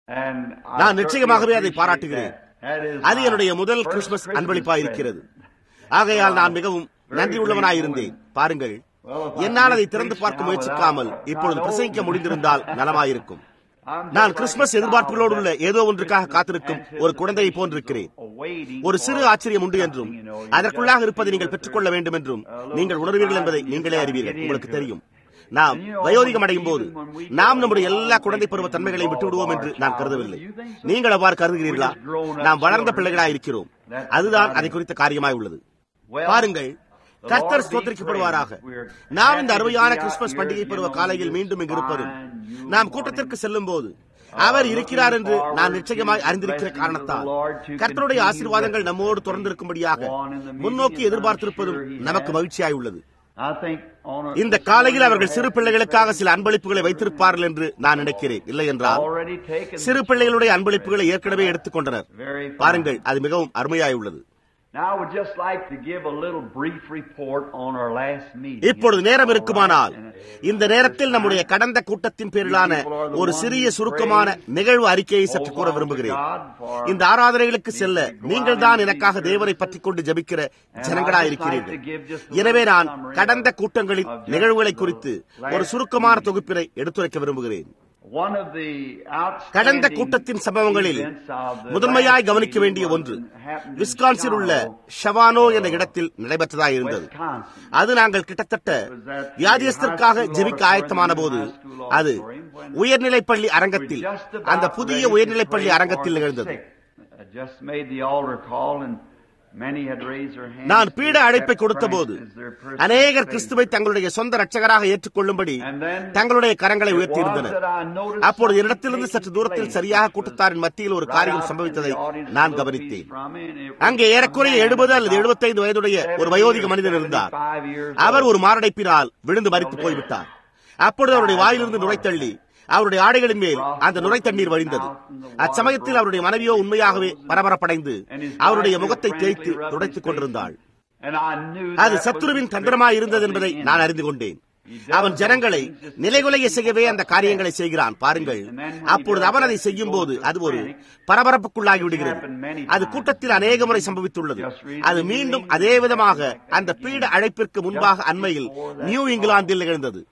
நான் நிச்சயமாகவே அதை பாராட்டுகிறேன் அது என்னுடைய முதல் கிறிஸ்துமஸ் அன்பளிப்பாயிருக்கிறது ஆகையால் நான் மிகவும் நன்றி உள்ளவனாயிருந்தேன் பாருங்கள் என்னால் அதை திறந்து பார்க்க முயற்சிக்காமல் இப்பொழுது பிரசங்கிக்க முடிந்திருந்தால் நலமாயிருக்கும் நான் கிறிஸ்துமஸ் எதிர்பார்ப்புகளோடு உள்ள ஏதோ ஒன்றுக்காக காத்திருக்கும் ஒரு குழந்தையை போன்றிருக்கிறேன் ஒரு சிறு ஆச்சரியம் உண்டு என்றும் அதற்குள்ளாக இருப்பதை நீங்கள் பெற்றுக்கொள்ள வேண்டும் என்றும் நீங்கள் உணர்வீர்கள் என்பதை நீங்களே அறிவீர்கள் உங்களுக்கு தெரியும் நாம் வயோதிகம் அடையும் போது நாம் நம்முடைய எல்லா குழந்தை பருவ தன்மைகளை விட்டு விடுவோம் என்று நான் கருதவில்லை நீங்கள் அவ்வாறு கருதுகிறீர்களா நாம் வளர்ந்த பிள்ளைகளாய் இருக்கிறோம் அதுதான் அதை குறித்த காரியமாய் உள்ளது பாருங்கள் கர்த்தர் ஸ்தோத்திரிக்கப்படுவாராக நாம் இந்த அருமையான கிறிஸ்துமஸ் பண்டிகை பருவ காலையில் மீண்டும் இங்கு இருப்பதும் நாம் கூட்டத்திற்கு செல்லும் போது அவர் இருக்கிறார் என்று நான் நிச்சயமாய் அறிந்திருக்கிற காரணத்தால் கர்த்தருடைய ஆசீர்வாதங்கள் நம்மோடு தொடர்ந்திருக்கும்படியாக முன்னோக்கி எதிர்பார்த்திருப்பதும் நமக்கு மகிழ்ச்சியாய் உள்ளது இந்த காலையில் அவர்கள் சிறு பிள்ளைகளுக்காக சில அன்பளிப்புகளை வைத்திருப்பார்கள் என்று நான் நினைக்கிறேன் இல்லை என்றால் சிறு பிள்ளைகளுடைய அன்பளிப்புகளை ஏற்கனவே எடுத்துக்கொண்டனர் பாருங்கள் அது மிகவும் அருமையாய் உள்ளது இப்பொழுது நேரம் இருக்குமானால் இந்த நேரத்தில் நம்முடைய கடந்த கூட்டத்தின் பேரிலான ஒரு சிறிய சுருக்கமான நிகழ்வு அறிக்கையை சற்று கூற விரும்புகிறேன் இந்த ஆராதனைகளுக்கு செல்ல நீங்கள் தான் எனக்காக தேவனை பற்றி கொண்டு ஜபிக்கிற ஜனங்களாயிருக்கிறீர்கள் எனவே நான் கடந்த கூட்டங்களின் நிகழ்வுகளை குறித்து ஒரு சுருக்கமான தொகுப்பினை எடுத்துரைக்க விரும்புகிறேன் கடந்த கூட்டத்தின் சம்பவங்களில் முதன்மையாய் கவனிக்க வேண்டிய ஒன்று விஸ்கான்சில் உள்ள ஷவானோ என்ற இடத்தில் நடைபெற்றதாக இருந்தது அது நாங்கள் கிட்டத்தட்ட வியாதியஸ்திற்காக ஜெபிக்க ஆயத்தமான போது அது உயர்நிலைப்பள்ளி அரங்கத்தில் அந்த புதிய உயர்நிலைப்பள்ளி அரங்கத்தில் நிகழ்ந்தது நான் பீட அழைப்பை கொடுத்த போது அநேகர் கிறிஸ்துவை தங்களுடைய சொந்த ரட்சகராக ஏற்றுக்கொள்ளும்படி தங்களுடைய கரங்களை உயர்த்தியிருந்தனர் அப்பொழுது என்னிடத்திலிருந்து சற்று தூரத்தில் சரியாக கூட்டத்தாரின் மத்தியில் ஒரு காரியம் சம்பவித்ததை நான் கவனித்தேன் அங்கே ஏறக்குறைய எழுபது அல்லது எழுபத்தைந்து வயதுடைய ஒரு வயோதிக மனிதர் இருந்தார் அவர் ஒரு மாரடைப்பினால் விழுந்து மறித்து போய்விட்டார் அப்பொழுது அவருடைய வாயிலிருந்து நுழைத்தள்ளி அவருடைய ஆடைகளின் மேல் அந்த நுரை தண்ணீர் வழிந்தது அச்சமயத்தில் அவருடைய மனைவியோ உண்மையாகவே பரபரப்படைந்து அவருடைய முகத்தை தேய்த்து துடைத்துக் கொண்டிருந்தாள் அது சத்துருவின் தந்திரமாய் இருந்தது என்பதை நான் அறிந்து கொண்டேன் அவன் ஜனங்களை நிலைகுலைய செய்யவே அந்த காரியங்களை செய்கிறான் பாருங்கள் அப்பொழுது அவன் அதை செய்யும் போது அது ஒரு பரபரப்புக்குள்ளாகி விடுகிறது அது கூட்டத்தில் அநேக முறை சம்பவித்துள்ளது அது மீண்டும் அதே விதமாக அந்த பீட அழைப்பிற்கு முன்பாக அண்மையில் நியூ இங்கிலாந்தில் நிகழ்ந்தது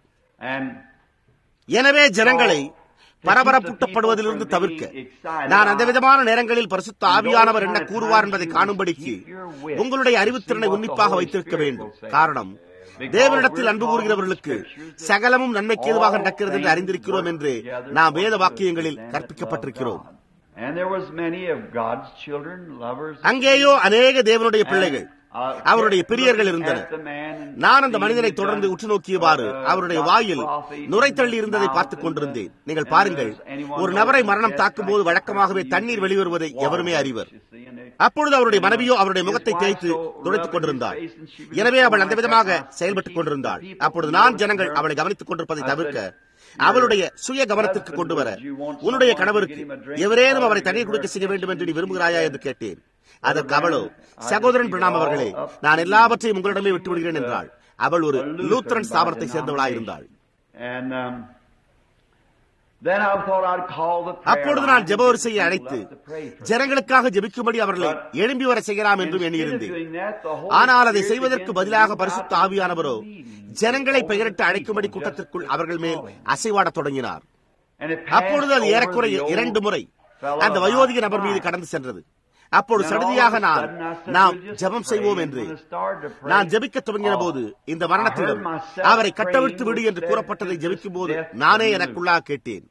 எனவே ஜனங்களை பரபரப்பூட்டப்படுவதிலிருந்து தவிர்க்க நான் அந்த விதமான நேரங்களில் பரிசுத்த ஆவியானவர் என்ன கூறுவார் என்பதை காணும்படிக்கு உங்களுடைய அறிவுத்திறனை உன்னிப்பாக வைத்திருக்க வேண்டும் காரணம் தேவனிடத்தில் அன்பு கூறுகிறவர்களுக்கு சகலமும் நன்மைக்கு எதுவாக நடக்கிறது என்று அறிந்திருக்கிறோம் என்று நாம் வேத வாக்கியங்களில் கற்பிக்கப்பட்டிருக்கிறோம் அங்கேயோ அநேக தேவனுடைய பிள்ளைகள் அவருடைய பிரியர்கள் இருந்தனர் நான் அந்த மனிதனை தொடர்ந்து உற்று நோக்கியவாறு அவருடைய வாயில் நுரை தள்ளி இருந்ததை பார்த்துக் கொண்டிருந்தேன் நீங்கள் பாருங்கள் ஒரு நபரை மரணம் தாக்கும் போது வழக்கமாகவே தண்ணீர் வெளிவருவதை எவருமே அறிவர் அப்பொழுது அவருடைய மனைவியோ அவருடைய முகத்தை தேய்த்து துடைத்துக் கொண்டிருந்தாள் எனவே அவள் அந்த விதமாக செயல்பட்டுக் கொண்டிருந்தாள் அப்பொழுது நான் ஜனங்கள் அவளை கவனித்துக் கொண்டிருப்பதை தவிர்க்க அவளுடைய சுய கவனத்திற்கு கொண்டு வர உன்னுடைய கணவருக்கு எவரேனும் அவரை தண்ணீர் குடிக்க செய்ய வேண்டும் என்று நீ விரும்புகிறாயா என்று கேட்டேன் அதற்கு அவளோ சகோதரன் பிரணாம் அவர்களே நான் எல்லாவற்றையும் உங்களிடமே விட்டு விடுகிறேன் என்றாள் அவள் ஒரு லூத்தரன் ஸ்தாபனத்தை சேர்ந்தவளாயிருந்தாள் அப்பொழுது நான் ஜபவரிசையை அழைத்து ஜனங்களுக்காக ஜெபிக்கும்படி அவர்களை எழும்பி வர செய்யலாம் என்றும் எண்ணியிருந்தேன் ஆனால் அதை செய்வதற்கு பதிலாக பரிசுத்த ஆவியானவரோ ஜனங்களை பெயரிட்டு அழைக்கும்படி கூட்டத்திற்குள் அவர்கள் மேல் அசைவாடத் தொடங்கினார் அப்பொழுது அது ஏறக்குறைய இரண்டு முறை அந்த வயோதிக நபர் மீது கடந்து சென்றது அப்பொழுது சடுதியாக நான் நாம் ஜெபம் செய்வோம் என்று நான் ஜெபிக்க துவங்கின போது இந்த மரணத்திடம் அவரை கட்டவிழ்த்து விடு என்று கூறப்பட்டதை ஜெபிக்கும் போது நானே எனக்குள்ளாக கேட்டேன்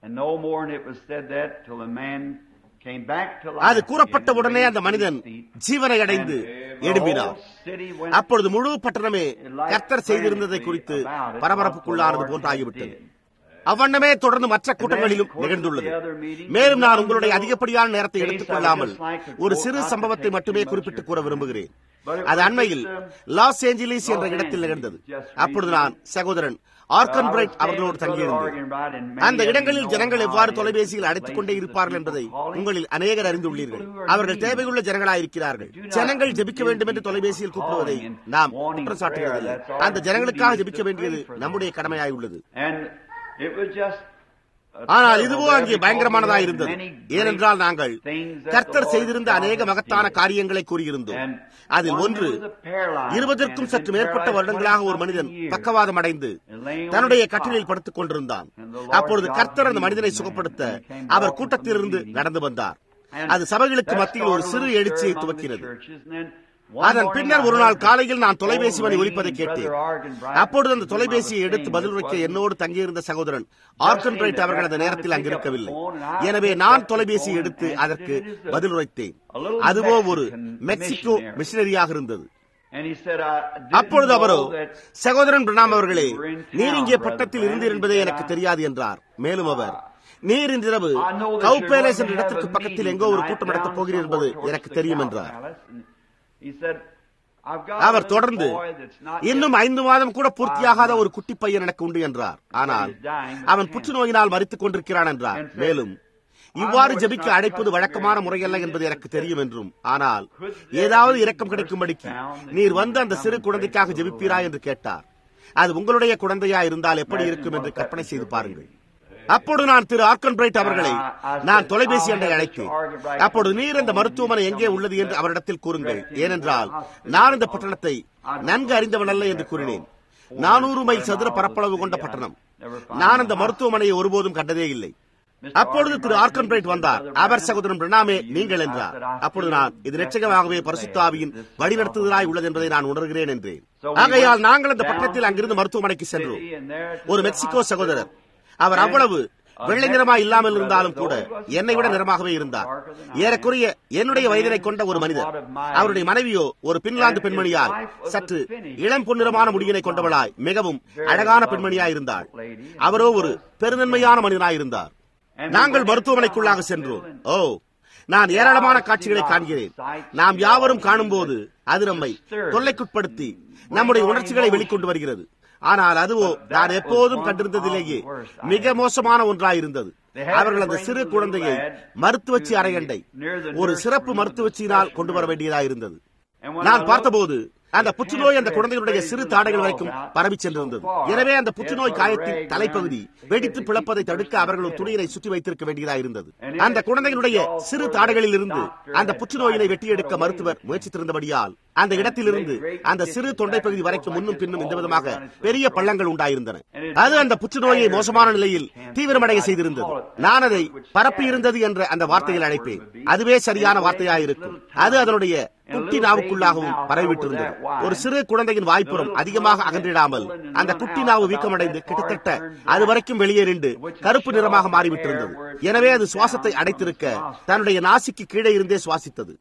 அது கூறப்பட்ட உடனே அந்த மனிதன் ஜீவனை அடைந்து எழும்பினார் அப்பொழுது முழு பட்டணமே கர்த்தர் செய்திருந்ததை குறித்து பரபரப்புக்குள்ளானது போன்றாகிவிட்டது அவ்வண்ணமே தொடர்ந்து மற்ற கூட்டங்களிலும் நிகழ்ந்துள்ளது மேலும் நான் உங்களுடைய அதிகப்படியான நேரத்தை எடுத்துக் கொள்ளாமல் ஒரு சிறு சம்பவத்தை மட்டுமே குறிப்பிட்டு கூற விரும்புகிறேன் அது அண்மையில் லாஸ் ஏஞ்சலிஸ் என்ற இடத்தில் நிகழ்ந்தது அப்பொழுது நான் சகோதரன் ஆர்கன் பிரைட் அவர்களோடு தங்கியிருந்தேன் அந்த இடங்களில் ஜனங்கள் எவ்வாறு தொலைபேசியில் அடைத்துக் கொண்டே இருப்பார்கள் என்பதை உங்களில் அநேகர் அறிந்துள்ளீர்கள் அவர்கள் தேவையுள்ள ஜனங்களாயிருக்கிறார்கள் ஜனங்கள் ஜெபிக்க வேண்டும் என்று தொலைபேசியில் கூப்பிடுவதை நாம் குற்றம் சாட்டுகிறதில்லை அந்த ஜனங்களுக்காக ஜெபிக்க வேண்டியது நம்முடைய கடமையாய் உள்ளது ஆனால் இதுவோ அங்கே பயங்கரமானதா இருந்தது ஏனென்றால் நாங்கள் கர்த்தர் செய்திருந்த அநேக மகத்தான காரியங்களை கூறியிருந்தோம் அதில் ஒன்று இருபதற்கும் சற்று மேற்பட்ட வருடங்களாக ஒரு மனிதன் பக்கவாதம் அடைந்து தன்னுடைய கட்டிலில் படுத்துக் கொண்டிருந்தான் அப்பொழுது கர்த்தர் அந்த மனிதனை சுகப்படுத்த அவர் கூட்டத்திலிருந்து நடந்து வந்தார் அது சபைகளுக்கு மத்தியில் ஒரு சிறு எழுச்சியை துவக்கினது அதன் பின்னர் ஒரு நாள் காலையில் நான் தொலைபேசி மணி ஒலிப்பதை கேட்டேன் அப்பொழுது அந்த தொலைபேசியை எடுத்து பதில் வைக்க என்னோடு தங்கியிருந்த சகோதரன் ஆர்கன் ரைட் அவர்கள் அந்த நேரத்தில் அங்கிருக்கவில்லை எனவே நான் தொலைபேசியை எடுத்து அதற்கு பதில் உரைத்தேன் அதுவோ ஒரு மெக்சிகோ மிஷினரியாக இருந்தது அப்பொழுது அவரோ சகோதரன் பிரணாம் அவர்களே நீர் இங்கே பட்டத்தில் இருந்தீர் என்பதே எனக்கு தெரியாது என்றார் மேலும் அவர் நீர் இன்றிரவு கவுபேலேஸ் என்ற இடத்திற்கு பக்கத்தில் எங்கோ ஒரு கூட்டம் நடத்தப் போகிறீர் என்பது எனக்கு தெரியும் என்றார் அவர் தொடர்ந்து இன்னும் ஐந்து மாதம் கூட பூர்த்தியாகாத ஒரு குட்டி பையன் எனக்கு உண்டு என்றார் ஆனால் அவன் புற்றுநோயினால் மறித்துக் கொண்டிருக்கிறான் என்றார் மேலும் இவ்வாறு ஜபிக்க அழைப்பது வழக்கமான முறையல்ல என்பது எனக்கு தெரியும் என்றும் ஆனால் ஏதாவது இரக்கம் கிடைக்கும்படிக்கு நீர் வந்து அந்த சிறு குழந்தைக்காக ஜபிப்பீரா என்று கேட்டார் அது உங்களுடைய குழந்தையா இருந்தால் எப்படி இருக்கும் என்று கற்பனை செய்து பாருங்கள் அப்பொழுது நான் திரு ஆர்கன் பிரைட் அவர்களை நான் தொலைபேசி அண்டை அழைத்தேன் அப்பொழுது நீர் இந்த மருத்துவமனை எங்கே உள்ளது என்று அவரிடத்தில் கூறுங்கள் ஏனென்றால் நான் இந்த பட்டணத்தை நன்கு அறிந்தவன் அல்ல என்று கூறினேன் நானூறு மைல் சதுர பரப்பளவு கொண்ட பட்டணம் நான் அந்த மருத்துவமனையை ஒருபோதும் கண்டதே இல்லை அப்பொழுது திரு ஆர்கன் பிரைட் வந்தார் அவர் சகோதரன் பிரணாமே நீங்கள் என்றார் அப்பொழுது நான் இது நிச்சயமாகவே பரிசுத்தாவியின் வழிநடத்துதலாய் உள்ளது என்பதை நான் உணர்கிறேன் என்றேன் ஆகையால் நாங்கள் அந்த பட்டணத்தில் அங்கிருந்து மருத்துவமனைக்கு சென்றோம் ஒரு மெக்சிகோ சகோதரர் அவர் அவ்வளவு வெள்ளை நிறமா இல்லாமல் இருந்தாலும் கூட என்னை விட நிறமாகவே இருந்தார் ஏறக்குறைய என்னுடைய வயதினை கொண்ட ஒரு மனிதர் அவருடைய மனைவியோ ஒரு பின்லாந்து பெண்மணியால் சற்று இளம் பொன்னிறமான முடியினை கொண்டவளாய் மிகவும் அழகான பெண்மணியாய் இருந்தாள் அவரோ ஒரு பெருநன்மையான மனிதனாய் இருந்தார் நாங்கள் மருத்துவமனைக்குள்ளாக சென்றோம் ஓ நான் ஏராளமான காட்சிகளை காண்கிறேன் நாம் யாவரும் காணும்போது அது நம்மை தொல்லைக்குட்படுத்தி நம்முடைய உணர்ச்சிகளை வெளிக்கொண்டு வருகிறது ஆனால் அதுவோ நான் எப்போதும் கண்டிருந்ததிலேயே மிக மோசமான ஒன்றாயிருந்தது அவர்கள் அந்த சிறு குழந்தையை மருத்துவச்சி அறையண்டை ஒரு சிறப்பு மருத்துவச்சியினால் கொண்டு வர வேண்டியதாயிருந்தது நான் பார்த்தபோது அந்த புற்றுநோய் அந்த குழந்தைகளுடைய சிறு தாடைகள் வரைக்கும் பரவி சென்றிருந்தது எனவே அந்த புற்றுநோய் காயத்தின் தலைப்பகுதி வெடித்து பிளப்பதை தடுக்க அவர்களும் துணியினை சுற்றி வைத்திருக்க வேண்டியதாக இருந்தது அந்த குழந்தைகளுடைய சிறு தாடைகளில் இருந்து அந்த புற்றுநோயினை வெட்டியெடுக்க மருத்துவர் முயற்சித்திருந்தபடியால் அந்த இடத்திலிருந்து அந்த சிறு தொண்டை பகுதி வரைக்கும் முன்னும் பின்னும் இந்த விதமாக பெரிய பள்ளங்கள் உண்டாயிருந்தன அது அந்த புற்றுநோயை மோசமான நிலையில் தீவிரமடைய செய்திருந்தது நான் அதை பரப்பி இருந்தது என்ற அந்த வார்த்தையில் அழைப்பேன் அதுவே சரியான வார்த்தையாயிருக்கும் அது அதனுடைய குட்டி நாவுக்குள்ளாகவும் பரவிவிட்டிருந்தது ஒரு சிறு குழந்தையின் வாய்ப்புறம் அதிகமாக அகன்றிடாமல் அந்த குட்டி நாவு வீக்கமடைந்து கிட்டத்தட்ட அது வரைக்கும் வெளியேறிண்டு கருப்பு நிறமாக மாறிவிட்டிருந்தது எனவே அது சுவாசத்தை அடைத்திருக்க தன்னுடைய நாசிக்கு கீழே இருந்தே சுவாசித்தது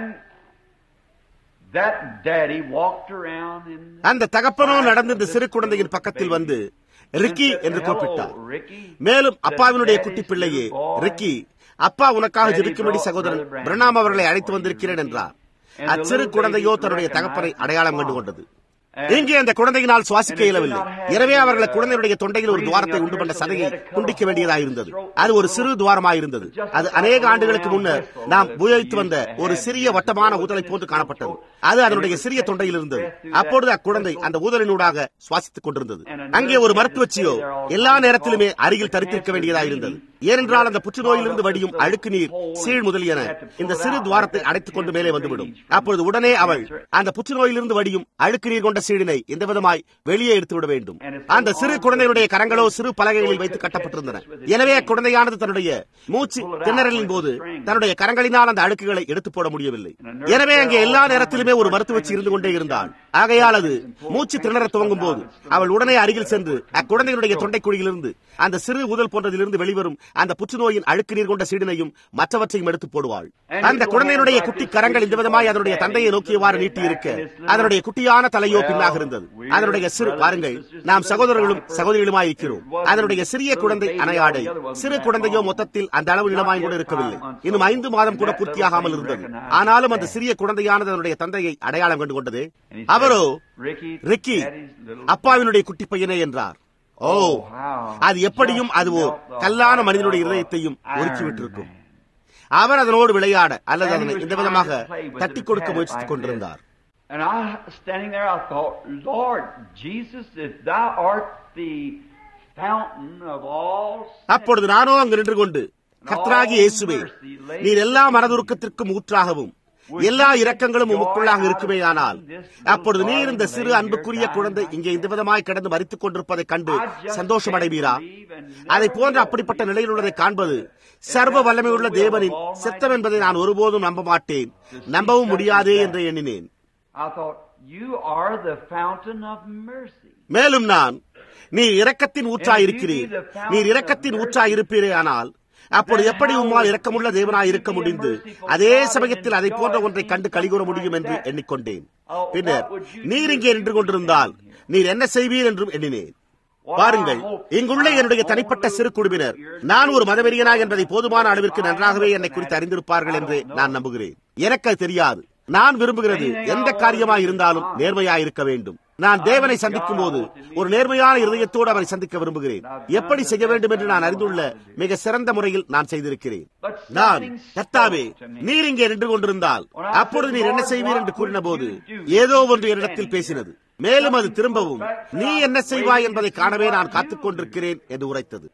அந்த தகப்பனோ நடந்து இந்த சிறு குழந்தையின் பக்கத்தில் வந்து ரிக்கி என்று கூப்பிட்டார் மேலும் அப்பாவினுடைய குட்டி பிள்ளையே ரிக்கி அப்பா உனக்காக ஜெபிக்கும்படி சகோதரன் பிரணாம் அவர்களை அழைத்து வந்திருக்கிறேன் என்றார் அச்சிறு குழந்தையோ தன்னுடைய தகப்பனை அடையாளம் கண்டு கொண்டது இங்கே அந்த குழந்தையினால் சுவாசிக்க இயலவில்லை எனவே அவர்கள் குழந்தையுடைய தொண்டையில் ஒரு துவாரத்தை உண்டு பண்ண சதையை துண்டிக்க வேண்டியதாக இருந்தது அது ஒரு சிறு துவாரமாக இருந்தது அது அநேக ஆண்டுகளுக்கு முன்னர் நாம் உபயோகித்து வந்த ஒரு சிறிய வட்டமான ஊதலை போன்று காணப்பட்டது அது அதனுடைய சிறிய தொண்டையில் இருந்தது அப்பொழுது அக்குழந்தை அந்த ஊதலினூடாக சுவாசித்துக் கொண்டிருந்தது அங்கே ஒரு மருத்துவச்சியோ எல்லா நேரத்திலுமே அருகில் தரித்திருக்க வேண்டியதாக இருந்தது ஏனென்றால் அந்த புற்றுநோயிலிருந்து வடியும் அழுக்கு நீர் சீழ் முதலியன இந்த சிறு துவாரத்தை அடைத்துக் கொண்டு மேலே வந்துவிடும் அப்பொழுது உடனே அவள் அந்த புற்றுநோயிலிருந்து வடியும் அழுக்கு நீர் கொண்ட சீடினை இந்த விதமாய் வெளியே எடுத்து விட வேண்டும் அந்த சிறு குழந்தையுடைய கரங்களோ சிறு பலகைகளில் வைத்து கட்டப்பட்டிருந்தன எனவே அக்குழந்தையானது தன்னுடைய மூச்சு திணறலின் போது தன்னுடைய கரங்களினால் அந்த அழுக்குகளை எடுத்து போட முடியவில்லை எனவே அங்கே எல்லா நேரத்திலுமே ஒரு மருத்துவச்சி இருந்து கொண்டே இருந்தாள் ஆகையால் அது மூச்சு திணற துவங்கும் போது அவள் உடனே அருகில் சென்று அக்குழந்தைகளுடைய தொண்டைக்குழியிலிருந்து அந்த சிறு ஊதல் போன்றதிலிருந்து வெளிவரும் அந்த புற்றுநோயின் அழுக்கு நீர் கொண்ட சீடினையும் மற்றவற்றையும் எடுத்து போடுவாள் அந்த குழந்தையினுடைய குட்டி கரங்கள் இந்த விதமாய் அதனுடைய தந்தையை நோக்கியவாறு நீட்டி இருக்க அதனுடைய குட்டியான தலையோ பின்னாக இருந்தது அதனுடைய சிறு பாருங்கள் நாம் சகோதரர்களும் சகோதரிகளுமாய் இருக்கிறோம் அதனுடைய சிறிய குழந்தை அணையாடை சிறு குழந்தையோ மொத்தத்தில் அந்த அளவு நிலமாய் கூட இருக்கவில்லை இன்னும் ஐந்து மாதம் கூட பூர்த்தியாகாமல் இருந்தது ஆனாலும் அந்த சிறிய குழந்தையானது அதனுடைய தந்தையை அடையாளம் கண்டு கொண்டது அவரோ ரிக்கி அப்பாவினுடைய குட்டி பையனே என்றார் ஓ அது எப்படியும் அது ஓர் கல்லான மனிதனுடைய இதயத்தையும் ஒருக்கிவிட்டிருக்கும் அவர் அதனோடு விளையாட அல்லது அதனை இந்த விதமாக தட்டி கொடுக்க முயற்சித்துக் கொண்டிருந்தார் And I, standing there, I thought, Lord Jesus, if thou art the அப்பொழுது நானோ அங்கு நின்று கொண்டு கர்த்தராகி இயேசுவே நீர் எல்லா மனதுருக்கத்திற்கும் ஊற்றாகவும் எல்லா இரக்கங்களும் உமக்குள்ளாக இருக்குமேயானால் அப்பொழுது நீர் இந்த சிறு அன்புக்குரிய குழந்தை இங்கே இந்த விதமாய் கிடந்து மறித்துக் கொண்டிருப்பதைக் கண்டு சந்தோஷமடைவீரா அதை போன்ற அப்படிப்பட்ட நிலையில் உள்ளதை காண்பது சர்வ வல்லமையுள்ள தேவனின் சித்தம் என்பதை நான் ஒருபோதும் நம்ப மாட்டேன் நம்பவும் முடியாதே என்று எண்ணினேன் மேலும் நான் நீர் இரக்கத்தின் ஊற்றாயிருக்கிறீர் நீர் இரக்கத்தின் ஊற்றாயிருப்பீரே ஆனால் அப்பொழுது எப்படி உம்மால் இரக்கமுள்ள தேவனாய் இருக்க முடிந்து அதே சமயத்தில் அதை போன்ற ஒன்றை கண்டு கழிகூற முடியும் என்று எண்ணிக்கொண்டேன் பின்னர் நீர் இங்கே நின்று கொண்டிருந்தால் நீர் என்ன செய்வீர் என்றும் எண்ணினேன் பாருங்கள் இங்குள்ள என்னுடைய தனிப்பட்ட சிறு குழுவினர் நான் ஒரு மதவெறியனா என்பதை போதுமான அளவிற்கு நன்றாகவே என்னை குறித்து அறிந்திருப்பார்கள் என்று நான் நம்புகிறேன் எனக்கு அது தெரியாது நான் விரும்புகிறது எந்த காரியமாய் இருந்தாலும் நேர்மையாய் இருக்க வேண்டும் நான் தேவனை சந்திக்கும் போது ஒரு நேர்மையான இருதயத்தோடு அவரை சந்திக்க விரும்புகிறேன் எப்படி செய்ய வேண்டும் என்று நான் அறிந்துள்ள மிக சிறந்த முறையில் நான் செய்திருக்கிறேன் நான் கர்த்தாவே நீர் இங்கே நின்று கொண்டிருந்தால் அப்பொழுது நீர் என்ன செய்வீர் என்று கூறின போது ஏதோ ஒன்று என்னிடத்தில் பேசினது மேலும் அது திரும்பவும் நீ என்ன செய்வாய் என்பதை காணவே நான் காத்துக் கொண்டிருக்கிறேன் என்று உரைத்தது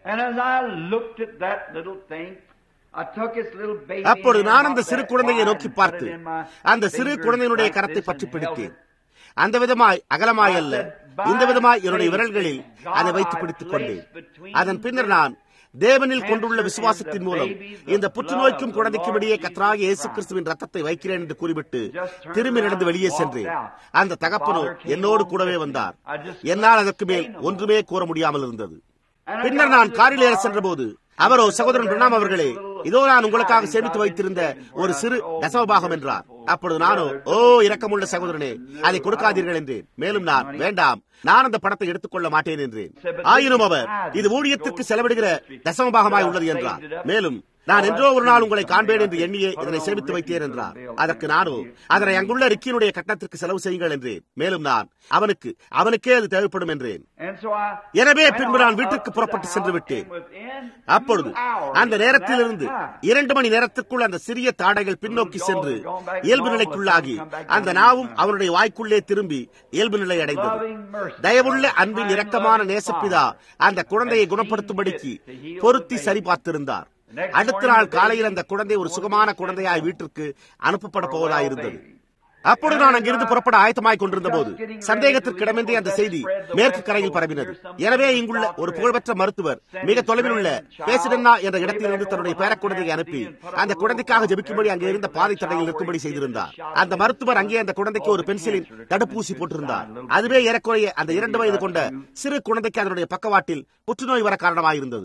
அப்பொழுது நான் அந்த சிறு குழந்தையை நோக்கி பார்த்து அந்த சிறு குழந்தையினுடைய கரத்தை பற்றி பிடித்தேன் அந்த விதமாய் அகலமாய் அல்ல இந்த விதமாய் என்னுடைய விரல்களில் அதை வைத்து பிடித்துக் கொண்டேன் அதன் பின்னர் நான் தேவனில் கொண்டுள்ள விசுவாசத்தின் மூலம் இந்த புற்றுநோய்க்கும் குழந்தைக்கும் இடையே கத்ராக இயேசு கிறிஸ்துவின் ரத்தத்தை வைக்கிறேன் என்று கூறிவிட்டு திரும்பி நடந்து வெளியே சென்றேன் அந்த தகப்பனோ என்னோடு கூடவே வந்தார் என்னால் அதற்கு மேல் ஒன்றுமே கூற முடியாமல் இருந்தது பின்னர் நான் காரில் ஏற சென்ற போது அவரோ சகோதரன் பிரணாம் அவர்களே இதோ நான் உங்களுக்காக சேமித்து வைத்திருந்த ஒரு சிறு தசமபாகம் என்றார் அப்பொழுது நானோ ஓ இரக்கமுள்ள சகோதரனே அதை கொடுக்காதீர்கள் என்றேன் மேலும் நான் வேண்டாம் நான் அந்த பணத்தை எடுத்துக்கொள்ள மாட்டேன் என்றேன் ஆயினும் அவர் இது ஊழியத்திற்கு செலவிடுகிற தசமபாகமாய் உள்ளது என்றார் மேலும் நான் என்றோ ஒரு நாள் உங்களை காண்பேன் என்று எண்ணியே இதனை சேமித்து வைத்தேன் என்றார் அதற்கு நானோ அதனை அங்குள்ள ரிக்கியினுடைய கட்டணத்திற்கு செலவு செய்யுங்கள் என்றேன் மேலும் நான் அவனுக்கு அவனுக்கே அது தேவைப்படும் என்றேன் எனவே பின்பு நான் வீட்டுக்கு புறப்பட்டு சென்று விட்டேன் அப்பொழுது அந்த நேரத்திலிருந்து இரண்டு மணி நேரத்திற்குள் அந்த சிறிய தாடைகள் பின்னோக்கி சென்று இயல்பு நிலைக்குள்ளாகி அந்த நாவும் அவனுடைய வாய்க்குள்ளே திரும்பி இயல்பு நிலை அடைந்தது தயவுள்ள அன்பின் இரக்கமான நேசப்பிதா அந்த குழந்தையை குணப்படுத்தும்படிக்கு பொருத்தி சரி பார்த்திருந்தார் அடுத்த நாள் காலையில் அந்த குழந்தை ஒரு சுகமான குழந்தையாய் வீட்டிற்கு அனுப்பப்பட போவதாயிருந்தது அப்பொழுது நான் அங்கிருந்து புறப்பட ஆயத்தமாய் கொண்டிருந்த போது சந்தேகத்திற்கு இடமின்றி அந்த செய்தி மேற்கு கரையில் பரவினது எனவே இங்குள்ள ஒரு புகழ்பெற்ற மருத்துவர் மிக தொலைவில் உள்ள பேசிடன்னா என்ற இடத்திலிருந்து தன்னுடைய பேரக்குழந்தையை அனுப்பி அந்த குழந்தைக்காக ஜபிக்கும்படி அங்கே இருந்த பாதை தடையில் இருக்கும்படி செய்திருந்தார் அந்த மருத்துவர் அங்கே அந்த குழந்தைக்கு ஒரு பென்சிலின் தடுப்பூசி போட்டிருந்தார் அதுவே ஏறக்குறைய அந்த இரண்டு வயது கொண்ட சிறு குழந்தைக்கு அதனுடைய பக்கவாட்டில் புற்றுநோய் வர காரணமாயிருந்தது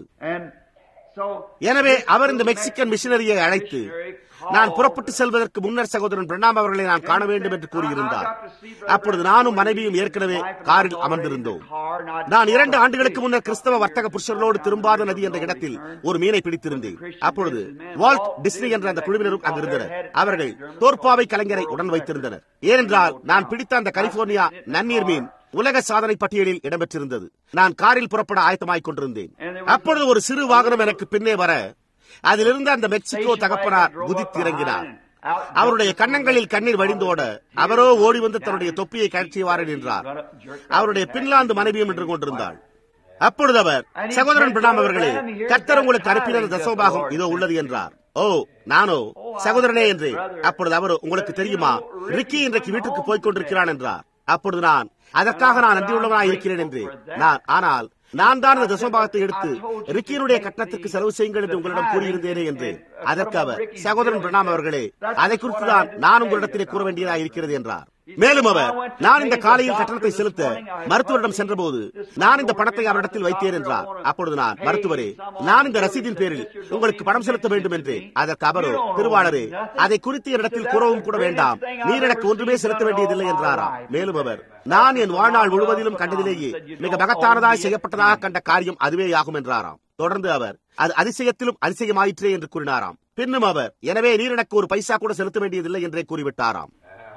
எனவே அவர் இந்த மெக்சிகன் மிஷினரியை அழைத்து நான் புறப்பட்டு செல்வதற்கு முன்னர் சகோதரன் பிரணாம் அவர்களை நான் காண வேண்டும் என்று கூறியிருந்தார் அப்பொழுது நானும் மனைவியும் ஏற்கனவே காரில் அமர்ந்திருந்தோம் நான் இரண்டு ஆண்டுகளுக்கு முன்னர் கிறிஸ்தவ வர்த்தக புருஷர்களோடு திரும்பாத நதி என்ற இடத்தில் ஒரு மீனை பிடித்திருந்தேன் அப்பொழுது வால்ட் டிஸ்னி என்ற அந்த குழுவினரும் அங்கிருந்தனர் அவர்கள் தோற்பாவை கலைஞரை உடன் வைத்திருந்தனர் ஏனென்றால் நான் பிடித்த அந்த கலிபோர்னியா நன்னீர் மீன் உலக சாதனை பட்டியலில் இடம்பெற்றிருந்தது நான் காரில் புறப்பட ஆயத்தமாய் கொண்டிருந்தேன் அப்பொழுது ஒரு சிறு வாகனம் எனக்கு பின்னே வர அதிலிருந்து அந்த மெக்சிகோ தகப்பனார் குதித்து இறங்கினார் அவருடைய கன்னங்களில் கண்ணீர் வடிந்தோட அவரோ ஓடி வந்து தன்னுடைய தொப்பியை கழற்றியவாறு நின்றார் அவருடைய பின்லாந்து மனைவியும் நின்று கொண்டிருந்தாள் அப்பொழுது அவர் சகோதரன் பிரணாம் அவர்களே கர்த்தர் உங்களுக்கு அனுப்பின தசோபாகம் இதோ உள்ளது என்றார் ஓ நானோ சகோதரனே என்று அப்பொழுது அவர் உங்களுக்கு தெரியுமா ரிக்கி இன்றைக்கு வீட்டுக்கு போய்க் கொண்டிருக்கிறான் என்றார் அப்பொழுது நான் அதற்காக நான் நன்றியுள்ளவனாய் இருக்கிறேன் என்று நான் ஆனால் நான் தான் இந்த தசமபாகத்தை எடுத்து ரிக்கியினுடைய கட்டணத்திற்கு செலவு செய்யுங்கள் என்று உங்களிடம் கூறியிருந்தேனே என்று அதற்கு அவர் சகோதரன் பிரணாம் அவர்களே அதை குறித்து தான் நான் உங்களிடத்திலே கூற வேண்டியதாக இருக்கிறது என்றார் மேலும் அவர் நான் இந்த காலையில் கட்டணத்தை செலுத்த மருத்துவரிடம் சென்றபோது நான் இந்த பணத்தை அவரிடத்தில் வைத்தேன் என்றார் அப்பொழுது நான் மருத்துவரே நான் இந்த ரசீதின் பேரில் உங்களுக்கு பணம் செலுத்த வேண்டும் என்று அதற்கு அவரோ திருவாளரே அதை குறித்து என்னிடத்தில் கூறவும் கூட வேண்டாம் நீர் எனக்கு ஒன்றுமே செலுத்த வேண்டியதில்லை என்றாராம் மேலும் அவர் நான் என் வாழ்நாள் முழுவதிலும் கண்டதிலேயே மிக மகத்தானதாய் செய்யப்பட்டதாக கண்ட காரியம் அதுவே ஆகும் என்றாராம் தொடர்ந்து அவர் அது அதிசயத்திலும் அதிசயமாயிற்றே என்று கூறினாராம் பின்னும் அவர் எனவே நீர் எனக்கு ஒரு பைசா கூட செலுத்த வேண்டியதில்லை என்றே கூறிவிட்டாராம்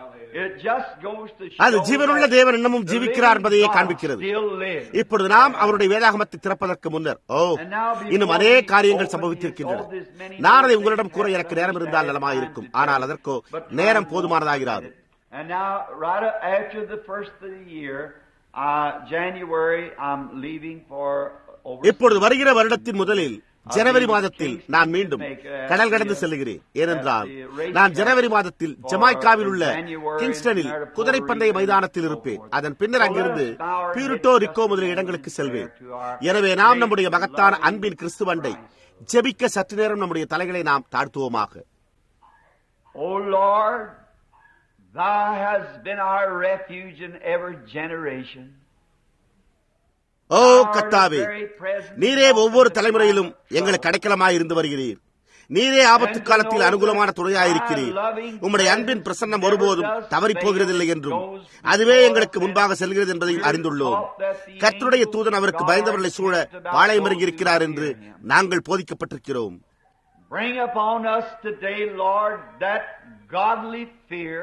அது ஜீவனுள்ள தேவன் இன்னமும் ஜீவிக்கிறார் என்பதையே காண்பிக்கிறது இப்பொழுது நாம் அவருடைய வேதாகமத்தை திறப்பதற்கு முன்னர் ஓ இன்னும் அநேக காரியங்கள் சம்பவித்திருக்கின்றன நான் அதை உங்களிடம் கூற எனக்கு நேரம் இருந்தால் நலமாயிருக்கும் ஆனால் அதற்கோ நேரம் போதுமானதாகிறாது And now, right after the first of the year, uh, January, I'm leaving for இப்பொழுது வருகிற வருடத்தின் முதலில் ஜனவரி மாதத்தில் நான் மீண்டும் கடல் கடந்து செல்லுகிறேன் ஏனென்றால் நான் ஜனவரி மாதத்தில் ஜமாய்க்காவில் உள்ள கிங்ஸ்டனில் குதிரைப்பந்தய மைதானத்தில் இருப்பேன் அதன் பின்னர் அங்கிருந்து பியூரிட்டோ ரிக்கோ முதலிய இடங்களுக்கு செல்வேன் எனவே நாம் நம்முடைய மகத்தான அன்பின் கிறிஸ்துவண்டை ஜெபிக்க சற்று நேரம் நம்முடைய தலைகளை நாம் தாழ்த்துவோமாக O Lord, Thou hast been our refuge in every generation. ஓ கத்தாவே நீரே ஒவ்வொரு தலைமுறையிலும் எங்களுக்கு அடைக்கலமாய் இருந்து வருகிறீர் நீரே ஆபத்து காலத்தில் அனுகூலமான துணையாயிருக்கிறீர் உம்முடைய அன்பின் பிரசன்னம் ஒருபோதும் தவறி போகிறதில்லை என்றும் அதுவே எங்களுக்கு முன்பாக செல்கிறது என்பதையும் அறிந்துள்ளோம் கர்த்தருடைய தூதன் அவருக்கு பயந்தவர்களை சூழ பாளையமருங்கி இருக்கிறார் என்று நாங்கள் போதிக்கப்பட்டிருக்கிறோம் Bring upon us today, Lord, that godly fear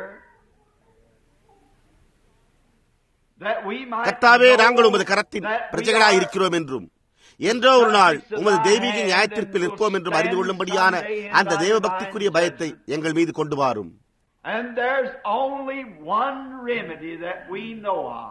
that we might கர்த்தாவே know நாங்கள் உமது கரத்தின் that we பிரஜைகளாய் are இருக்கிறோம் என்றும் என்றோ ஒரு நாள் உமது தெய்வீக நியாயத்திற்பில் இருப்போம் என்றும் அறிந்து கொள்ளும்படியான அந்த தேவபக்திக்குரிய பயத்தை எங்கள் மீது கொண்டு வாரும் And there's only one remedy that we know of.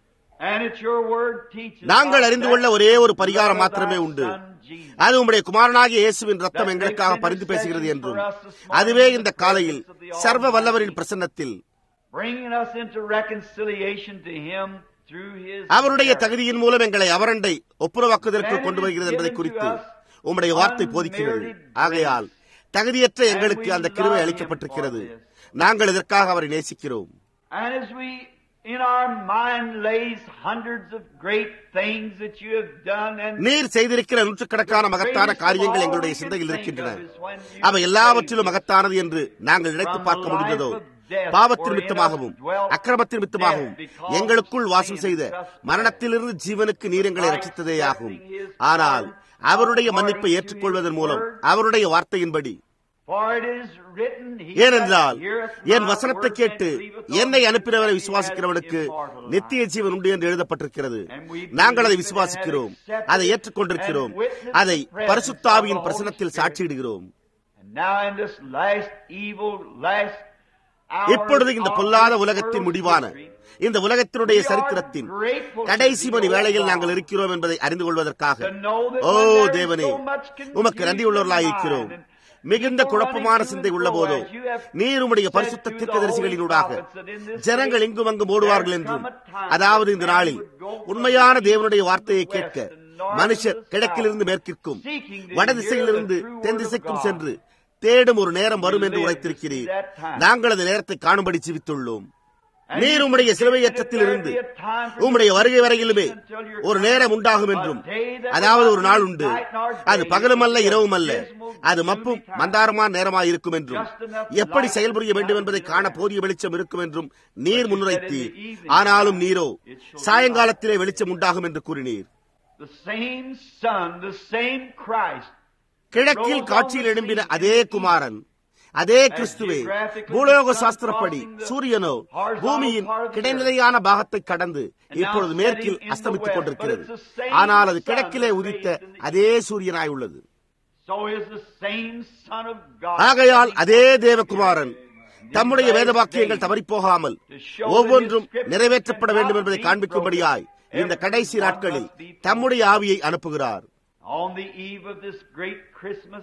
And it's your word teaches நாங்கள் us அறிந்து that கொள்ள ஒரே ஒரு பரிகாரம் blood of மாத்திரமே thy உண்டு Son Jesus. அது உம்முடைய குமாரனாகிய இயேசுவின் ரத்தம் எங்களுக்காக பரிந்து பேசுகிறது என்றும் அதுவே இந்த காலையில் சர்வ வல்லவரின் பிரசன்னத்தில் Bringing us into reconciliation to Him through His அவருடைய merit. தகுதியின் மூலம் எங்களை அவரண்டை ஒப்புரவாக்குவதற்கு கொண்டு வருகிறது என்பதை குறித்து உம்முடைய வார்த்தை போதிக்கிறது ஆகையால் தகுதியற்ற எங்களுக்கு அந்த கிருவை அளிக்கப்பட்டிருக்கிறது நாங்கள் இதற்காக அவரை நேசிக்கிறோம் And as we in our mind lays hundreds of great things that you have done and நீர் செய்திருக்கிற நூற்றுக்கணக்கான மகத்தான காரியங்கள் எங்களுடைய சிந்தையில் இருக்கின்றன அவை எல்லாவற்றிலும் மகத்தானது என்று நாங்கள் நினைத்து பார்க்க முடிந்ததோ பாவத்தின் மித்தமாகவும் அக்கிரமத்தின் மித்தமாகவும் எங்களுக்குள் வாசம் செய்த மரணத்திலிருந்து ஜீவனுக்கு நீர் எங்களை ரட்சித்ததே ஆகும் ஆனால் அவருடைய மன்னிப்பை ஏற்றுக்கொள்வதன் மூலம் அவருடைய வார்த்தையின்படி For it is written, He ஏனென்றால் that heareth என் my வசனத்தை word கேட்டு and believeth on என்னை me அனுப்பினவரை hath விசுவாசிக்கிறவனுக்கு immortal life. நித்திய ஜீவன் உண்டு என்று எழுதப்பட்டிருக்கிறது And we believe நாங்கள் அதை it and விசுவாசிக்கிறோம் have accepted அதை it ஏற்றுக்கொண்டிருக்கிறோம் and witnessed அதை the presence பரிசுத்தாவியின் of the பிரசனத்தில் Holy Spirit. சாட்சியிடுகிறோம் And now in this last evil, last hour இப்பொழுது இந்த of பொல்லாத this உலகத்தின் world's முடிவான history, இந்த உலகத்தினுடைய we are சரித்திரத்தின் grateful to கடைசி thee, மணி O வேளையில் God, நாங்கள் இருக்கிறோம் என்பதை அறிந்து கொள்வதற்காக to know that O when there is தேவனே so much confusion உமக்கு நன்றியுள்ளவர்களாய் இருக்கிறோம் in mind மிகுந்த people குழப்பமான running சிந்தை to and உள்ள fro போதோ as you have நீர் உம்முடைய said பரிசுத்த through the தீர்க்கதரிசிகளினூடாக holy prophets that in this ஜனங்கள் day இங்கும் அங்கும் ஓடுவார்கள் there என்றும் come a time அதாவது இந்த that man நாளில் would go from உண்மையான east தேவனுடைய to வார்த்தையை west கேட்க and north மனுஷர் to south, கிழக்கிலிருந்து மேற்கிற்கும் seeking to வட hear திசையிலிருந்து the true then word of திசைக்கும் God. சென்று தேடும் ஒரு நேரம் வரும் என்று live to உரைத்திருக்கிறீர் see that time. நாங்கள் அந்த நேரத்தை காணும்படி ஜீவித்துள்ளோம் And நீர் you உம்முடைய said சிலுவை that ஏற்றத்திலிருந்து there'd be a time for உம்முடைய this வருகை வரையிலுமே until your ஒரு coming, நேரம் உண்டாகும் a என்றும் day that அதாவது will ஒரு not நாள் be உண்டு night nor அது day, பகலுமல்ல it will be இரவும் அல்ல dismal, அது gloomy மப்பும் time. மந்தாரமான நேரமாய் இருக்கும் என்றும் Just enough எப்படி light செயல்புரிய to வேண்டும் shine என்பதை in காண your போதிய வெளிச்சம் இருக்கும் என்றும் நீர் you முன்னுரைத்தீர் said in the evening ஆனாலும் time, Nero it shall be சாயங்காலத்திலே வெளிச்சம் உண்டாகும் என்று கூறினீர் The same Son, the same Christ, கிழக்கில் காட்சியில் எழும்பின அதே குமாரன் அதே கிறிஸ்துவே பூலோக சாஸ்திரப்படி சூரியனோ பூமியின் கிடைநிலையான பாகத்தை கடந்து இப்பொழுது மேற்கில் அஸ்தமித்துக் கொண்டிருக்கிறது ஆனால் அது கிழக்கிலே உதித்த அதே சூரியனாய் உள்ளது so is the same Son of God. ஆகையால் அதே தேவகுமாரன் தம்முடைய வேத வாக்கியங்கள் தவறிப்போகாமல் ஒவ்வொன்றும் நிறைவேற்றப்பட வேண்டும் என்பதை காண்பிக்கும்படியாய் இந்த கடைசி நாட்களில் தம்முடைய ஆவியை அனுப்புகிறார் On the eve of this great Christmas,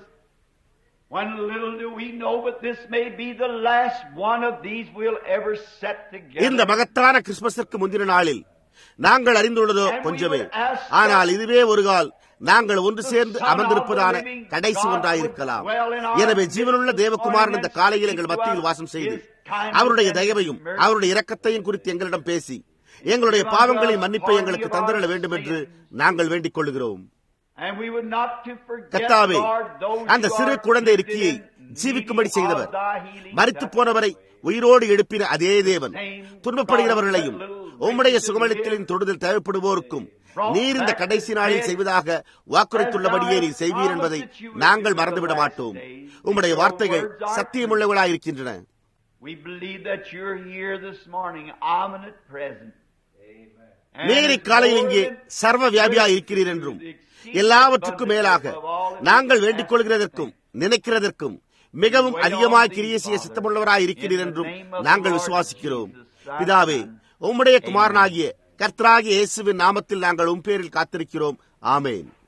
when little do we know, but this may be the last one of these we'll ever set இந்த together. மகத்தான கிறிஸ்துமஸிற்கு முந்தின நாளில் நாங்கள் அறிந்துள்ளதோ கொஞ்சமே ஆனால் இதுவே ஒரு கால் நாங்கள் ஒன்று சேர்ந்து அமர்ந்திருப்பதான கடைசி ஒன்றாயிருக்கலாம் எனவே ஜீவனுள்ள தேவகுமாரன் இந்த காலையில் எங்கள் மத்தியில் வாசம் செய்து அவருடைய தயவையும் அவருடைய இரக்கத்தையும் குறித்து எங்களிடம் பேசி எங்களுடைய பாவங்களின் மன்னிப்பை எங்களுக்கு தந்திரல வேண்டும் என்று நாங்கள் வேண்டிக் கொள்கிறோம் And we would not to forget, கத்தாவே Lord, those அந்த who சிறு are குழந்தை afflicted இருக்கியை and ஜீவிக்கும்படி needy செய்தவர் of thy healing மறித்து touch. போனவரை உயிரோடு எழுப்பின அதே தேவன் துன்பப்படுகிறவர்களையும் உம்முடைய சுகமளித்தலின் தொடுதல் தேவைப்படுவோருக்கும் நீர் இந்த கடைசி நாளில் செய்வதாக வாக்குரைத்துள்ளபடியே நீர் செய்வீர் என்பதை நாங்கள் மறந்துவிட மாட்டோம் உம்முடைய வார்த்தைகள் சத்தியமுள்ளவர்களாயிருக்கின்றன We believe that you're here this morning, omnipresent. present. நீர் இக்காலையில் இங்கே சர்வ வியாபியா இருக்கிறீர் என்றும் எல்லாவற்றுக்கும் மேலாக நாங்கள் வேண்டிக் கொள்கிறதற்கும் நினைக்கிறதற்கும் மிகவும் அதிகமாய் கிரிய செய்ய சித்தமுள்ளவராய் இருக்கிறீர் என்றும் நாங்கள் விசுவாசிக்கிறோம் பிதாவே உம்முடைய குமாரனாகிய கர்த்தராகிய இயேசுவின் நாமத்தில் நாங்கள் உம் பேரில் காத்திருக்கிறோம் ஆமேன்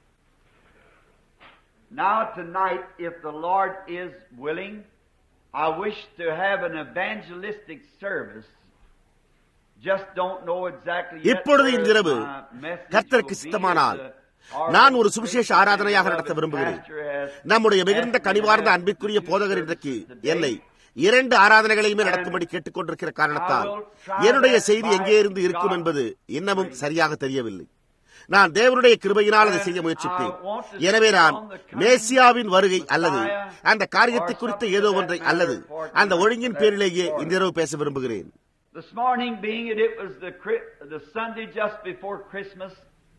Now tonight, if the Lord is willing, I wish to have an evangelistic service. Just don't know exactly yet இப்பொழுது where இன்றிரவு my message கர்த்தருக்கு will be. சித்தமானால் It's a- நான் ஒரு சுவிசேஷ ஆராதனையாக நடத்த விரும்புகிறேன் Pastor has நம்முடைய மிகுந்த asked me கனிவார்ந்த to have அன்பிற்குரிய two போதகர் services இன்றைக்கு today. என்னை இரண்டு ஆராதனைகளையுமே நடத்தும்படி கேட்டுக்கொண்டிருக்கிற காரணத்தால் என்னுடைய செய்தி எங்கே இருந்து இருக்கும் என்பது இன்னமும் சரியாக தெரியவில்லை நான் தேவனுடைய கிருபையினால் அதை செய்ய முயற்சிப்பேன் எனவே நான் மேசியாவின் வருகை அல்லது அந்த காரியத்தை குறித்த ஏதோ ஒன்றை அல்லது அந்த ஒழுங்கின் பேரிலேயே இன்றிரவு பேச விரும்புகிறேன் This morning, being it, it was the, Chri- the Sunday just before Christmas,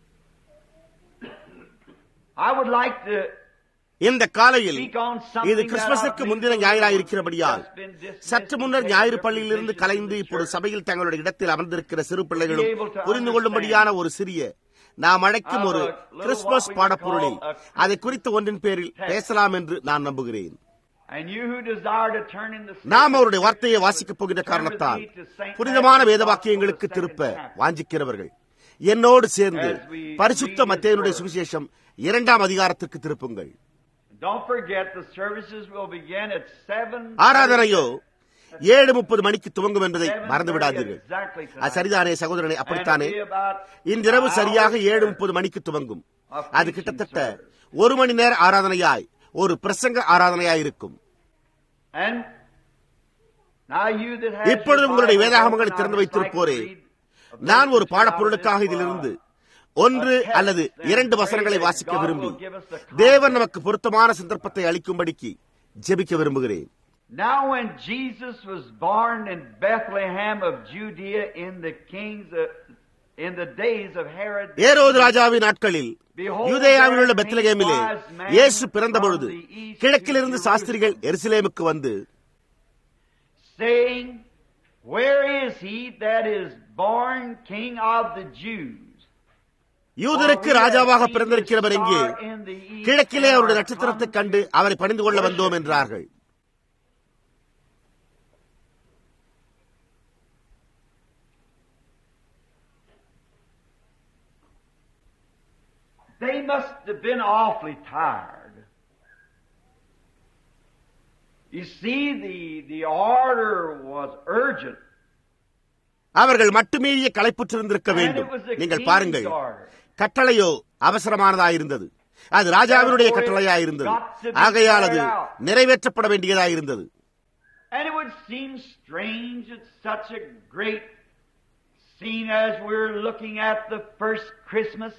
I would like to இந்த காலையில் speak on something இது that கிறிஸ்துமஸுக்கு I முந்தின believe ஞாயிறாயிருக்கிறபடியால் has been dismissed சற்று முன்னர் and ஞாயிறு taken பள்ளியிலிருந்து from கலைந்து the இப்பொழுது church. சபையில் தங்களுடைய இடத்தில் அமர்ந்திருக்கிற சிறு பிள்ளைகளும் Be able to புரிந்து கொள்ளும்படியான ஒரு சிறிய நாம் அழைக்கும் ஒரு Of a little Christmas what we பாடப்பொருளில் call a அதை குறித்த ஒன்றின் பேரில் பேசலாம் என்று நான் நம்புகிறேன் And you who desire to turn in the நாம் அவருடைய வார்த்தையை வாசிக்கப் போகின்ற காரணத்தால் புனிதமான வேத வாக்கியங்களுக்கு திருப்ப வாஞ்சிக்கிறவர்கள் என்னோடு சேர்ந்து பரிசுத்த மத்தேயனுடைய சுவிசேஷம் இரண்டாம் அதிகாரத்திற்கு திருப்புங்கள் Don't forget the services will begin at 7 ஆராதனையோ ஏழு முப்பது மணிக்கு துவங்கும் என்பதை மறந்து விடாதீர்கள் அது சரிதானே சகோதரனே அப்படித்தானே இன்றிரவு சரியாக ஏழு முப்பது மணிக்கு துவங்கும் அது கிட்டத்தட்ட ஒரு மணி நேர ஆராதனையாய் ஒரு பிரசங்க ஆராதனையாய் இருக்கும் And now you that has இப்பொழுது your உங்களுடைய Bible வேதாகமங்களை open, திறந்து I would like to வைத்திருப்போரே read a நான் ஒரு verse பாடப்பொருளுக்காக out of this இதிலிருந்து for ஒன்று அல்லது இரண்டு வசனங்களை வாசிக்க விரும்பி தேவன் நமக்கு பொருத்தமான சந்தர்ப்பத்தை அளிக்கும்படிக்கு ஜெபிக்க விரும்புகிறேன் Now when Jesus was born in Bethlehem of Judea in the kings of, in the days of Herod, ஏரோது ராஜாவின் நாட்களில் யூதேயாவில் உள்ள பெத்லகேமிலே இயேசு பிறந்த பொழுது கிழக்கிலிருந்து சாஸ்திரிகள் எருசலேமுக்கு வந்து saying, Where is he that is born King of the Jews? யூதருக்கு ராஜாவாக பிறந்திருக்கிறவர் எங்கே கிழக்கிலே அவருடைய நட்சத்திரத்தைக் கண்டு அவரை பணிந்து கொள்ள வந்தோம் என்றார்கள் They must have been awfully tired. You see, the, the order was urgent. அவர்கள் மட்டுமீறிய களைப்புற்றிருந்திருக்க And வேண்டும் it was a நீங்கள் king's பாருங்கள் order. கட்டளையோ அவசரமானதாயிருந்தது அது ராஜாவினுடைய கட்டளையாயிருந்தது ஆகையால் அது நிறைவேற்றப்பட வேண்டியதாயிருந்தது And it would seem strange at such a great scene as we're looking at the first Christmas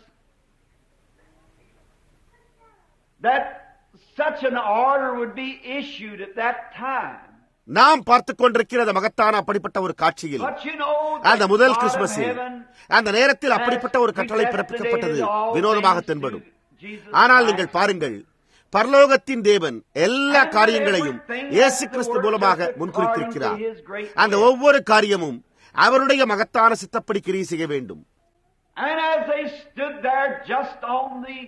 that such an order would be issued at that time. நாம் பார்த்துக் கொண்டிருக்கிற அந்த மகத்தான அப்படிப்பட்ட ஒரு காட்சியில் But you know, அந்த that முதல் God of கிறிஸ்துமஸில் heaven அந்த நேரத்தில் அப்படிப்பட்ட ஒரு கட்டளை பிறப்பிக்கப்பட்டது வினோதமாக தென்படும் ஆனால் நீங்கள் பாருங்கள் பரலோகத்தின் தேவன் எல்லா காரியங்களையும் இயேசு கிறிஸ்து மூலமாக முன்குறித்திருக்கிறார் அந்த ஒவ்வொரு காரியமும் அவருடைய மகத்தான சித்தப்படி கிரியை செய்ய வேண்டும் And as they stood there just on the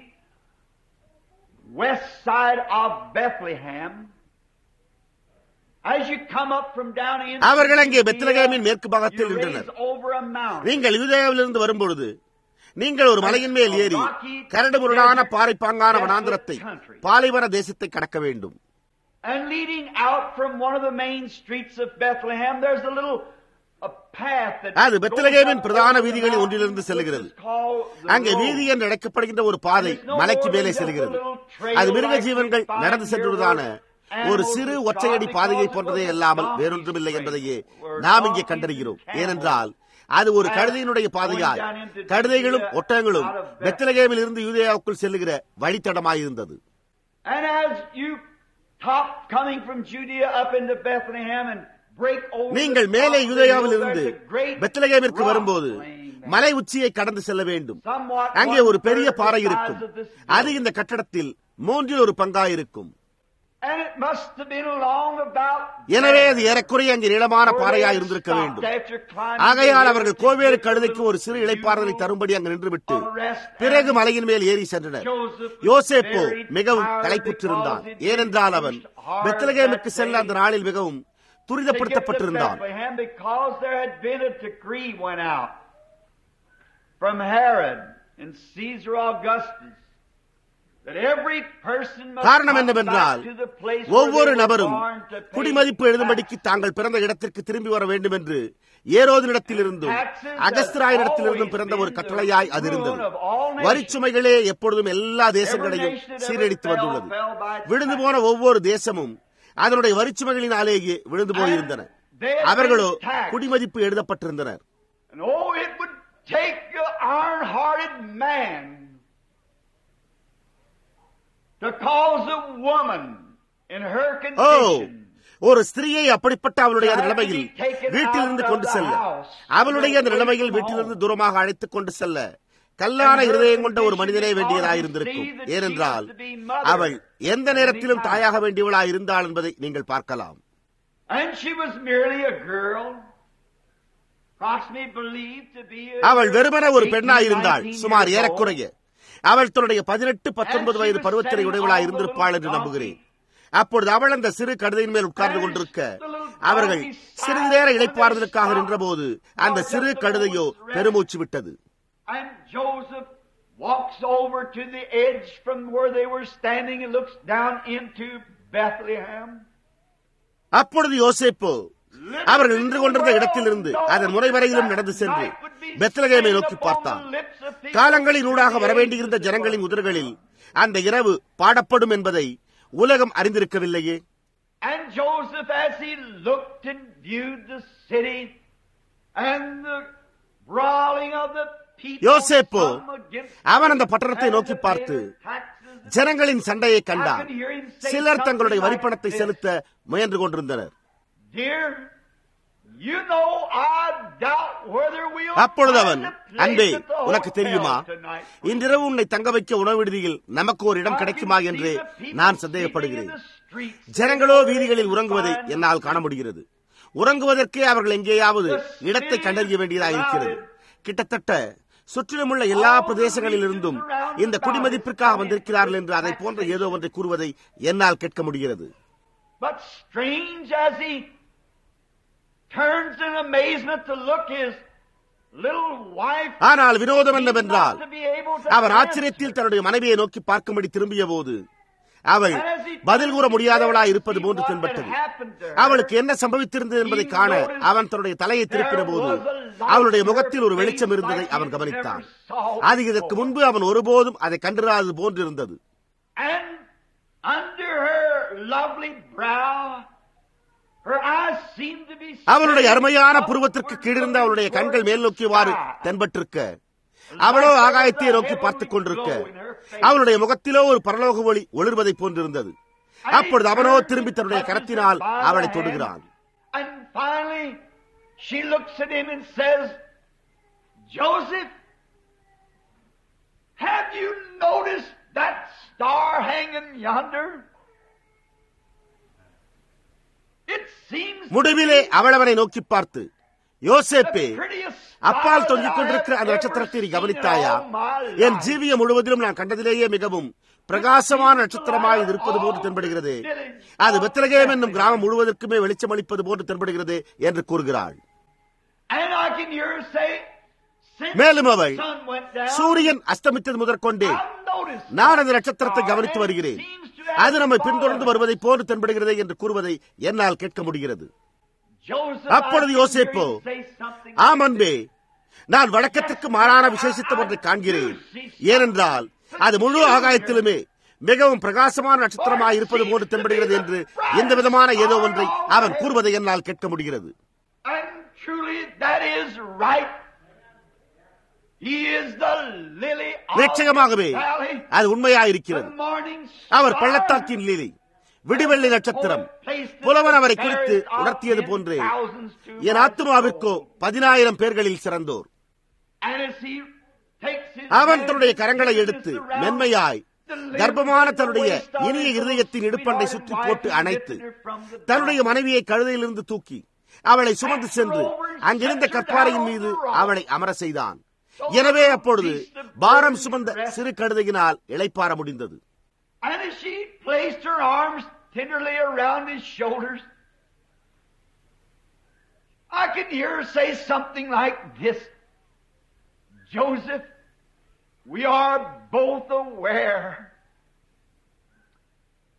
west side of Bethlehem, as you come up from down in அவர்கள் அங்கே பெத்லகேமின் மேற்கு பாகத்தில் you நின்றனர் raise over a mountain. நீங்கள் யூதேயாவிலிருந்து வரும்பொழுது நீங்கள் ஒரு மலையின் மேல் ஏறி கரடுமுரடான பாறைப்பாங்கான வனாந்திரத்தை பாலைவன தேசத்தை கடக்க வேண்டும் And leading out from one of the main streets of Bethlehem, there's a little a path that அது goes பெத்லகேமின் up பிரதான over the வீதிகளில் mountain, ஒன்றிலிருந்து which செல்லுகிறது is called the அங்கே road. வீதி என்று அழைக்கப்படுகின்ற ஒரு பாதை மலைக்கு மேலே செல்கிறது அது மிருக ஜீவன்கள் நடந்து சென்றுவதான ஒரு சிறு ஒற்றையடி பாதையை போன்றதே இல்லாமல் வேறொன்றுமில்லை என்பதையே நாம் இங்கே கண்டறிகிறோம் ஏனென்றால் அது ஒரு கழுதையினுடைய பாதையாய் கழுதைகளும் ஒட்டகங்களும் பெத்தலகேமில் இருந்து யூதேயாவுக்குள் செல்லுகிற வழித்தடமாயிருந்தது And as you top coming from Judea up into Bethlehem and break over நீங்கள் the மேலே top of the யூதேயாவில் hill, இருந்து there's a great பெத்லகேமிற்கு rock வரும்போது laying there. மலை உச்சியை கடந்து செல்ல வேண்டும் Somewhat அங்கே ஒரு பெரிய one-third the பாறை size இருக்கும் of this அது building. இந்த கட்டடத்தில் மூன்றில் ஒரு பங்காயிருக்கும் And it must have been along about எனவே there அது ஏறக்குறைய அங்கே நீளமான where பாறையாய் they இருந்திருக்க stopped வேண்டும் after climbing ஆகையால் the அவர்கள் hill கோவேறு to கழுதைக்கு get ஒரு சிறு இளைப்பாறுதலை தரும்படி அங்கு நின்றுவிட்டு of rest பிறகு and மலையின் மேல் ஏறி சென்றனர் Joseph was யோசேப்போ very மிகவும் tired களைப்புற்றிருந்தான் because it ஏனென்றால் அவன் was hard பெத்லகேமுக்கு that செல்ல day அந்த நாளில் மிகவும் to get to துரிதப்படுத்தப்பட்டிருந்தான் Bethlehem because there had been a decree went out from Herod and Caesar Augustus that every person must காரணம் come என்னவென்றால் back to the place where ஒவ்வொரு they were நபரும் born to pay குடிமதிப்பு tax. எழுதும்படிக்கு தாங்கள் பிறந்த இடத்திற்கு திரும்பி வர வேண்டும் என்று ஏரோதினிடத்திலிருந்தும் அகஸ்திராயினிடத்திலிருந்தும் பிறந்த ஒரு கட்டளையாய் அது இருந்தது வரிச்சுமைகளே எப்பொழுதும் எல்லா தேசங்களையும் சீரழித்து வந்துள்ளது விழுந்து போன ஒவ்வொரு தேசமும் அதனுடைய வரிச்சுமைகளினாலேயே விழுந்து போயிருந்தன அவர்களோ குடிமதிப்பு எழுதப்பட்டிருந்தனர் And oh, it would take an iron-hearted man to cause a woman in her O condition ஒரு ஸ்திரீயை அப்படிப்பட்ட அவளுடைய அந்த நிலைமையில் வீட்டிலிருந்து கொண்டு செல்ல அவளுடைய அந்த நிலைமையில் வீட்டிலிருந்து தூரமாக அழைத்துக் கொண்டு செல்ல கல்லான இருதயம் கொண்ட ஒரு மனிதனே வேண்டியதாயிருந்திருக்கும் ஏனென்றால் அவள் எந்த நேரத்திலும் தாயாக வேண்டியவளாய் இருந்தாள் என்பதை நீங்கள் பார்க்கலாம் And she was merely a girl, approximately believed to be a அவள் வெறுமனே ஒரு 18, பெண்ணாய் இருந்தாள் 19 சுமார் years old. ஏறக்குறைய அவள் தன்னுடைய பதினெட்டு பத்தொன்பது வயது பருவத்தினை உடையவளாய் இருந்திருப்பாள் என்று நம்புகிறேன் அப்பொழுது அவள் அந்த சிறு கழுதையின் மேல் உட்கார்ந்து கொண்டிருக்க அவர்கள் சிறிது நேர இழைப்பாறுதலுக்காக நின்றபோது அந்த சிறு கழுதையோ பெருமூச்சு விட்டது And Joseph walks over to the edge from where they were standing and looks down into Bethlehem. அப்பொழுது யோசேப்போ அவர்கள் நின்று கொண்டிருந்த இடத்திலிருந்து அதன் முறை வரையிலும் நடந்து சென்று பெத்லகேமை நோக்கி பார்த்தான் காலங்களின் ஊடாக வரவேண்டியிருந்த ஜனங்களின் உதடுகளில் அந்த இரவு பாடப்படும் என்பதை உலகம் அறிந்திருக்கவில்லையே And Joseph, as he looked and viewed the city and the brawling of the people, யோசேப்பு, some against அவன் அந்த பட்டணத்தை and நோக்கி the பார்த்து taxes, ஜனங்களின் சண்டையை கண்டான் I could hear him say சிலர் தங்களுடைய something வரிப்பணத்தை like this. செலுத்த முயன்று கொண்டிருந்தனர் Dear, you know I doubt whether we'll அப்பொழுது find அவன் a place அன்பே at the உனக்கு hotel தெரியுமா tonight. இன்றிரவு உன்னை தங்க வைக்க உணவு விடுதியில் நமக்கு ஒரு இடம் I can கிடைக்குமா see என்று the people நான் sleeping சந்தேகப்படுகிறேன் in the streets. ஜனங்களோ வீதிகளில் உறங்குவதை என்னால் காண முடிகிறது உறங்குவதற்கே அவர்கள் எங்கேயாவது இடத்தை கண்டறிய வேண்டியதாக இருக்கிறது கிட்டத்தட்ட சுற்றிலுமுள்ள எல்லா பிரதேசங்களிலிருந்தும் இந்த குடிமதிப்பிற்காக வந்திருக்கிறார்கள் என்று அதை போன்ற ஏதோ ஒன்றை கூறுவதை என்னால் கேட்க முடிகிறது But strange as he turns in amazement to look his little wife. ஆனால் வினோதம் seemed என்னவென்றால் not to be able to our answer. ஆச்சரியத்தில் தன்னுடைய மனைவியை நோக்கி பார்க்கும்படி திரும்பிய போது அவள் பதில் கூற முடியாதவளாய் இருப்பது போன்று தென்பட்டது அவளுக்கு என்ன சம்பவித்திருந்தது என்பதை காண அவன் தன்னுடைய தலையை திருப்பின போது அவளுடைய முகத்தில் ஒரு வெளிச்சம் இருந்ததை அவன் கவனித்தான் அது இதற்கு முன்பு அவன் ஒருபோதும் அதை கண்டிராதது போன்று இருந்தது And under her lovely brow, her eyes seemed to be அவளுடைய அருமையான புருவத்திற்கு கீழிருந்த அவளுடைய கண்கள் மேல் நோக்கியவாறு தென்பட்டிருக்க அவளோ ஆகாயத்தை நோக்கி பார்த்துக் கொண்டிருக்க அவளுடைய முகத்திலோ ஒரு பரலோக ஒளி ஒளிர்வதை போன்றிருந்தது அப்பொழுது அவனோ திரும்பி தன்னுடைய கரத்தினால் அவளை தொடுகிறான் And finally, she looks at him and says, Joseph, have you noticed that star hanging yonder? It seems to முடிவிலே be அவள் அவனை நோக்கி பார்த்து யோசேப்பே the prettiest அப்பால் star தொங்கிக் that I கொண்டிருக்கிற have அந்த ever நட்சத்திரத்தை நீ seen in கவனித்தாயா all my N life. ஜீவியம் முழுவதிலும் நான் கண்டதிலேயே மிகவும் பிரகாசமான நட்சத்திரமாய் இது இருப்பது போன்று தென்படுகிறது அது பெத்லகேம் என்னும் கிராமம் முழுவதற்குமே வெளிச்சமளிப்பது போன்று தென்படுகிறது என்று கூறுகிறாள் And I can hear her say, since மேலும் the அவள் sun went down, சூரியன் அஸ்தமித்தது முதற்கொண்டே I've noticed நான் அந்த that நட்சத்திரத்தை star, கவனித்து and it வருகிறேன் seems to have அது நம்மை பின்தொடர்ந்து followed. வருவதை போன்று தென்படுகிறது என்று கூறுவதை என்னால் கேட்க முடிகிறது Joseph, அப்பொழுது I can hear யோசேப்போ, him say something ஆம் அன்பே நான் வழக்கத்திற்கு மாறான விசேஷித்தம் ஒன்றை காண்கிறேன் ஏனென்றால் அது முழு ஆகாயத்திலுமே மிகவும் பிரகாசமான நட்சத்திரமாய் இருப்பது போன்று தென்படுகிறது என்று எந்த விதமான ஏதோ ஒன்றை அவன் கூறுவதை என்னால் கேட்க முடிகிறது And truly that is right. He is the lily of நிச்சயமாகவே the valley, அது the உண்மையாயிருக்கிறது morning அவர் star. பள்ளத்தாக்கின் லீலி விடிவெள்ளி நட்சத்திரம் புலவன் அவரை குறித்து உணர்த்தியது போன்றே என் ஆத்மாவிற்கோ பதினாயிரம் பேர்களில் சிறந்தோர் And as he takes his அவன் hand தன்னுடைய கரங்களை and எடுத்து reaches around மென்மையாய் the limbs கர்ப்பமான of the தன்னுடைய waist of இனிய his இருதயத்தின் little இடுப்பண்டை sweetheart சுற்றி wife போட்டு and அணைத்து lifted her from the தன்னுடைய ground. மனைவியை கழுதையிலிருந்து தூக்கி அவளை சுமந்து சென்று அங்கிருந்த கற்பாறையின் மீது அவளை அமர செய்தான் எனவே அப்பொழுது பாரம் சுமந்த சிறு கழுதையினால் இளைப்பாற முடிந்தது And as she placed her arms tenderly around his shoulders, I can hear her say something like this Joseph, we are both aware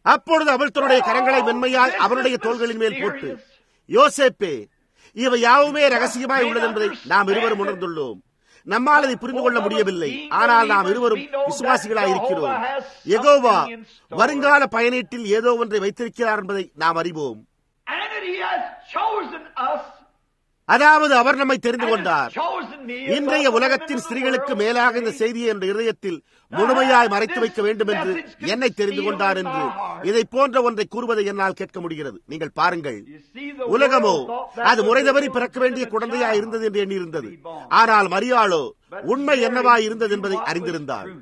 அப்பொழுது அவள் தன்னுடைய கரங்களை மென்மையாய் அவனுடைய தோள்களின் மேல் போட்டு யோசேப்பே இவை யாவுமே ரகசியமாய் உள்ளது என்பதை நாம் இருவரும் உணர்ந்துள்ளோம் நம்மால் அதை புரிந்து கொள்ள முடியவில்லை ஆனால் நாம் இருவரும் விசுவாசிகளாய் இருக்கிறோம் எகோவா வருங்கால பயணீட்டில் ஏதோ ஒன்றை வைத்திருக்கிறார் என்பதை நாம் அறிவோம் And that He has chosen us அதாவது அவர் நம்மை தெரிந்து and கொண்டார் has chosen me இன்றைய above the உலகத்தின் women of the ஸ்திரீகளுக்கு world மேலாக இந்த செய்தியை என்ற இதயத்தில் முழுமையாய் மறைத்து வைக்க வேண்டும் என்று என்னை தெரிந்து கொண்டார் என்று இதை போன்ற ஒன்றை கூறுவதை என்னால் கேட்க முடிகிறது நீங்கள் பாருங்கள் You see, the உலகமோ world thought that அது was முறை the தவறி children பிறக்க வேண்டிய of the குழந்தையா child. இருந்தது என்று எண்ணியிருந்தது ஆனால் மரியாளோ உண்மை என்னவா இருந்தது என்பதை அறிந்திருந்தார்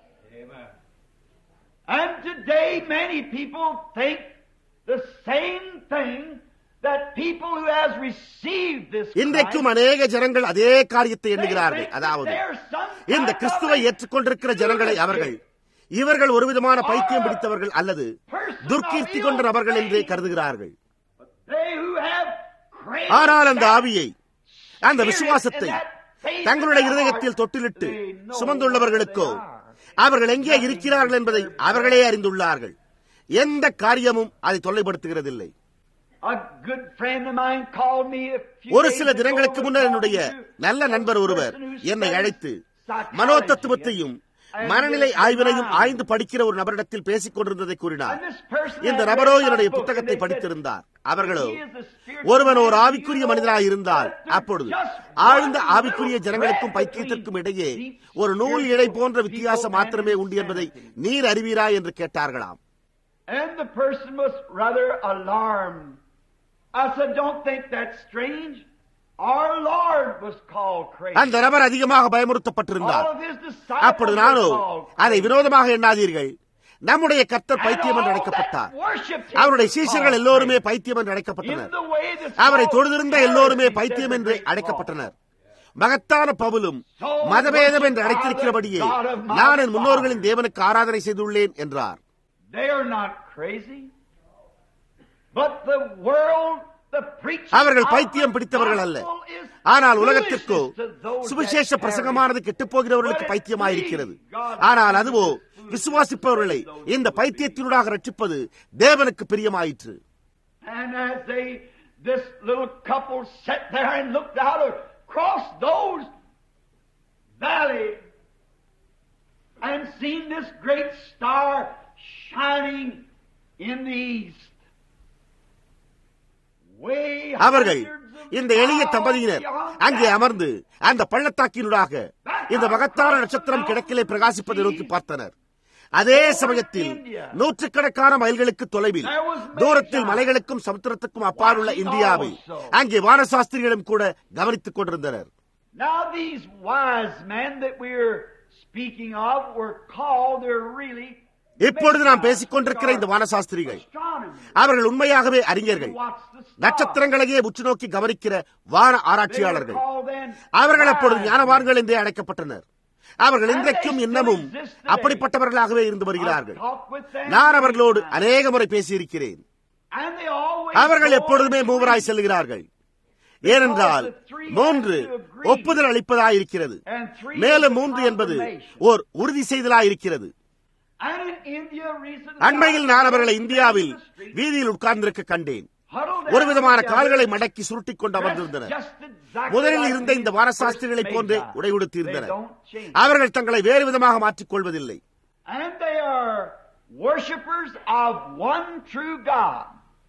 And today many people think the same thing that people who has received this இன்றைக்கும் அநேக ஜனங்கள் அதே காரியத்தை எண்ணுகிறார்கள் அதாவது இந்த கிறிஸ்துவை ஏற்றுக்கொண்டிருக்கிற ஜனங்களை அவர்கள் இவர்கள் ஒரு விதமான பைத்தியம் பிடித்தவர்கள் அல்லது துர்க்கீர்த்தி கொண்ட நபர்கள் என்றே கருதுகிறார்கள் ஆனால் அந்த ஆவியை அந்த விசுவாசத்தை தங்களுடைய இருதயத்தில் தொட்டிலிட்டு சுமந்துள்ளவர்களுக்கோ அவர்கள் எங்கே இருக்கிறார்கள் என்பதை அவர்களே அறிந்துள்ளார்கள் எந்த காரியமும் அதை தொல்லைப்படுத்துகிறதில்லை ஒரு சில தினங்களுக்கு முன்னர் என்னுடைய நல்ல நண்பர் ஒருவர் என்னை அழைத்து மனோதத்துவத்தையும் மனநிலை ஆய்வினையும் ஆய்ந்து படிக்கிற ஒரு நபரிடத்தில் பேசிக் கொண்டிருந்ததை கூறினார் இந்த நபரோ என்னுடைய புத்தகத்தை படித்திருந்தார் அவர்களோ ஒருவன் ஒரு ஆவிக்குரிய மனிதனாக இருந்தால் அப்பொழுது ஆழ்ந்த ஆவிக்குரிய ஜனங்களுக்கும் பைத்தியத்திற்கும் இடையே ஒரு நூல் இழை போன்ற வித்தியாசம் மாத்திரமே உண்டு என்பதை நீர் அறிவீரா என்று கேட்டார்களாம் And the person was rather alarmed. I said, Don't think that's strange. Our Lord was called crazy. அந்த நபர் அதிகமாக பயமுறுத்தப்பட்டிருந்தார் All of his disciples அப்பொழுது were நானோ called அதை crazy. வினோதமாக எண்ணாதீர்கள் நம்முடைய கர்த்தர் And பைத்தியம் என்று all அழைக்கப்பட்டார் that worshipped him அவருடைய was சீஷர்கள் called எல்லோருமே crazy. பைத்தியம் என்று In அழைக்கப்பட்டனர் the way the அவரை Saul தொழுதிருந்த எல்லோருமே Pharisees பைத்தியம் said என்று the great அழைக்கப்பட்டனர் மகத்தான பவுலும் மதபேதம் என்று அழைத்திருக்கிறபடியே God of my நான் என் முன்னோர்களின் தேவனுக்கு ஆராதனை செய்துள்ளேன் என்றார் They are not crazy. But the world, the preaching அவர்கள் of பைத்தியம் the பிடித்தவர்கள் அல்ல gospel is ஆனால் உலகத்திற்கோ foolishness to those சுவிசேஷ that பிரசங்கமானது கெட்டுப் போகிறவர்களுக்கு But it பைத்தியமாயிருக்கிறது pleased God ஆனால் to அதுவோ use this foolishness விசுவாசிப்பவர்களை to those இந்த who பைத்தியத்தினூடாக ரட்சிப்பது தேவனுக்கு பிரியமாயிற்று And as they, this little couple sat there and looked out across those valley and seen this great star shining in the east. Way அவர்கள் hundreds of இந்த எளிய miles தம்பதியினர் beyond அங்கே that. அமர்ந்து அந்த பள்ளத்தாக்கினூடாக இந்த மகத்தான நட்சத்திரம் கிழக்கிலே பிரகாசிப்பதை நோக்கி பார்த்தனர் அதே சமயத்தில் நூற்றுக்கணக்கான மைல்களுக்கு தொலைவில் தூரத்தில் மலைகளுக்கும் சமுத்திரத்துக்கும் அப்பால் உள்ள இந்தியாவில் அங்கே வானசாஸ்திரிகளும் கூட கவனித்துக் கொண்டிருந்தனர் Now these wise men that we're speaking of were called, they're really இப்பொழுது நாம் பேசிக் கொண்டிருக்கிற இந்த வானசாஸ்திரிகள் astronomers. அவர்கள் உண்மையாகவே அறிஞர்கள் Watch the stars. நட்சத்திரங்களையே உற்று நோக்கி கவனிக்கிற வான They were ஆராய்ச்சியாளர்கள் called then அவர்கள் அப்பொழுது wise ஞானவான்கள் என்றே அழைக்கப்பட்டனர் அவர்கள் இன்றைக்கும் இன்னமும் அப்படிப்பட்டவர்களாகவே இருந்து வருகிறார்கள் I've talked with them நான் அவர்களோடு அநேக முறை பேசியிருக்கிறேன் And they always அவர்கள் go எப்பொழுதுமே and மூவராய் செல்கிறார்கள் ஏனென்றால் மூன்று ஒப்புதல் அளிப்பதாயிருக்கிறது And three மேலும் is மூன்று என்பது confirmation. ஓர் உறுதி செய்தலாயிருக்கிறது And in India recently, அண்மையில் நான் அவர்களை இந்தியாவில் வீதியில் உட்கார்ந்திருக்க கண்டேன் huddled ஒரு விதமான down கால்களை together, மடக்கி சுருட்டிக் கொண்டு அமர்ந்திருந்தனர் just exactly முதலில் like இருந்த இந்த these வானசாஸ்திரிகளைப் first போன்றே magi. உடை உடுத்தியிருந்தனர் They don't change. அவர்கள் தங்களை வேறு விதமாக மாற்றிக் கொள்வதில்லை And they are worshippers of one true God.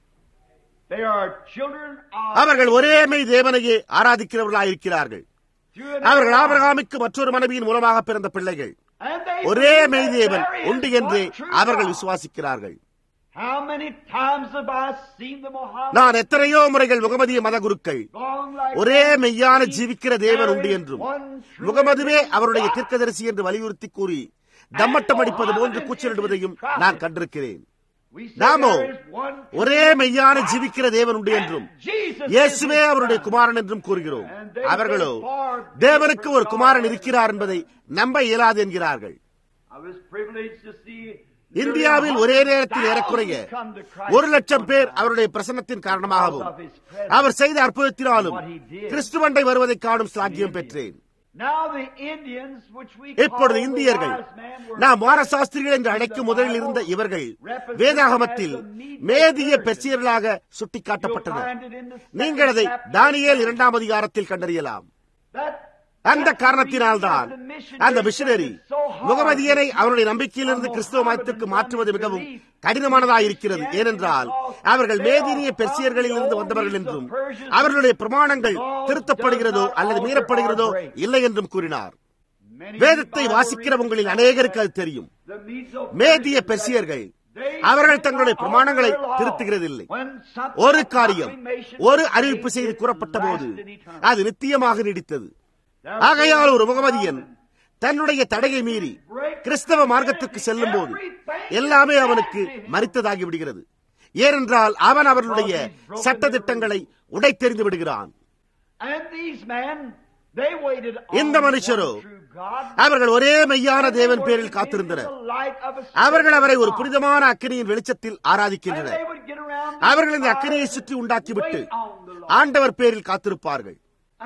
They are children of அவர்கள் ஒரே மெய் தேவனையே ஆராதிக்கிறவர்களாயிருக்கிறார்கள் through an அவர்கள் Abraham. ஆபிரகாமுக்கு மற்றொரு மனைவியின் மூலமாக பிறந்த பிள்ளைகள் And they ஒரே believe மெய் that தேவன் there is உண்டு என்றே one true அவர்கள் God. விசுவாசிக்கிறார்கள் How many times have I seen the Muhammad நான் எத்தனையோ முறைகள் முகமதிய மத குருக்கள் long like ஒரே that? மெய்யான ஜீவிக்கிற தேவன் There உண்டு is என்றும் one true முகமதுவே living அவருடைய God. தீர்க்கதரிசி என்று வலியுறுத்தி கூறி தம்மட்டம் அடிப்பது போன்று கூச்சலிடுவதையும் நான் கண்டிருக்கிறேன் We say நாமோ there is one true ஒரே மெய்யான ஜீவிக்கிற தேவன் உண்டு என்றும் Jesus is இயேசுவே his அவருடைய son. குமாரன் என்றும் கூறுகிறோம் அவர்களோ தேவனுக்கு ஒரு குமாரன் இருக்கிறார் என்பதை நம்ப இயலாது என்கிறார்கள் I was privileged to see இந்தியாவில் ஒரே நேரத்தில் ஏறக்குறைய ஒரு லட்சம் பேர் அவருடைய பிரசன்னத்தின் காரணமாகவும் அவர் செய்த அற்புதத்தினாலும் கிறிஸ்துவண்டை வருவதை காணும் சாக்கியம் பெற்றேன் Now the Indians, which we இப்பொழுது call the இந்தியர்கள் wise men, were நாம் வானசாஸ்திரிகள் என்று அழைக்கும் முதலில் இருந்த இவர்கள் வேதாகமத்தில் மேதிய பெர்சியர்களாக சுட்டிக்காட்டப்பட்டனர் You'll find it in the second நீங்கள் அதை chapter. தானியேல் இரண்டாம் அதிகாரத்தில் கண்டறியலாம் That- அந்த that's காரணத்தினால்தான் the reason that the அந்த missionary missionary said it's so hard முகமதியரை to keep அவருடைய நம்பிக்கையிலிருந்து a கிறிஸ்தவ மதத்திற்கு Mohammedan மாற்றுவது மிகவும் belief கடினமானதாயிருக்கிறது Christianity ஏனென்றால் because அவர்கள் they are மேதினிய of பெர்சியர்களில் இருந்து the வந்தவர்கள் old என்றும் Persians அவர்களுடைய பிரமாணங்கள் laws திருத்தப்படுகிறதோ does not அல்லது alter மீறப்படுகிறதோ our grace. இல்லை என்றும் கூறினார் Many வேதத்தை Bible வாசிக்கிற readers உங்களில் know அநேகருக்கு that அது தெரியும் the Medo- மேதிய பெர்சியர்கள் அவர்கள் தங்களுடைய பிரமாணங்களை திருத்துகிறதில்லை ஒரு காரியம் ஒரு அறிவிப்பு செய்து கூறப்பட்ட போது அது நித்தியமாக நீடித்தது ஆகையால் ஒரு முகமதியன் தன்னுடைய தடையை மீறி கிறிஸ்தவ மார்க்கத்திற்கு செல்லும் போது எல்லாமே அவனுக்கு மறித்ததாகி விடுகிறது ஏனென்றால் அவன் அவர்களுடைய சட்ட திட்டங்களை உடைத்தெறிந்து விடுகிறான் இந்த மனுஷரோ அவர்கள் ஒரே மெய்யான தேவன் பேரில் காத்திருந்தனர் அவர்கள் அவரை ஒரு புனிதமான அக்கினியின் வெளிச்சத்தில் ஆராதிக்கின்றனர் அவர்கள் இந்த அக்கினியை சுற்றி உண்டாக்கிவிட்டு ஆண்டவர் பேரில் காத்திருப்பார்கள்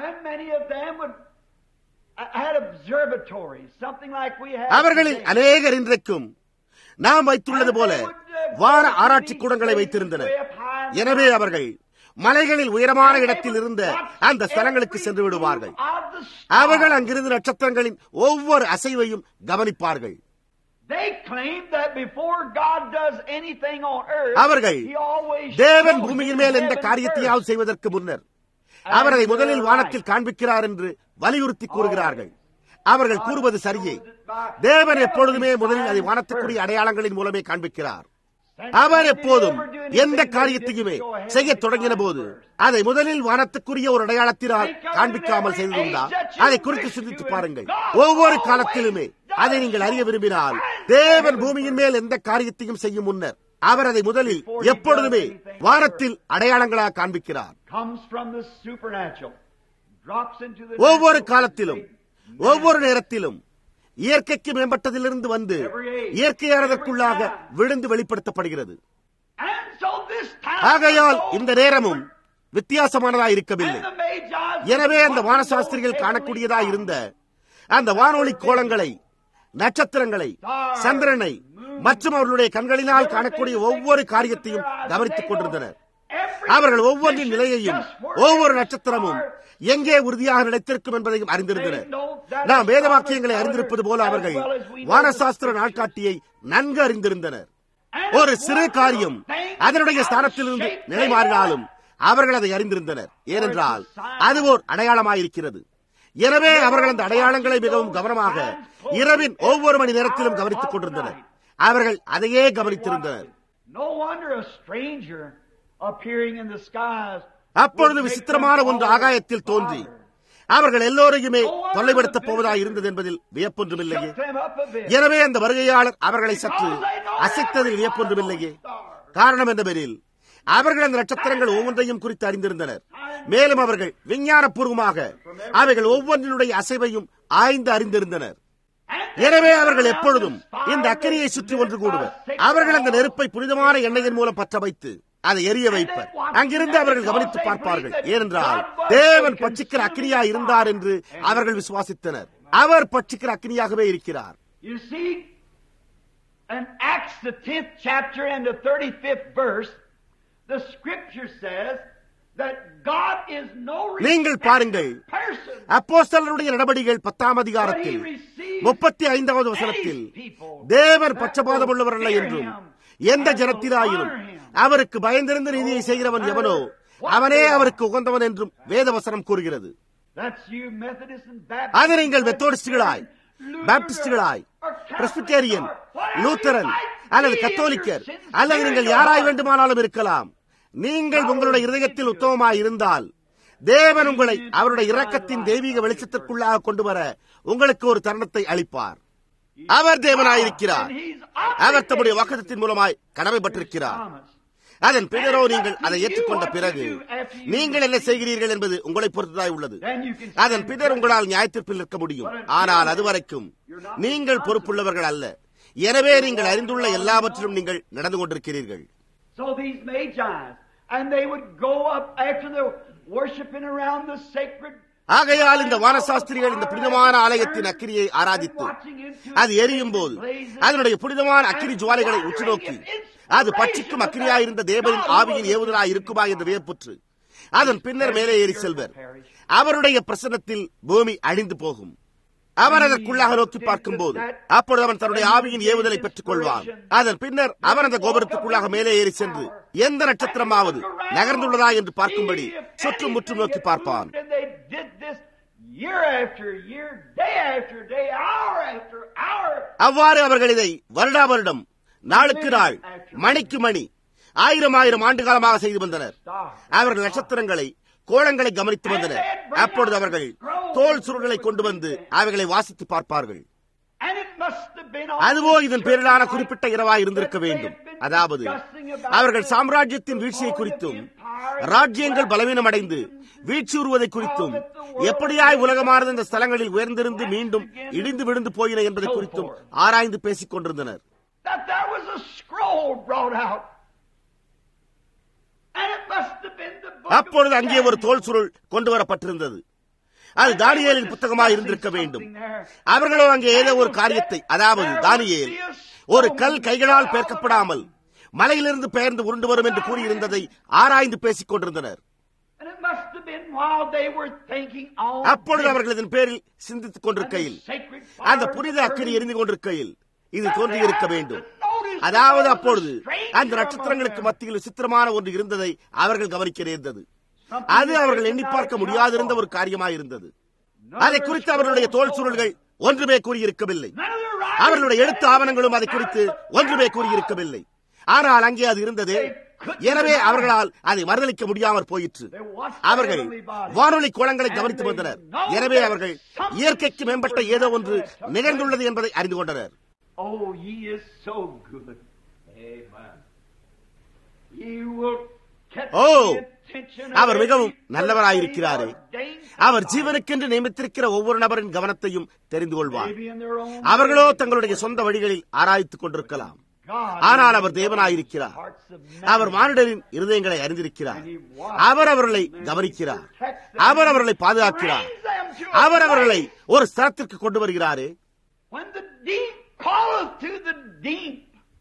அவர்களில் அநேகர் இன்றைக்கும் நாம் வைத்துள்ளது போல வான ஆராய்ச்சி கூடங்களை வைத்திருந்தனர் எனவே அவர்கள் மலைகளில் உயரமான இடத்தில் இருந்த அந்த ஸ்தலங்களுக்கு சென்று விடுவார்கள் அவர்கள் அங்கிருந்து நட்சத்திரங்களின் ஒவ்வொரு அசைவையும் கவனிப்பார்கள் அவர்கள் தேவன் பூமியின் மேல் எந்த காரியத்தையாவது செய்வதற்கு முன்னர் அவர் அதை முதலில் வானத்தில் காண்பிக்கிறார் என்று வலியுறுத்தி கூறுகிறார்கள் அவர்கள் கூறுவது சரியே தேவன் எப்பொழுதுமே முதலில் அதை வானத்துக்குரிய அடையாளங்களின் மூலமே காண்பிக்கிறார் அவர் எப்போதும் எந்த காரியத்தையுமே செய்ய தொடங்கின போது அதை முதலில் வானத்துக்குரிய ஒரு அடையாளத்தினால் காண்பிக்காமல் செய்ததுண்டா அதை குறித்து சிந்தித்து பாருங்கள் ஒவ்வொரு காலத்திலுமே அதை நீங்கள் அறிய விரும்பினால் தேவன் பூமியின் மேல் எந்த காரியத்தையும் செய்யும் முன்னர் அவர் அதை முதலில் எப்பொழுதுமே வானத்தில் அடையாளங்களாக காண்பிக்கிறார் ஒவ்வொரு காலத்திலும் ஒவ்வொரு நேரத்திலும் இயற்கைக்கு மேம்பட்டதிலிருந்து வந்து இயற்கையானதற்குள்ளாக விழுந்து வெளிப்படுத்தப்படுகிறது ஆகையால் இந்த நேரமும் வித்தியாசமானதாக இருக்கவில்லை எனவே அந்த வானசாஸ்திரிகள் காணக்கூடியதாக இருந்த அந்த வானொலி கோலங்களை நட்சத்திரங்களை சந்திரனை மற்றும் அவர்களுடைய கண்களினால் காணக்கூடிய ஒவ்வொரு காரியத்தையும் கவனித்துக் கொண்டிருந்தனர் அவர்கள் ஒவ்வொன்றின் நிலையையும் ஒவ்வொரு நட்சத்திரமும் எங்கே உறுதியாக நிலைத்திருக்கும் என்பதையும் அறிந்திருந்தனர் நாம் வேத வாக்கியங்களை அறிந்திருப்பது போல அவர்கள் வானசாஸ்திர நாட்காட்டியை நன்கு அறிந்திருந்தனர் ஒரு சிறு காரியம் அதனுடைய ஸ்தானத்திலிருந்து நிலை மாறினாலும் அவர்கள் அதை அறிந்திருந்தனர் ஏனென்றால் அது ஓர் அடையாளமாயிருக்கிறது எனவே அவர்கள் அந்த அடையாளங்களை மிகவும் கவனமாக இரவின் ஒவ்வொரு மணி நேரத்திலும் கவனித்துக் கொண்டிருந்தனர் அவர்கள் அதையே கவனித்திருந்தனர் அப்பொழுது விசித்திரமான ஒன்று ஆகாயத்தில் தோன்றி அவர்கள் எல்லோரையுமே தொல்லைப்படுத்தப் போவதாக இருந்தது என்பதில் வியப்பொன்றுமில்லையே எனவே அந்த வருகையாளர் அவர்களை சற்று அசைத்ததில் வியப்பொன்றுமில்லையே காரணம் என்னவெனில் அவர்கள் அந்த நட்சத்திரங்கள் ஒவ்வொன்றையும் குறித்து அறிந்திருந்தனர் மேலும் அவர்கள் விஞ்ஞானபூர்வமாக அவைகள் ஒவ்வொன்றினுடைய அசைவையும் ஆய்ந்து அறிந்திருந்தனர் எனவே அவர்கள் எப்பொழுதும் இந்த அக்கறையை சுற்றி ஒன்று கூடுவர் அவர்கள் அந்த நெருப்பை புனிதமான எண்ணெயின் மூலம் பற்ற வைத்து அதை எரிய வைப்பர் அங்கிருந்து அவர்கள் கவனித்து பார்ப்பார்கள் ஏனென்றால் தேவன் பட்சிக்கிற அக்னியா இருந்தார் என்று அவர்கள் விசுவாசித்தனர் அவர் பட்சிக்கிற அக்னியாகவே இருக்கிறார் In Acts, the 10th chapter and the 35th verse, the scripture says that God is no நீங்கள் பாருங்கள் person. அப்போஸ்தலருடைய நடவடிக்கைகள் பத்தாம் அதிகாரத்தில் முப்பத்தி ஐந்தாவது வசனத்தில் தேவர் பட்சபாதம் உள்ளவர் அல்ல என்றும் எந்த ஜனத்திலாயினும் அவருக்கு பயந்திருந்த நீதியை செய்கிறவன் எவனோ அவனே அவருக்கு உகந்தவன் என்றும் வேதவசனம் கூறுகிறது That's you Methodists and Baptists. அது நீங்கள் மெத்தோடிஸ்டுகளாய் பாப்டிஸ்டுகளாய் பிரஸ்பிட்டேரியன் லூத்தரன் அல்லது கத்தோலிக்கர் அல்லது நீங்கள் யாராய் வேண்டுமானாலும் இருக்கலாம் நீங்கள் உங்களுடைய இருதயத்தில் உத்தமமாய் இருந்தால் தேவன் உங்களை அவருடைய இரக்கத்தின் தெய்வீக வெளிச்சத்திற்குள்ளாக கொண்டு வர உங்களுக்கு ஒரு தருணத்தை அளிப்பார் அவர் தேவனாயிருக்கிறார் அவர் தம்முடைய வாக்குத்தத்தின் மூலமாய் கடமைப்பட்டிருக்கிறார் அதன் பிறரோ நீங்கள் அதை ஏற்றுக்கொண்ட பிறகு நீங்கள் என்ன செய்கிறீர்கள் என்பது உங்களை பொறுத்ததாய் உள்ளது அதன் பின்னர் உங்களால் நியாயத்தீர்ப்பில் நிற்க முடியும் ஆனால் அதுவரைக்கும் நீங்கள் பொறுப்புள்ளவர்கள் அல்ல எனவே நீங்கள் அறிந்துள்ள எல்லாவற்றிலும் நீங்கள் நடந்து கொண்டிருக்கிறீர்கள் So these magi, and they would go up after the worshiping around the sacred ஆகையால் இந்த வானசாஸ்திரிகள் இந்த புனிதமான ஆலயத்தின் அக்கிரியை ஆராதித்து அது எரியும் போது அதனுடைய புனிதமான அக்கிரி ஜுவாலைகளை உற்று நோக்கி அது பட்சிக்கும் அக்கிரியாயிருந்த தேவனின் ஆவியின் ஏவுதலாய் இருக்குமா என்று வியப்புற்று அதன் பின்னர் மேலே ஏறி செல்வர் அவருடைய பிரசனத்தில் பூமி அழிந்து போகும் அவன் அதற்குள்ளாக நோக்கி பார்க்கும் போது அப்பொழுது அவன் தன்னுடைய ஆவியின் ஏவுதலை பெற்றுக் கொள்வான் அதன் பின்னர் அவன் அந்த கோபுரத்துக்குள்ளாக மேலே ஏறி சென்று எந்த நட்சத்திரமாவது நகர்ந்துள்ளதா என்று பார்க்கும்படி சுற்றும் முற்றும் நோக்கி பார்ப்பான் அவ்வாறு அவர்கள் இதை வருடா வருடம் நாளுக்கு நாள் மணிக்கு மணி ஆயிரம் ஆயிரம் ஆண்டு காலமாக செய்து வந்தனர் அவர்கள் நட்சத்திரங்களை கோலங்களை கவனித்து வந்தனர் அப்பொழுது அவர்கள் தோல் சுருள்களை கொண்டு வந்து அவைகளை வாசித்து பார்ப்பார்கள் அதுவோ இதன் பேரிலான குறிப்பிட்ட இரவாய் இருந்திருக்க வேண்டும் அதாவது அவர்கள் சாம்ராஜ்யத்தின் வீழ்ச்சியை குறித்தும் ராஜ்யங்கள் பலவீனம் அடைந்து வீழ்ச்சியுறுவதை குறித்தும் எப்படியாய் உலகமானது இந்த ஸ்தலங்களில் உயர்ந்திருந்து மீண்டும் இடிந்து விழுந்து போயின என்பதை குறித்தும் ஆராய்ந்து பேசிக் கொண்டிருந்தனர் அப்பொழுது அங்கே ஒரு தோல் சுருள் கொண்டு வரப்பட்டிருந்தது அது தானியலின் புத்தகமாக இருந்திருக்க வேண்டும் அவர்களோ அங்கே ஏதோ ஒரு காரியத்தை அதாவது தானியேல் ஒரு கல் கைகளால் பேர்க்கப்படாமல் மலையிலிருந்து பெயர்ந்து உருண்டு வரும் என்று கூறியிருந்ததை ஆராய்ந்து பேசிக் கொண்டிருந்தனர் அப்பொழுது அவர்கள் இதன் பேரில் சிந்தித்துக் கொண்டிருக்கையில் அந்த புனித அக்கறை எரிந்து கொண்டிருக்கையில் இது தோன்றியிருக்க வேண்டும் அதாவது அப்பொழுது அந்த நட்சத்திரங்களுக்கு மத்தியில் விசித்திரமான ஒன்று இருந்ததை அவர்கள் கவனிக்க நேர்ந்தது அது அவர்கள் எண்ணி பார்க்க முடியாதிருந்த ஒரு காரியமாயிருந்தது அதை குறித்து அவர்களுடைய தோல் சுருள்கள் ஒன்றுமே கூறியிருக்கவில்லை அவர்களுடைய எழுத்து ஆவணங்களும் அதை குறித்து ஒன்றுமே கூறியிருக்கவில்லை ஆனால் அங்கே அது இருந்தது எனவே அவர்களால் அதை மறுதளிக்க முடியாமல் போயிற்று அவர்கள் வானொலி கோலங்களை கவனித்து வந்தனர் எனவே அவர்கள் இயற்கைக்கு மேம்பட்ட ஏதோ ஒன்று நிகழ்ந்துள்ளது என்பதை அறிந்து கொண்டனர் Oh, he is so good. Amen. He will catch O the attention of அவர் மிகவும் every நல்லவராயிருக்கிறாரே person ordained அவர் ஜீவனுக்கென்று நியமித்திருக்கிற ஒவ்வொரு நபரின் கவனத்தையும் தெரிந்து கொள்வார் maybe in their own அவர்களோ தங்களுடைய சொந்த வழிகளில் ஆராய்த்துக் கொண்டிருக்கலாம் God ஆனால் அவர் தேவனாயிருக்கிறார் hearts of அவர் மானிடரின் இருதயங்களை அறிந்திருக்கிறார் அவர் அவர்களை கவனிக்கிறார் அவர் அவர்களை பாதுகாக்கிறார் brings them to அவர் அவர்களை ஒரு ஸ்தலத்திற்கு கொண்டு வருகிறாரே when the deep calleth to the deep.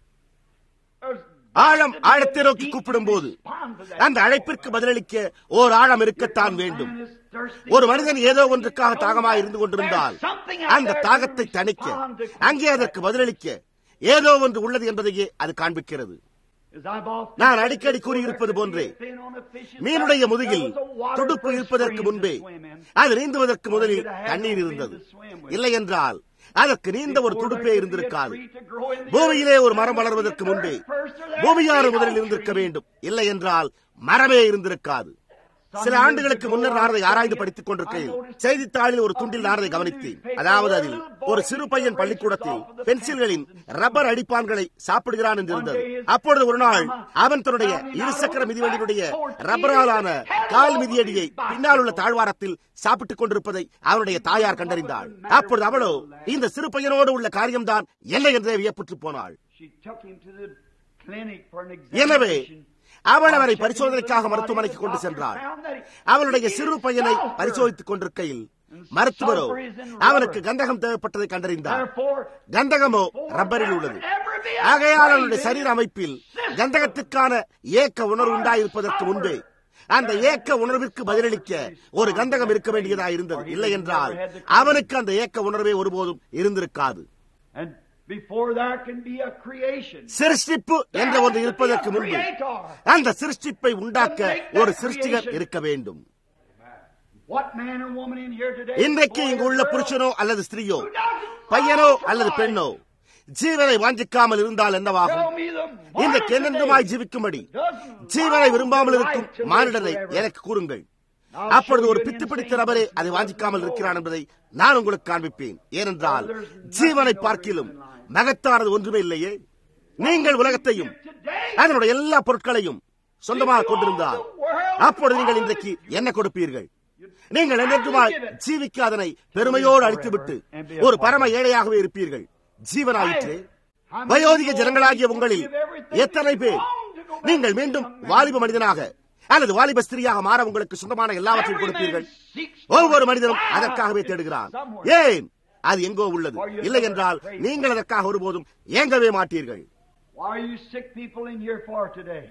there's ஆழம் got to be a ஆழத்தை நோக்கி deep கூப்பிடும் போது respond to that. அந்த அழைப்பிற்கு பதிலளிக்க ஓர் ஆழம் இருக்கத்தான் வேண்டும் Man is thirsty. ஒரு மனிதன் ஏதோ ஒன்றுக்காக தாகமாக இருந்து கொண்டிருந்தால் அந்த தாகத்தை தணிக்க அங்கே அதற்கு பதிலளிக்க ஏதோ ஒன்று உள்ளது என்பதையே அது காண்பிக்கிறது As I've often நான் said அடிக்கடி before, கூறியிருப்பது போன்றே there was a fin on a fish's மீனுடைய back. முதுகில் There was a water துடுப்பு for a இருப்பதற்கு stream to முன்பே swim in. அது நீந்துவதற்கு முதலில் தண்ணீர் இருந்தது இல்லை என்றால் அதற்கு நீந்த ஒரு துடுப்பே இருந்திருக்காது பூமியிலே ஒரு மரம் வளர்வதற்கு முன்பே பூமியாறு முதலில் இருந்திருக்க வேண்டும் இல்லை என்றால் மரமே இருந்திருக்காது சில ஆண்டுகளுக்கு முன்னர் நான் அதை ஆராய்ந்து படித்துக் கொண்டிருக்கையில் செய்தித்தாளில் ஒரு துண்டில் நான் அதை கவனித்தேன் அதாவது அதில் ஒரு சிறு பையன் பள்ளிக்கூடத்தில் பென்சில்களின் ரப்பர் அடிப்பான்களை சாப்பிடுகிறான் என்று இருந்தது அப்பொழுது ஒரு நாள் அவன் தன்னுடைய இருசக்கர மிதிவண்டியினுடைய ரப்பராலான கால் மிதியடியை பின்னால் உள்ள தாழ்வாரத்தில் சாப்பிட்டுக் கொண்டிருப்பதை அவனுடைய தாயார் கண்டறிந்தாள் அப்பொழுது அவளோ இந்த சிறு பையனோடு உள்ள காரியம்தான் என்ன என்றே வியப்புற்று போனாள் She took him to the clinic for an எனவே examination. அவள் அவரை பரிசோதனைக்காக மருத்துவமனைக்கு கொண்டு சென்றாள் அவளுடைய சிறு பையனை பரிசோதித்துக் கொண்டிருக்கையில் மருத்துவரோ அவனுக்கு கந்தகம் தேவைப்பட்டதை கண்டறிந்தார் Therefore, கந்தகமோ ரப்பரில் உள்ளது ஆகையால் அவனுடைய சரீர அமைப்பில் கந்தகத்திற்கான ஏக்க உணர்வு உண்டாயிருப்பதற்கு முன்பே அந்த ஏக்க உணர்விற்கு பதிலளிக்க ஒரு கந்தகம் இருக்க வேண்டியதாக இருந்தது இல்லை என்றால் அவனுக்கு அந்த ஏக்க உணர்வே ஒருபோதும் இருந்திருக்காது and before there can be a creation, சிருஷ்டிப்பு என்ற ஒன்று இருப்பதற்கு முன்பு creator. அந்த சிருஷ்டிப்பை உண்டாக்க ஒரு சிருஷ்டிகர் இருக்க வேண்டும் What man or woman in here today? இன்றைக்கு boy இங்கு or உள்ள girl, புருஷனோ அல்லது ஸ்திரீயோ who doesn't பையனோ long for அல்லது life? பெண்ணோ ஜீவனை வாஞ்சிக்காமல் இருந்தால் என்னவாகும் Tell me the இன்றைக்கு morning என்னென்றுமாய் today ஜீவிக்கும்படி doesn't ஜீவனை long விரும்பாமல் for இருக்கும் life to live மானிடரை forever. எனக்கு கூறுங்கள் I'll அப்பொழுது show ஒரு you an பித்து பிடித்த insane நபரே person அதை who வாஞ்சிக்காமல் doesn't இருக்கிறான் know. என்பதை நான் உங்களுக்கு காண்பிப்பேன் ஏனென்றால் Oh, there's nothing ஜீவனை over பார்க்கிலும் in life. மகத்தானது ஒன்றுமே இல்லையே நீங்கள் உலகத்தையும் Today, அதனுடைய எல்லா பொருட்களையும் சொந்தமாக கொண்டிருந்தால் அப்பொழுது நீங்கள் இன்றைக்கு என்ன கொடுப்பீர்கள் நீங்கள் என்றுமாய் ஜீவிக்க அதனை பெருமையோடு அழித்துவிட்டு ஒரு பரம ஏழையாகவே இருப்பீர்கள் ஜீவனாயிற்று வயோதிக ஜனங்களாகிய உங்களில் எத்தனை பேர் நீங்கள் மீண்டும் வாலிப மனிதனாக அல்லது வாலிப ஸ்திரியாக மாற உங்களுக்கு சொந்தமான எல்லாவற்றையும் கொடுப்பீர்கள் ஒவ்வொரு மனிதனும் அதற்காகவே தேடுகிறான் ஏன் அது எங்கோ உள்ளது இல்லை என்றால் நீங்கள் அதற்காக ஒருபோதும் ஏங்கவே மாட்டீர்கள் Why are you sick people in here for today?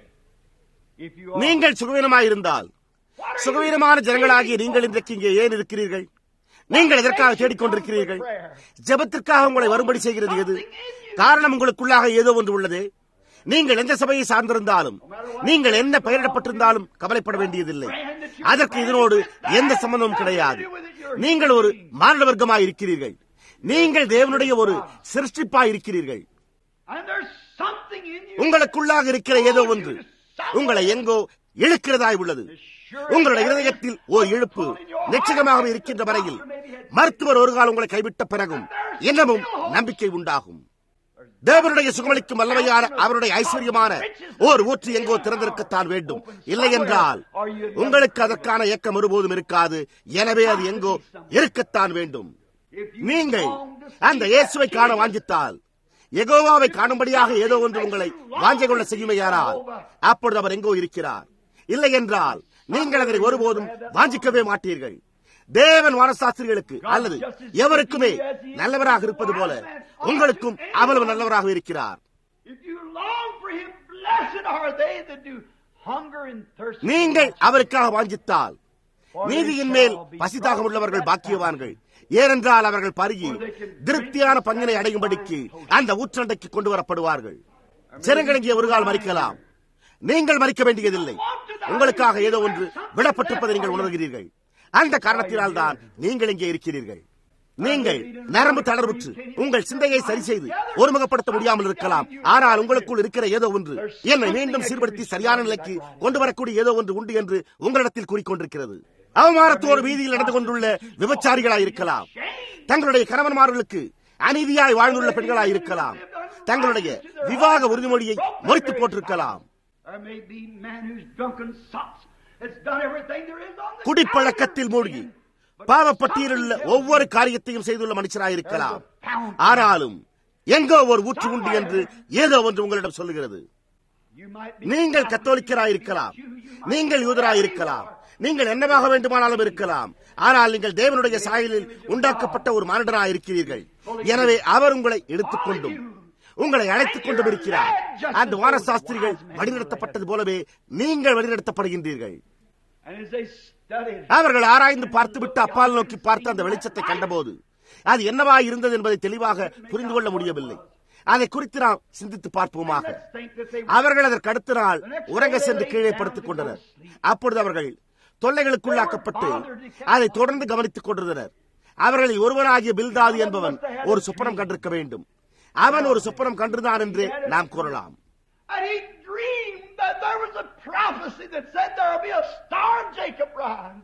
If you are, நீங்கள் சுகவீனமாயிருந்தால் சுகவீனமான ஜனங்களாகிய நீங்கள் இன்றைக்கு இங்கே ஏன் இருக்கிறீர்கள் நீங்கள் எதற்காக தேடிக்கொண்டிருக்கிறீர்கள் ஜெபத்திற்காக உங்களை வரும்படி செய்கிறது எது காரணம் உங்களுக்குள்ளாக ஏதோ ஒன்று உள்ளது நீங்கள் எந்த சபையை சார்ந்திருந்தாலும் நீங்கள் என்ன பெயரிடப்பட்டிருந்தாலும் கவலைப்பட வேண்டியதில்லை அதற்கு இதனோடு எந்த சம்பந்தமும் கிடையாது நீங்கள் ஒரு மாநில வர்க்கமாய் இருக்கிறீர்கள் நீங்கள் தேவனுடைய ஒரு சிருஷ்டிப்பாய் இருக்கிறீர்கள் and there's something in you. உங்களுக்குள்ளாக இருக்கிற ஏதோ ஒன்று உங்களை எங்கோ இழுக்கிறதாய் உள்ளது உங்களுடைய இருதயத்தில் ஓர் இழுப்பு நிச்சயமாகவே இருக்கின்ற வரையில் மருத்துவர் ஒரு காலம் உங்களை கைவிட்ட பிறகும் இன்னமும் நம்பிக்கை உண்டாகும் தேவனுடைய சுகமளிக்கும் வல்லமையான அவருடைய ஐஸ்வர்யமான ஓர் ஊற்று எங்கோ திறந்திருக்கத்தான் வேண்டும் இல்லை என்றால் உங்களுக்கு அதற்கான இயக்கம் ஒருபோதும் இருக்காது எனவே அது எங்கோ இருக்கத்தான் வேண்டும் If you நீங்கள் long to see அந்த இயேசுவை காண வாஞ்சித்தால் எகோவாவை காணும்படியாக ஏதோ ஒன்று உங்களை வாஞ்சை கொள்ள செய்யுமையானால் அப்பொழுது அவர் எங்கோ இருக்கிறார் இல்லை என்றால் நீங்கள் அதனை ஒருபோதும் வாஞ்சிக்கவே மாட்டீர்கள் தேவன் வானசாஸ்திரிகளுக்கு அல்லது எவருக்குமே நல்லவராக இருப்பது போல உங்களுக்கும் அவ்வளவு நல்லவராக இருக்கிறார் If you long for him, blessed are they that do hunger and thirst. for நீங்கள் righteousness. அவருக்காக வாஞ்சித்தால் நீதியின் மேல் பசிதாகம் உள்ளவர்கள் பாக்கியவான்கள் ஏனென்றால் அவர்கள் பருகி திருப்தியான பங்கினை அடையும்படிக்கு அந்த ஊற்றண்டைக்கு கொண்டு வரப்படுவார்கள் ஜனங்கள் இங்கே ஒரு கால் மறிக்கலாம் நீங்கள் மறிக்க வேண்டியதில்லை உங்களுக்காக ஏதோ ஒன்று விடப்பட்டிருப்பதை நீங்கள் உணர்கிறீர்கள் அந்த காரணத்தினால் தான் நீங்கள் இங்கே இருக்கிறீர்கள் நீங்கள் நரம்பு தளர்வுற்று உங்கள் சிந்தையை சரி செய்து ஒருமுகப்படுத்த முடியாமல் இருக்கலாம் ஆனால் உங்களுக்குள் இருக்கிற ஏதோ ஒன்று என்னை மீண்டும் சீர்படுத்தி சரியான நிலைக்கு கொண்டு வரக்கூடிய ஏதோ ஒன்று உண்டு என்று உங்களிடத்தில் கூறிக்கொண்டிருக்கிறது அவமானத்தோடு வீதியில் நடந்து கொண்டுள்ள விபச்சாரிகளாய் இருக்கலாம் தங்களுடைய கணவன்மார்களுக்கு அநீதியாய் வாழ்ந்துள்ள பெண்களாய் இருக்கலாம் தங்களுடைய விவாக உறுதிமொழியை முறித்து போட்டிருக்கலாம் There may be man who's drunken sots. It's done everything there is on the குடிப்பழக்கத்தில் மூழ்கி பாவப்பட்டியலுள்ள ஒவ்வொரு காரியத்தையும் செய்துள்ள மனுஷராயிருக்கலாம் ஆனாலும் எங்கோ ஒரு ஊற்று உண்டு என்று ஏதோ ஒன்று உங்களிடம் சொல்லுகிறது You might be நீங்கள் கத்தோலிக்கராயிருக்கலாம் நீங்கள் யூதராயிருக்கலாம் நீங்கள் என்னவாக வேண்டுமானாலும் இருக்கலாம் ஆனால் நீங்கள் தேவனுடைய சாயலில் உண்டாக்கப்பட்ட ஒரு மானிடராயிருக்கிறீர்கள் எனவே அவர் உங்களை எடுத்துக்கொண்டும் உங்களை அழைத்துக் கொண்டும் இருக்கிறார் அந்த வானசாஸ்திரிகள் வழிநடத்தப்பட்டது போலவே நீங்கள் வழிநடத்தப்படுகின்றீர்கள் And as they studied, அவர்கள் ஆராய்ந்து பார்த்துவிட்டு அப்பால் நோக்கி பார்த்து அந்த வெளிச்சத்தை கண்டபோது அது என்னவாய் இருந்தது என்பதை தெளிவாக புரிந்து கொள்ள முடியவில்லை அதை குறித்து நாம் சிந்தித்து பார்ப்போமாக let's think that they அவர்கள் அதற்கு அடுத்த நாள் உறங்க சென்று கீழே படுத்துக் கொண்டனர் அப்பொழுது அவர்கள் தொல்லைகளுக்குள்ளாக்கப்பட்டு அதை தொடர்ந்து கவனித்துக் கொண்டிருந்தனர் அவர்களில் ஒருவராகிய பில்தாது என்பவன் ஒரு சொப்பனம் கண்டிருக்க வேண்டும் அவன் ஒரு சொப்பனம் கண்டிருந்தான் என்றே நாம் கூறலாம் And he dreamed that there was a prophecy that said there will be a star in Jacob rise.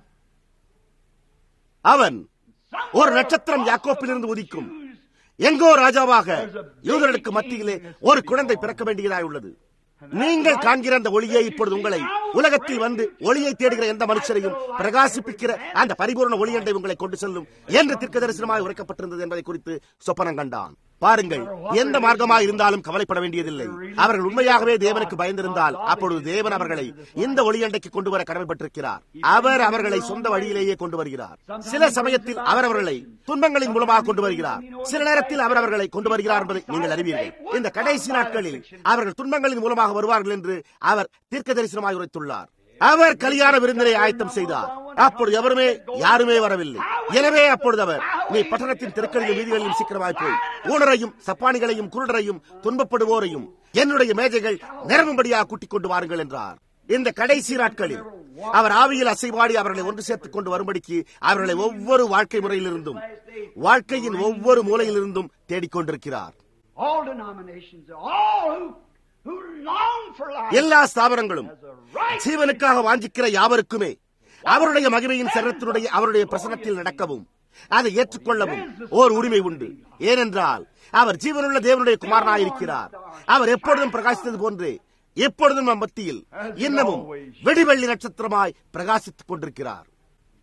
அவன் ஒரு நட்சத்திரம் யாக்கோப்பிலிருந்து உதிக்கும் எங்கோ ராஜாவாக யூதர்களுக்கு மத்தியிலே ஒரு குழந்தை பிறக்க வேண்டியதாய் உள்ளது நீங்கள் காண்கிற அந்த ஒளியை இப்பொழுது உங்களை உலகத்தில் வந்து ஒளியை தேடுகிற எந்த மனுஷரையும் பிரகாசிப்பிக்கிற அந்த பரிபூர்ண ஒளியண்டை உங்களை கொண்டு செல்லும் என்று திர்க்க தரிசனமாய் உரைக்கப்பட்டிருந்தது என்பதை குறித்து சொப்பனம் கண்டான் பாருங்கள் எந்த மார்க்கமாக இருந்தாலும் கவலைப்பட வேண்டியதில்லை அவர்கள் உண்மையாகவே தேவனுக்கு பயந்திருந்தால் அப்பொழுது தேவன் அவர்களை இந்த ஒளியண்டைக்கு கொண்டு வர கடமைப்பட்டிருக்கிறார் அவர் அவர்களை சொந்த வழியிலேயே கொண்டு வருகிறார் சில சமயத்தில் அவர் அவர்களை துன்பங்களின் மூலமாக கொண்டு வருகிறார் சில நேரத்தில் அவர் அவர்களை கொண்டு வருகிறார் என்பதை நீங்கள் அறிவீர்கள் இந்த கடைசி நாட்களில் அவர்கள் துன்பங்களின் மூலமாக வருவார்கள் என்று அவர் தீர்க்க தரிசனமாய் உரைத்துள்ளார் அவர் கல்யாண விருந்தினை ஆயத்தம் செய்தார் அப்பொழுது எவருமே யாருமே வரவில்லை எனவே அப்பொழுது அவர் நீ பட்டணத்தின் தெருக்களிலும் வீதிகளிலும் சீக்கிரமாய் போய் ஊனரையும் சப்பானிகளையும் குருடரையும் துன்பப்படுவோரையும் என்னுடைய மேஜைகள் நிரம்பும்படியாக கூட்டிக் கொண்டு வாருங்கள் என்றார் இந்த கடைசி நாட்களில் அவர் ஆவியில் அசைவாடி அவர்களை ஒன்று சேர்த்துக் கொண்டு வரும்படிக்கு அவர்களை ஒவ்வொரு வாழ்க்கை முறையிலிருந்தும் வாழ்க்கையின் ஒவ்வொரு மூலையிலிருந்தும் தேடிக்கொண்டிருக்கிறார் All denominations, all who, who long for life, எல்லா ஸ்தாபனங்களும் ஜீவனுக்காக வாஞ்சிக்கிற யாவருக்குமே அவருடைய மகிமையின் சரத்தினுடைய அவருடைய பிரசனத்தில் நடக்கவும் அதை ஏற்றுக்கொள்ளவும் ஓர் உரிமை உண்டு ஏனென்றால் அவர் ஜீவனுள்ள தேவனுடைய குமாரனாயிருக்கிறார் அவர் எப்பொழுதும் பிரகாசித்தது போன்றே எப்பொழுதும் நம் மத்தியில் இன்னமும் வெடிவெள்ளி நட்சத்திரமாய் பிரகாசித்துக் கொண்டிருக்கிறார்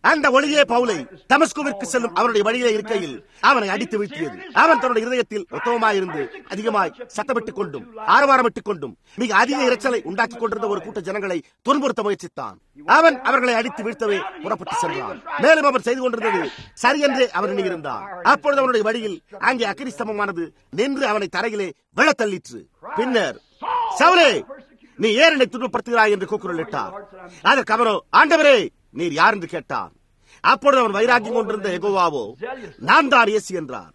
அந்த ஒளியே பவுலை தமஸ்குவிற்கு செல்லும் அவருடைய வழியிலே இருக்கையில் அவனை அடித்து வீழ்த்தியது அவன் தன்னுடைய இதயத்தில் உத்தமமாயிருந்து அதிகமாய் சத்தமிட்டுக் கொண்டும் ஆரவாரமிட்டுக் கொண்டும் மிக அதிக இரைச்சலை உண்டாக்கிக் கொண்டிருந்த ஒரு கூட்ட ஜனங்களை துன்புறுத்த முயற்சித்தான் அவன் அவர்களை அடித்து வீழ்த்தவே புறப்பட்டு சென்றான் மேலும் அவர் செய்து கொண்டிருந்தது சரியென்றே அவர் எண்ணியிருந்தார் அப்பொழுது அவனுடைய வழியில் அங்கே அக்கினி ஸ்தம்பமானது நின்று அவனை தரையிலே விழத்தள்ளிற்று பின்னர் சவுலே நீ ஏன் என்னை துன்பப்படுத்துகிறாய் என்று கூக்குரலிட்டார் அதற்கு அவரோ ஆண்டவரே நீர் யார் என்று கேட்டான் அப்பொழுது அவன் வைராக்கியம் கொண்டிருந்த எகோவாவோ நான் தான் இயேசு என்றார்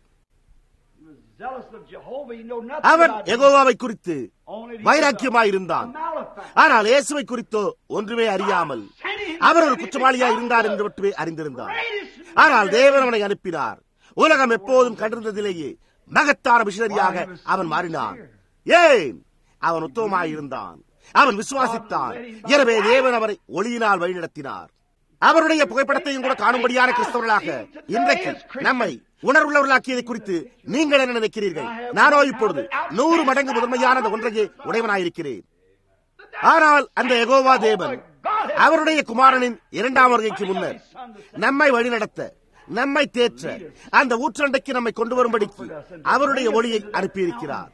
அவன் எகோவாவை குறித்து வைராக்கியமாயிருந்தான் ஆனால் இயேசுவை குறித்தோ ஒன்றுமே அறியாமல் அவர் ஒரு குற்றவாளியாய் இருந்தார் என்று மட்டுமே அறிந்திருந்தார் ஆனால் தேவன் அவனை அனுப்பினார் உலகம் எப்போதும் கண்டிருந்ததிலேயே மகத்தான மிஷனரியாக அவன் மாறினான் ஏன் அவன் உத்தவமாயிருந்தான் அவன் விசுவாசித்தான் எனவே தேவன் அவரை ஒளியினால் வழிநடத்தினார் அவருடைய புகைப்படத்தையும் கூட காணும்படியான கிறிஸ்தவர்களாக இன்றைக்கு நம்மை உணர்வுள்ளவர்களாக்கியதை குறித்து நீங்கள் என்ன நினைக்கிறீர்கள் நானோ இப்பொழுது நூறு மடங்கு முதன்மையான அந்த ஒன்றையே உடையவனாயிருக்கிறேன் ஆனால் அந்த எகோவா தேவன் அவருடைய குமாரனின் இரண்டாம் வருகைக்கு முன்னர் நம்மை வழிநடத்த நம்மை தேற்ற அந்த ஊற்றண்டைக்கு நம்மை கொண்டு வரும்படிக்கு அவருடைய ஒளியை அனுப்பியிருக்கிறார்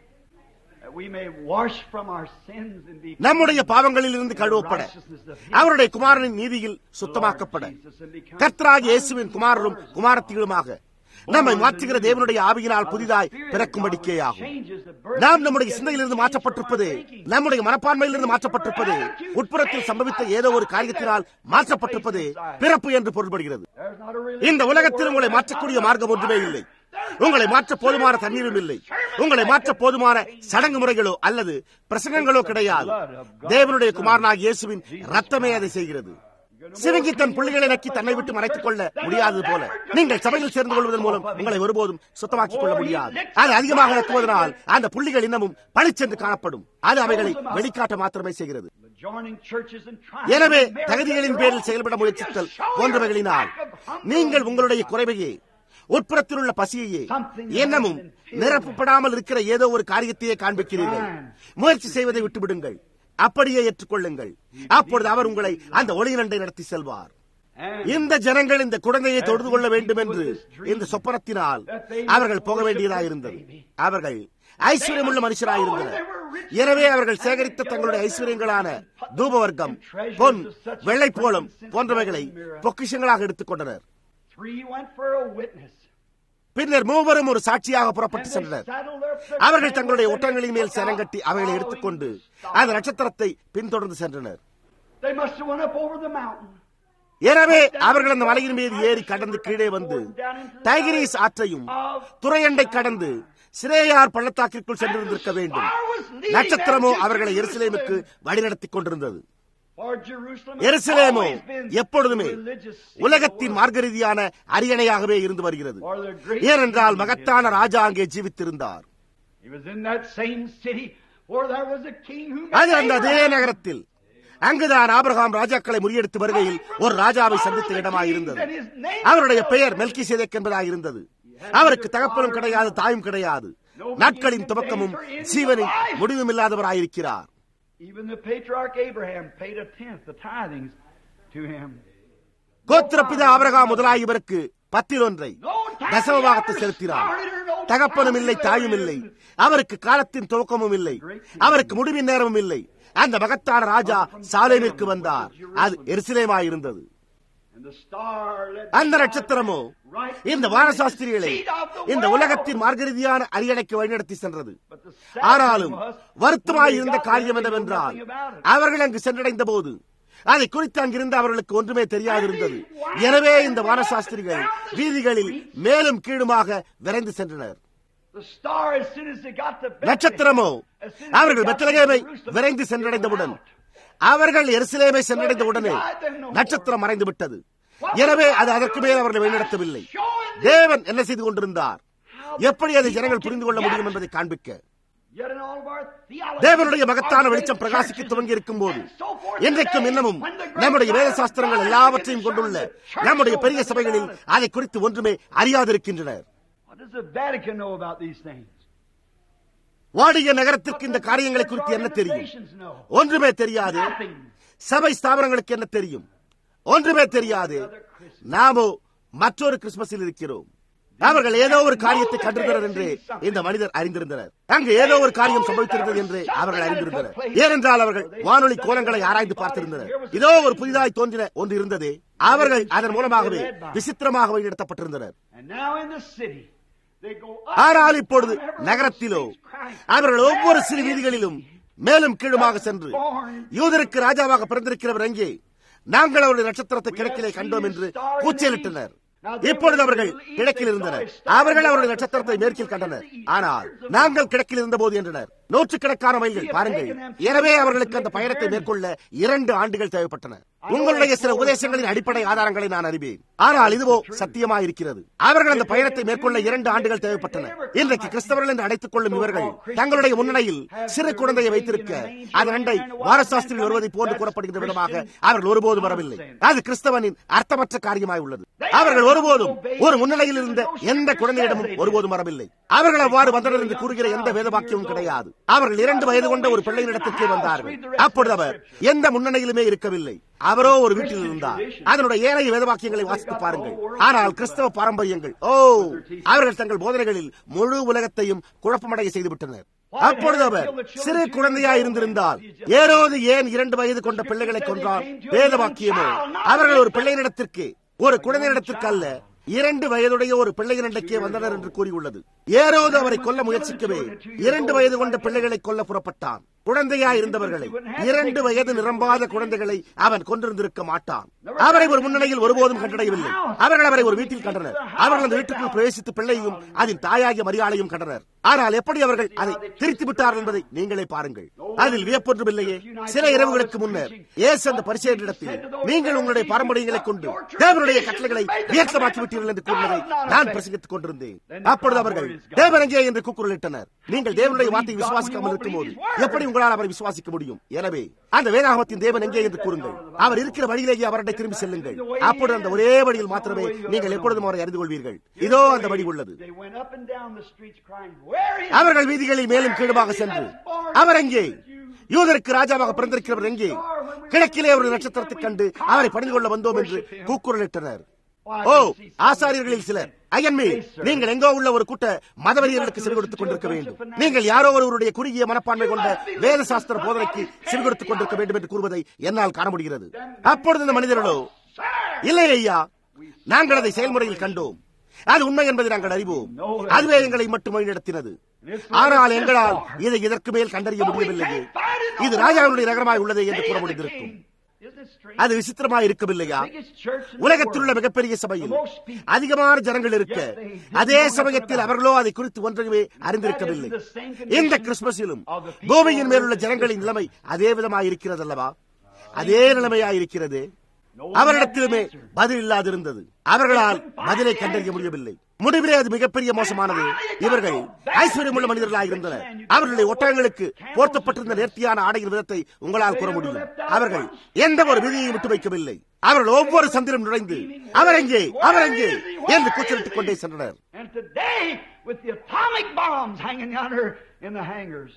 நம்முடைய பாவங்களில் இருந்து கழுவப்பட அவருடைய குமாரனின் நீதியில் சுத்தமாக்கப்பட கர்த்தராக இயேசுவின் குமாரரும் குமாரத்திகளுமாக நம்மை மாற்றுகிற தேவனுடைய ஆவியினால் புதிதாய் பிறக்கும்படிக்கே ஆகும் நாம் நம்முடைய சிந்தையிலிருந்து மாற்றப்பட்டிருப்பது நம்முடைய மனப்பான்மையிலிருந்து மாற்றப்பட்டிருப்பது உட்புறத்தில் சம்பவித்த ஏதோ ஒரு காரியத்தினால் மாற்றப்பட்டிருப்பது பிறப்பு என்று பொருள்படுகிறது இந்த உலகத்தில் உங்களை மாற்றக்கூடிய மார்க்கம் ஒன்றுமே இல்லை உங்களை மாற்ற போதுமான தண்ணீரும் இல்லை உங்களை மாற்ற போதுமான சடங்கு முறைகளோ அல்லது பிரசங்கங்களோ கிடையாது தேவனுடைய குமாரனாக இயேசுவின் ரத்தமே அதை செய்கிறது சிவங்கி தன் புள்ளிகளை நக்கி தன்னை விட்டு மறைத்துக் கொள்ள முடியாதது போல நீங்கள் சபையில் சேர்ந்து கொள்வதன் மூலம் உங்களை ஒருபோதும் சுத்தமாக்கிக் கொள்ள முடியாது அது அதிகமாக நக்குவதனால் அந்த புள்ளிகள் இன்னமும் பளிச்சென்று காணப்படும் அது அவைகளை வெளிக்காட்ட மாத்திரமே செய்கிறது எனவே தகுதிகளின் பேரில் செயல்பட முயற்சித்தல் போன்றவைகளினால் நீங்கள் உங்களுடைய குறைவையே உட்புறத்தில் உள்ள பசியையே என்னமும் நிரப்பப்படாமல் இருக்கிற ஏதோ ஒரு காரியத்தையே காண்பிக்கிறீர்கள் முயற்சி செய்வதை விட்டுவிடுங்கள் அப்படியே ஏற்றுக்கொள்ளுங்கள் அப்பொழுது அவர் உங்களை அந்த ஒளிநண்டை நடத்தி செல்வார் இந்த ஜனங்கள் இந்த குழந்தையை தொழுது கொள்ள வேண்டும் என்று இந்த சொப்பனத்தினால் அவர்கள் போக வேண்டியதாயிருந்தது அவர்கள் ஐஸ்வர்யமுள்ள மனுஷராயிருந்தனர் எனவே அவர்கள் சேகரித்த தங்களுடைய ஐஸ்வர்யங்களான தூபவர்க்கம் பொன் வெள்ளைப்போளம் போன்றவைகளை பொக்கிஷங்களாக எடுத்துக் கொண்டனர் பின்னர் மூவரும் ஒரு சாட்சியாக புறப்பட்டு சென்றனர் அவர்கள் தங்களுடைய ஒட்டங்களின் மேல் சரங்கட்டி அவைகளை எடுத்துக்கொண்டு அந்த நட்சத்திரத்தை பின்தொடர்ந்து சென்றனர் எனவே அவர்கள் அந்த மலையின் மீது ஏறி கடந்து கீழே வந்து டைகிரிஸ் ஆற்றையும் துறையண்டை கடந்து சிரேயார் பள்ளத்தாக்கிற்குள் சென்றிருந்திருக்க வேண்டும் நட்சத்திரமோ அவர்களை எருசலேமுக்கு வழிநடத்திக் கொண்டிருந்தது எருசலேமோ எப்பொழுதுமே உலகத்தின் மார்க்க ரீதியான அரியணையாகவே இருந்து வருகிறது ஏனென்றால் மகத்தான ராஜா அங்கே ஜீவித்திருந்தார் அது அந்த அதே நகரத்தில் அங்குதான் ஆபிரகாம் ராஜாக்களை முறியடித்து வருகையில் ஒரு ராஜாவை சந்தித்த இடமாயிருந்தது அவருடைய பெயர் மெல்கி சேதக் என்பதாயிருந்தது அவருக்கு தகப்பனும் கிடையாது தாயும் கிடையாது நாட்களின் துவக்கமும் ஜீவனின் முடிவும் இல்லாதவராயிருக்கிறார் கோத்திரப்பிதா ஆபரகாம் முதலாய் இவருக்கு பத்தில் ஒன்றை தசமபாகத்தை செலுத்தினார் தகப்பனும் இல்லை தாயும் இல்லை அவருக்கு காலத்தின் துவக்கமும் இல்லை அவருக்கு முடிவின் நேரமும் இல்லை அந்த மகத்தான ராஜா சாலேமிற்கு வந்தார் அது எருசலேமாயிருந்தது அந்த நட்சத்திரமோ இந்த வானசாஸ்திரிகளை இந்த உலகத்தின் மார்கரீதியான அரியணைக்கு வழிநடத்தி சென்றது ஆனாலும் வருத்தமாய் இருந்த காரியம் என்னவென்றால் அவர்கள் அங்கு சென்றடைந்த போது அதை குறித்து அங்கிருந்து அவர்களுக்கு ஒன்றுமே தெரியாதிருந்தது எனவே இந்த வானசாஸ்திரிகள் வீதிகளில் மேலும் கீழுமாக விரைந்து சென்றனர் நட்சத்திரமோ அவர்கள் பெத்தலகேமை விரைந்து சென்றடைந்தவுடன் அவர்கள் எருசலேமை சென்றடைந்த உடனே நட்சத்திரம் மறைந்து விட்டது எனவே அது அதற்கு மேல் அவர்களை வழிநடத்தவில்லை தேவன் என்ன செய்து கொண்டிருந்தார் எப்படி அதை ஜனங்கள் புரிந்து கொள்ள முடியும் என்பதை காண்பிக்க தேவனுடைய மகத்தான வெளிச்சம் பிரகாசிக்க துவங்கி இருக்கும் போது இன்றைக்கும் இன்னமும் நம்முடைய வேத சாஸ்திரங்கள் எல்லாவற்றையும் கொண்டுள்ள நம்முடைய பெரிய சபைகளில் அதை குறித்து ஒன்றுமே அறியாதிருக்கின்றனர் வாடிய நகரத்திற்கு இந்த காரியங்களை குறித்து என்ன தெரியும் ஒன்றுமே தெரியாது சபை ஸ்தாபனங்களுக்கு என்ன தெரியும் ஒன்றுமே தெரியாது நாமோ மற்றொரு கிறிஸ்துமஸில் இருக்கிறோம் அவர்கள் ஏதோ ஒரு காரியத்தை கண்டிருந்தனர் என்று இந்த மனிதர் அறிந்திருந்தனர் அங்கு ஏதோ ஒரு காரியம் சம்பவித்திருந்தது என்று அவர்கள் அறிந்திருந்தனர் ஏனென்றால் அவர்கள் வானொலி கோலங்களை ஆராய்ந்து பார்த்திருந்தனர் இதோ ஒரு புதிதாய் தோன்றின ஒன்று இருந்தது அவர்கள் அதன் மூலமாகவே விசித்திரமாக வழிநடத்தப்பட்டிருந்தனர் And now in the city, they go up ஆனால் இப்பொழுது and down நகரத்திலோ every street crying, அவர்கள் ஒவ்வொரு சிறு வீதிகளிலும் மேலும் கீழுமாக சென்று யூதருக்கு ராஜாவாக பிறந்திருக்கிறவர் எங்கே நாங்கள் அவருடைய நட்சத்திரத்தை கிழக்கிலே கண்டோம் என்று கூச்சலிட்டனர் இப்பொழுது அவர்கள் கிழக்கில் இருந்தனர் அவர்கள் அவருடைய நட்சத்திரத்தை மேற்கில் கண்டனர் ஆனால் நாங்கள் கிழக்கில் இருந்தபோது என்றனர் நூற்றுக்கணக்கான மைல்கள் பாருங்கள் எனவே அவர்களுக்கு அந்த பயணத்தை மேற்கொள்ள இரண்டு ஆண்டுகள் தேவைப்பட்டன உங்களுடைய சில உபதேசங்களின் அடிப்படை ஆதாரங்களை நான் அறிவேன் ஆனால் இதுவோ சத்தியமாயிருக்கிறது அவர்கள் அந்த பயணத்தை மேற்கொள்ள இரண்டு ஆண்டுகள் தேவைப்பட்டன இன்றைக்கு கிறிஸ்தவர்கள் என்று அழைத்துக் கொள்ளும் இவர்கள் தங்களுடைய முன்னணியில் சிறு குழந்தையை வைத்திருக்க அதன் அண்டை வாரசாஸ்திரியில் வருவதை போன்று கூறப்படுகின்ற விதமாக அவர்கள் ஒருபோதும் வரவில்லை அது கிறிஸ்தவனின் அர்த்தமற்ற காரியமாய் உள்ளது அவர்கள் ஒருபோதும் ஒரு முன்னிலையில் இருந்த எந்த குழந்தையிடமும் ஒருபோதும் வரவில்லை அவர்கள் அவ்வாறு வந்தனர் என்று கூறுகிற எந்த வேத வாக்கியமும் கிடையாது அவர்கள் இரண்டு வயது கொண்ட ஒரு பிள்ளையினிடத்திற்கே வந்தார்கள் அப்பொழுது அவர் எந்த முன்னணியிலுமே இருக்கவில்லை அவரோ ஒரு வீட்டில் இருந்தார் அதனுடைய ஏனைய வேதவாக்கியங்களை வாசித்து பாருங்கள் ஆனால் கிறிஸ்தவ பாரம்பரியங்கள் ஓ அவர்கள் தங்கள் போதனைகளில் முழு உலகத்தையும் குழப்பமடைய செய்துவிட்டனர் அப்பொழுது அவர் சிறு குழந்தையாய் இருந்திருந்தால் ஏரோது ஏன் இரண்டு வயது கொண்ட பிள்ளைகளை கொன்றார் வேத வாக்கியமோ அவர்கள் ஒரு பிள்ளையினிடத்திற்கு ஒரு குழந்தையிடத்திற்கு அல்ல இரண்டு வயதுடைய ஒரு பிள்ளையினிடக்கே வந்தனர் என்று கூறியுள்ளது ஏரோது அவரை கொல்ல முயற்சிக்கவே இரண்டு வயது கொண்ட பிள்ளைகளை கொல்ல புறப்பட்டான் குழந்தையாய் இருந்தவர்களை இரண்டு வயது நிரம்பாத குழந்தைகளை அவன் கொண்டிருந்திருக்க மாட்டான் அவரை ஒரு முன்னணியில் ஒருபோதும் கண்டடையவில்லை அவர்கள் அவரை ஒரு வீட்டில் கண்டனர் அவர்கள் அந்த வீட்டுக்குள் பிரவேசித்து பிள்ளையும் அதன் தாயாகிய மரியாதையும் கண்டனர் ஆனால் எப்படி அவர்கள் அதை திரித்து விட்டார்கள் என்பதை நீங்களே பாருங்கள் அதில் வியப்பொன்றும் இல்லையே சில இரவுகளுக்கு முன்னர் இயேசு அந்த பரிசேனிடத்தில் நீங்கள் உங்களுடைய பாரம்பரியங்களை கொண்டு தேவனுடைய கட்டளைகளை வியக்கமாக்கி விட்டீர்கள் என்று கூறினதை நான் பிரசங்கித்துக் கொண்டிருந்தேன் அப்பொழுது அவர்கள் தேவனங்கே என்று கூக்குரலிட்டனர் நீங்கள் தேவனுடைய வார்த்தையை விசுவாசிக்காமல் இருக்கும்போது எப்படி உங்களால் அவரை விசுவாசிக்க முடியும் எனவே அந்த வேதாகமத்தின் தேவன் எங்கே என்று கூறுங்கள் அவர் இருக்கிற வழியிலேயே அவருடைய திரும்பி செல்லுங்கள் அப்பொழுது அந்த ஒரே வழியில் மாத்திரமே நீங்கள் எப்பொழுதும் அவரை அறிந்து கொள்வீர்கள் இதோ அந்த வழி உள்ளது They went up and down the streets crying, Where is அவர்கள் வீதிகளில் மேலும் கீழுமாக சென்று அவர் எங்கே யூதருக்கு ராஜாவாக பிறந்திருக்கிறவர் எங்கே கிழக்கிலே ஒரு நட்சத்திரத்தை கண்டு அவரை பணிந்து கொள்ள வந்தோம் என்று கூக்குரலிட்டனர் ஓ ஆசாரியர்களில் சிலர் ஐயன்மே நீங்கள் எங்கோ உள்ள ஒரு கூட்ட மதவெறியர்களுக்கு செவி கொடுத்துக் கொண்டிருக்க வேண்டும் நீங்கள் யாரோ ஒருவருடைய குறுகிய மனப்பான்மை கொண்ட வேத சாஸ்திர போதனைக்கு செவி கொடுத்துக் கொண்டிருக்க வேண்டும் என்று கூறுவதை என்னால் காண முடிகிறது அப்பொழுது இந்த மனிதர்களோ இல்லை ஐயா நாங்கள் அதை செயல்முறையில் கண்டோம் அது உண்மை என்பதை நாங்கள் அறிவோம் அதுவே எங்களை மட்டும் வழிநடத்தினது ஆனால் எங்களால் இதை இதற்கு மேல் கண்டறிய முடியவில்லையே இது ராஜாவுடைய நகரமாய் உள்ளதே என்று கூற முடிந்திருக்கும் Isn't it strange? அது விசித்திரமாய் இருக்கவில்லையா Biggest church in the உலகத்தில் உள்ள world. மிகப்பெரிய சபையில் அதிகமான ஜனங்கள் இருக்க அதே சமயத்தில் அவர்களோ அதை குறித்து ஒன்றையுமே அறிந்திருக்கவில்லை இந்த கிறிஸ்துமஸிலும் பூமியின் மேலுள்ள ஜனங்களின் நிலைமை அதே விதமாய் இருக்கிறது அல்லவா அதே நிலைமையாயிருக்கிறது அவரிடத்திலுமே பதில் இல்லாதிருந்தது அவர்களால் பதிலை கண்டறிய முடியவில்லை முடிவிலே அது மிகப்பெரிய மோசமானது இவர்கள் ஐஸ்வர்யமுள்ள மனிதர்களாக இருந்தனர் அவர்களுடைய ஒட்டகங்களுக்கு போர்த்தப்பட்டிருந்த நேர்த்தியான ஆடையின் விதத்தை உங்களால் கூற முடியும் அவர்கள் எந்த ஒரு விதியையும் விட்டு வைக்கவில்லை அவர்கள் ஒவ்வொரு சந்திலும் நுழைந்து அவர் எங்கே அவர் எங்கே என்று கூச்சலிட்டுக் கொண்டே சென்றனர் And today, with the atomic bombs hanging yonder in the hangars,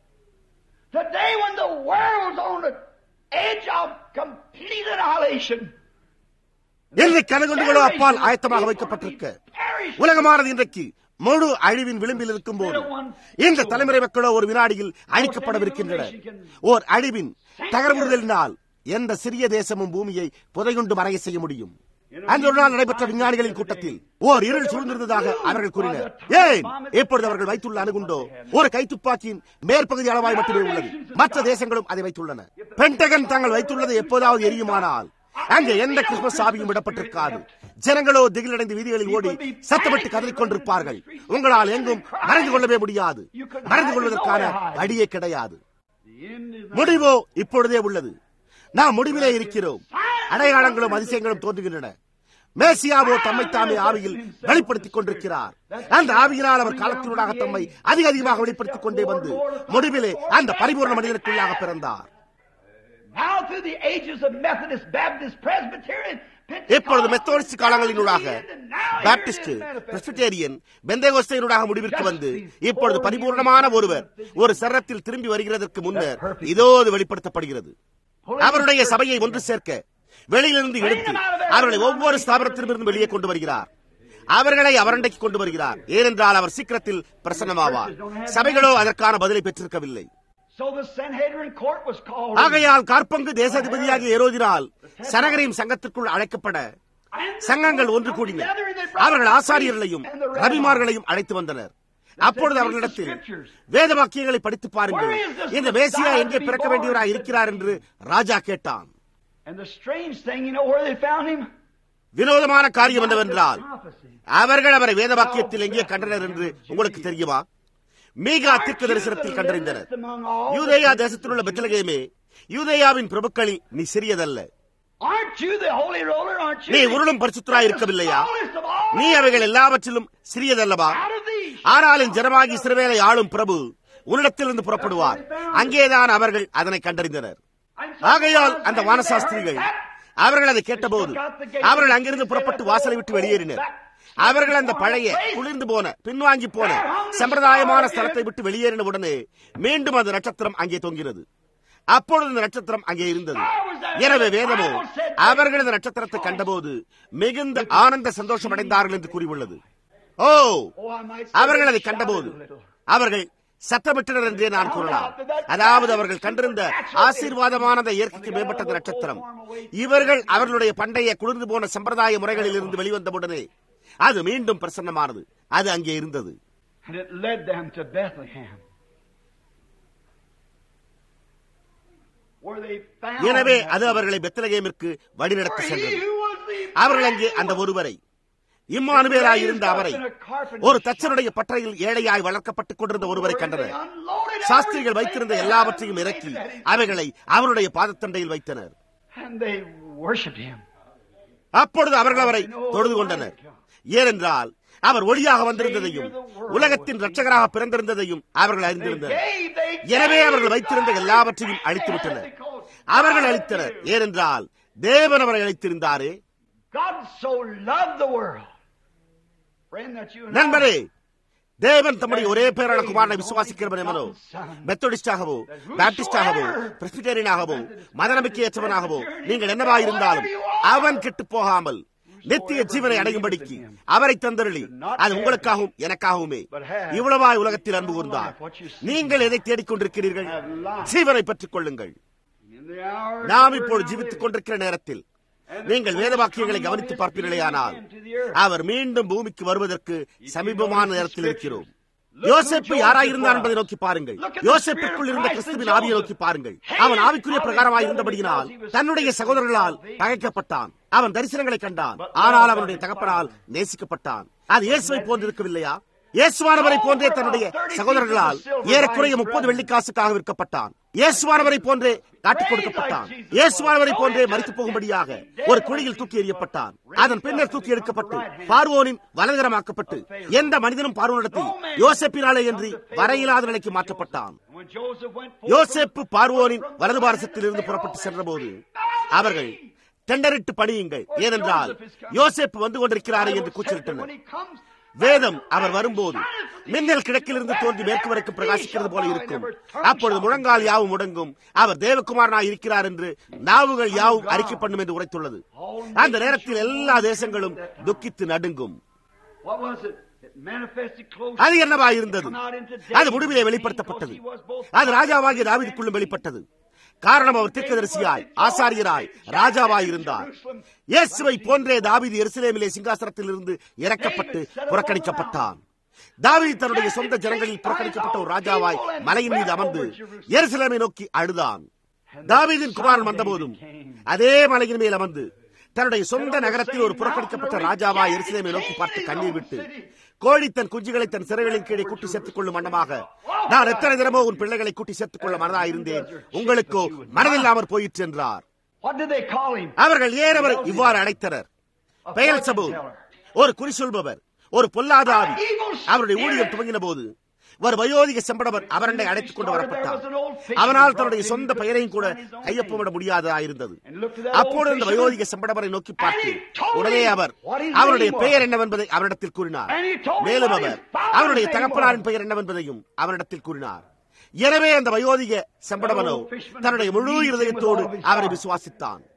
today when the world's on the edge of complete annihilation, என்று கனகுண்டுகளோ அப்பால் ஆயத்தமாக வைக்கப்பட்டிருக்க உலகமானது இன்றைக்கு முழு அழிவின் விளிம்பில் இருக்கும் போது இந்த தலைமுறை மக்களோ ஒரு வினாடியில் அழிக்கப்படவிருக்கின்றனர் ஓர் அழிவின் தகர்வுகளினால் எந்த சிறிய தேசமும் பூமியை புதையுண்டு மறைய செய்ய முடியும் அன்று ஒரு நாள் நடைபெற்ற விஞ்ஞானிகளின் கூட்டத்தில் ஓர் இருள் சூழ்ந்திருந்ததாக அவர்கள் கூறினர் ஏன் இப்பொழுது அவர்கள் வைத்துள்ள அணுகுண்டோ ஒரு கைத்துப்பாக்கியின் மேற்பகுதி அளவாய் மட்டுமே உள்ளது மற்ற தேசங்களும் அதை வைத்துள்ளன பென்டகன் தாங்கள் வைத்துள்ளதை எப்போதாவது எரியுமானால் அங்கே எந்த கிறிஸ்துமஸ் சாவியும் விடப்பட்டிருக்காது ஜனங்களோ திகிலடைந்து வீதிகளில் ஓடி சத்தமிட்டு கதறிக் கொண்டிருப்பார்கள் உங்களால் எங்கும் மறைந்து கொள்ளவே முடியாது மறைந்து கொள்வதற்கான வழியே கிடையாது the end is முடிவோ இப்பொழுதே உள்ளது நாம் முடிவிலே இருக்கிறோம் அடையாளங்களும் அதிசயங்களும் தோன்றுகின்றன மேசியாவோ தம்மை தாமே ஆவியில் வெளிப்படுத்திக் கொண்டிருக்கிறார் அந்த ஆவியினால் அவர் காலத்தினூடாக தம்மை அதிக அதிகமாக வெளிப்படுத்திக் கொண்டே வந்து முடிவிலே அந்த பரிபூர்ண மனிதனுக்குள்ளாக பிறந்தார் now through the ages of Methodist, Baptist, Presbyterian, இப்பொழுது மெத்தோடிஸ்ட் காலங்களினூடாக Pentecostal, பாப்டிஸ்ட் பிரஸ்பிட்டேரியன் பெந்தேகோஸ்தையினூடாக முடிவிற்கு வந்து இப்பொழுது பரிபூர்ணமான ஒருவர் ஒரு சரத்தில் திரும்பி வருகிறதற்கு முன்னர் இதோ அது வெளிப்படுத்தப்படுகிறது அவருடைய சபையை ஒன்று சேர்க்க வெளியிலிருந்து எடுத்து அவர்களை ஒவ்வொரு ஸ்தாபனத்திலிருந்து வெளியே கொண்டு வருகிறார் அவர்களை அவரண்டைக்கு கொண்டு வருகிறார் ஏனென்றால் அவர் சீக்கிரத்தில் பிரசன்னமாவார் சபைகளோ அதற்கான பதிலை பெற்றிருக்கவில்லை So the Sanhedrin court was called. ஆகையால் கார்பங்கு தேசாதிபதியாகிய ஏரோதினால் சனகரின் சங்கத்திற்குள் அழைக்கப்பட சங்கங்கள் ஒன்று கூடின அவர்கள் ஆசாரியர்களையும் ரவிமார்களையும் அழைத்து வந்தனர் அப்பொழுது அவர்களிடத்தில் வேத வாக்கியங்களை படித்து பாருங்கள் இந்த மேசியா எங்கே பிறக்க வேண்டியவராய் இருக்கிறார் என்று ராஜா கேட்டான் And the strange thing, you know where they found him? வினோதமான காரியம் என்னவென்றால் Prophecy. அவர்கள் அவரை வேத வாக்கியத்தில் எங்கே கண்டனர் என்று உங்களுக்கு தெரியுமா மீகா தீர்க்க தரிசனத்தில் கண்டறிந்தனர் யூதேயா தேசத்தில் உள்ள பெத்தலகேமே யூதேயாவின் பிரபுக்களில் நீ சிறியதல்ல Aren't you the holy roller? Aren't you? நீ the- உருளும் பரிசுத்தராய் இருக்கவில்லையா smallest of all நீ அவைகள் எல்லாவற்றிலும் சிறியதல்லவா out of these. ஆனாலும் ஜனமாகி சிறுவேலை ஆளும் பிரபு உன்னிடத்திலிருந்து புறப்படுவார் அங்கேதான் அவர்கள் அதனை கண்டறிந்தனர் And so ஆகையால் the அந்த ones வானசாஸ்திரிகள் that heard that, அவர்கள் அதை கேட்டபோது அவர்கள் அங்கிருந்து புறப்பட்டு வாசலை விட்டு வெளியேறினர் அவர்கள் அந்த பழைய குளிர்ந்து போன பின்வாங்கி போன சம்பிரதாயமான ஸ்தலத்தை விட்டு வெளியேறின உடனே மீண்டும் அந்த நட்சத்திரம் அங்கே தொங்கினது அப்பொழுது இந்த நட்சத்திரம் அங்கே இருந்தது எனவே வேதமோ அவர்கள் இந்த நட்சத்திரத்தை கண்டபோது மிகுந்த ஆனந்த சந்தோஷம் அடைந்தார்கள் என்று கூறியுள்ளது ஓ Oh, I might say அவர்கள் they அதை கண்டபோது shouted a little. அவர்கள் சத்தமிட்டனர் என்றே நான் கூறலாம் அதாவது அவர்கள் கண்டிருந்த ஆசீர்வாதமான அந்த இயற்கைக்கு மேம்பட்ட அந்த நட்சத்திரம் இவர்கள் அவர்களுடைய பண்டைய குளிர்ந்து போன சம்பிரதாய முறைகளில் இருந்து வெளிவந்தவுடனே அது மீண்டும் பிரசன்னமானது அது அங்கே இருந்தது And it led them to Bethlehem. Where they found எனவே that அது அவர்களை பெத்தலகேமிற்கு வழிநடத்தி where he சென்றது who was the அவர்கள் அங்கே அந்த ஒருவரை இம்மானுவேலாய் இருந்த அவரை ஒரு தச்சனுடைய பட்டறையில் ஏழையாய் வளர்க்கப்பட்டுக் கொண்டிருந்த ஒருவரை கண்டனர் சாஸ்திரிகள் வைத்திருந்த எல்லாவற்றையும் இறக்கி அவைகளை அவருடைய பாதத்தண்டையில் வைத்தனர் And they worshipped him. அப்பொழுது அவர்கள் அவரை தொழுது கொண்டனர் ஏனென்றால் அவர் ஒளியாக வந்திருந்ததையும் உலகத்தின் ரட்சகராக பிறந்திருந்ததையும் அவர்கள் அறிந்திருந்தனர் Gave, they எனவே gave அவர்கள் வைத்திருந்த எல்லாவற்றையும் அழித்து விட்டனர் அவர்கள் அழித்தனர் ஏனென்றால் தேவன் அவரை அழித்திருந்தாரே God so loved the world. Friend, that you and I- நண்பரே தேவன் தம்முடைய ஒரே பேரான குமாரனை விசுவாசிக்கிறவன் எவனோ மெத்தடிஸ்டாகவோ பாப்டிஸ்டாகவோ பிரஸ்பிட்டேரியனாகவோ மதநம்பிக்கையற்றவனாகவோ நீங்கள் என்னவாயிருந்தாலும் அவன் கெட்டு போகாமல் நித்திய ஜீவனை அடையும்படிக்கு அவரை தந்தருளி அது உங்களுக்காகவும் எனக்காகவுமே இவ்வளவாய் உலகத்தில் அன்பு கூர்ந்தார் நீங்கள் எதை தேடிக்கொண்டிருக்கிறீர்கள் ஜீவனை பெற்றுக் கொள்ளுங்கள் In the hour நாம் இப்போது ஜீவித்துக் கொண்டிருக்கிற நேரத்தில் நீங்கள் வேதவாக்கியங்களை கவனித்து பார்ப்பீர்களேயானால் அவர் மீண்டும் பூமிக்கு வருவதற்கு சமீபமான நேரத்தில் இருக்கிறோம் யோசேப்பு யாராயிருந்தான் என்பதை நோக்கி பாருங்கள் யோசேப்புக்குள் இருந்த கிறிஸ்துவின் ஆவியை நோக்கி பாருங்கள் அவன் ஆவிக்குரிய பிரகாரமாய் இருந்தபடியினால் தன்னுடைய சகோதரர்களால் பகைக்கப்பட்டான் அவன் தரிசனங்களை கண்டான் ஆனால் அவனுடைய தகப்பனால் நேசிக்கப்பட்டான் அது இயேசுவை போன்றிருக்கவில்லையா இயேசுவானவரை போன்றே தன்னுடைய சகோதரர்களால் ஏறக்குறைய முப்பது வெள்ளிக்காசுக்காக விற்கப்பட்டான் இயேசுவானவரை போன்றே காட்டிக் கொடுக்கப்பட்டான் இயேசுவானவரை போன்றே மறித்து போகும்படியாக ஒரு குழியில் தூக்கி எறியப்பட்டான் அதன் பின்னர் தூக்கி எடுக்கப்பட்டு பார்வோனின் வலதுகரமாக்கப்பட்டு எந்த மனிதனும் பார்வோனிடத்தில் யோசேப்பினாலே என்று வரையில்லாத நிலைக்கு மாற்றப்பட்டான் when Joseph went forth யோசேப்பு பார்வோனின் வலது பாரசத்தில் இருந்து புறப்பட்டு சென்றபோது அவர்கள் டெண்டரிட்டு பணியுங்கள் ஏனென்றால் யோசேப்பு வந்து கொண்டிருக்கிறாரே என்று when கூச்சலிட்டனர் he comes, வேதம் அவர் வரும்போது மின்னல் கிழக்கிலிருந்து தோன்றி மேற்கு வரைக்கும் பிரகாசிக்கிறது போல இருக்கும் அப்பொழுது முழங்கால் யாவும் முடங்கும் அவர் தேவகுமாரனாய் இருக்கிறார் என்று நாவுகள் யாவும் அறிக்கை பண்ணும் என்று உரைத்துள்ளது அந்த நேரத்தில் எல்லா தேசங்களும் துக்கித்து நடுங்கும் what was it? It manifested close. அது என்னவா இருந்தது அது முடிவிலே வெளிப்படுத்தப்பட்டது அது ராஜாவாகிய தாவீதுக்குள்ளும் வெளிப்பட்டது காரணம் அவர் தீர்க்கதரிசியாய் ஆசாரியராய் ராஜாவாய் இருந்தார் இயேசுவை போன்றே தாவீது எருசலேமிலே சிங்காசனத்தில் இருந்து இறக்கப்பட்டு புறக்கணிக்கப்பட்டான் தாவீது தன்னுடைய சொந்த ஜனங்களில் புறக்கணிக்கப்பட்ட ஒரு ராஜாவாய் மலையின் மீது அமர்ந்து எருசலேமை நோக்கி அழுதான் தாவீதின் குமாரன் வந்தபோதும் அதே மலையின் மேல் அமர்ந்து தன்னுடைய சொந்த நகரத்தில் ஒரு புறக்கணிக்கப்பட்ட ராஜாவா எருசலேமை நோக்கி பார்த்து கண்ணீர் விட்டு கோழி தன் குஞ்சுகளை தன் சிறைகளின் கீழே கூட்டி சேர்த்துக் கொள்ளும் வண்ணமாக நான் எத்தனை தினமோ உன் பிள்ளைகளை கூட்டி சேர்த்துக் கொள்ள மனதாயிருந்தேன் உங்களுக்கோ மனதில்லாமற் போயிற்று என்றார் What did they call him? அவர்கள் ஏன் அவரை இவ்வாறு அழைத்தனர் பெயல் சபு ஒரு குறி சொல்பவர் ஒரு பொல்லாத ஆவி அவருடைய ஊழியம் துவங்கின போது ஒரு வயோதிக செம்படவர் அவரண்டை அழைத்துக் கொண்டு வரப்பட்டார் அவனால் தன்னுடைய சொந்த பெயரையும் கூட கையொப்பமிட முடியாததாயிருந்தது அப்பொழுது அந்த வயோதிக செம்படவரை நோக்கி பார்த்து உடனே அவர் அவருடைய பெயர் என்னவென்பதை அவரிடத்தில் கூறினார் மேலும் அவர் அவருடைய தகப்பனாரின் பெயர் என்னவென்பதையும் அவரிடத்தில் கூறினார் எனவே அந்த வயோதிக செம்படவனோ தன்னுடைய முழு இருதயத்தோடு அவரை விசுவாசித்தான்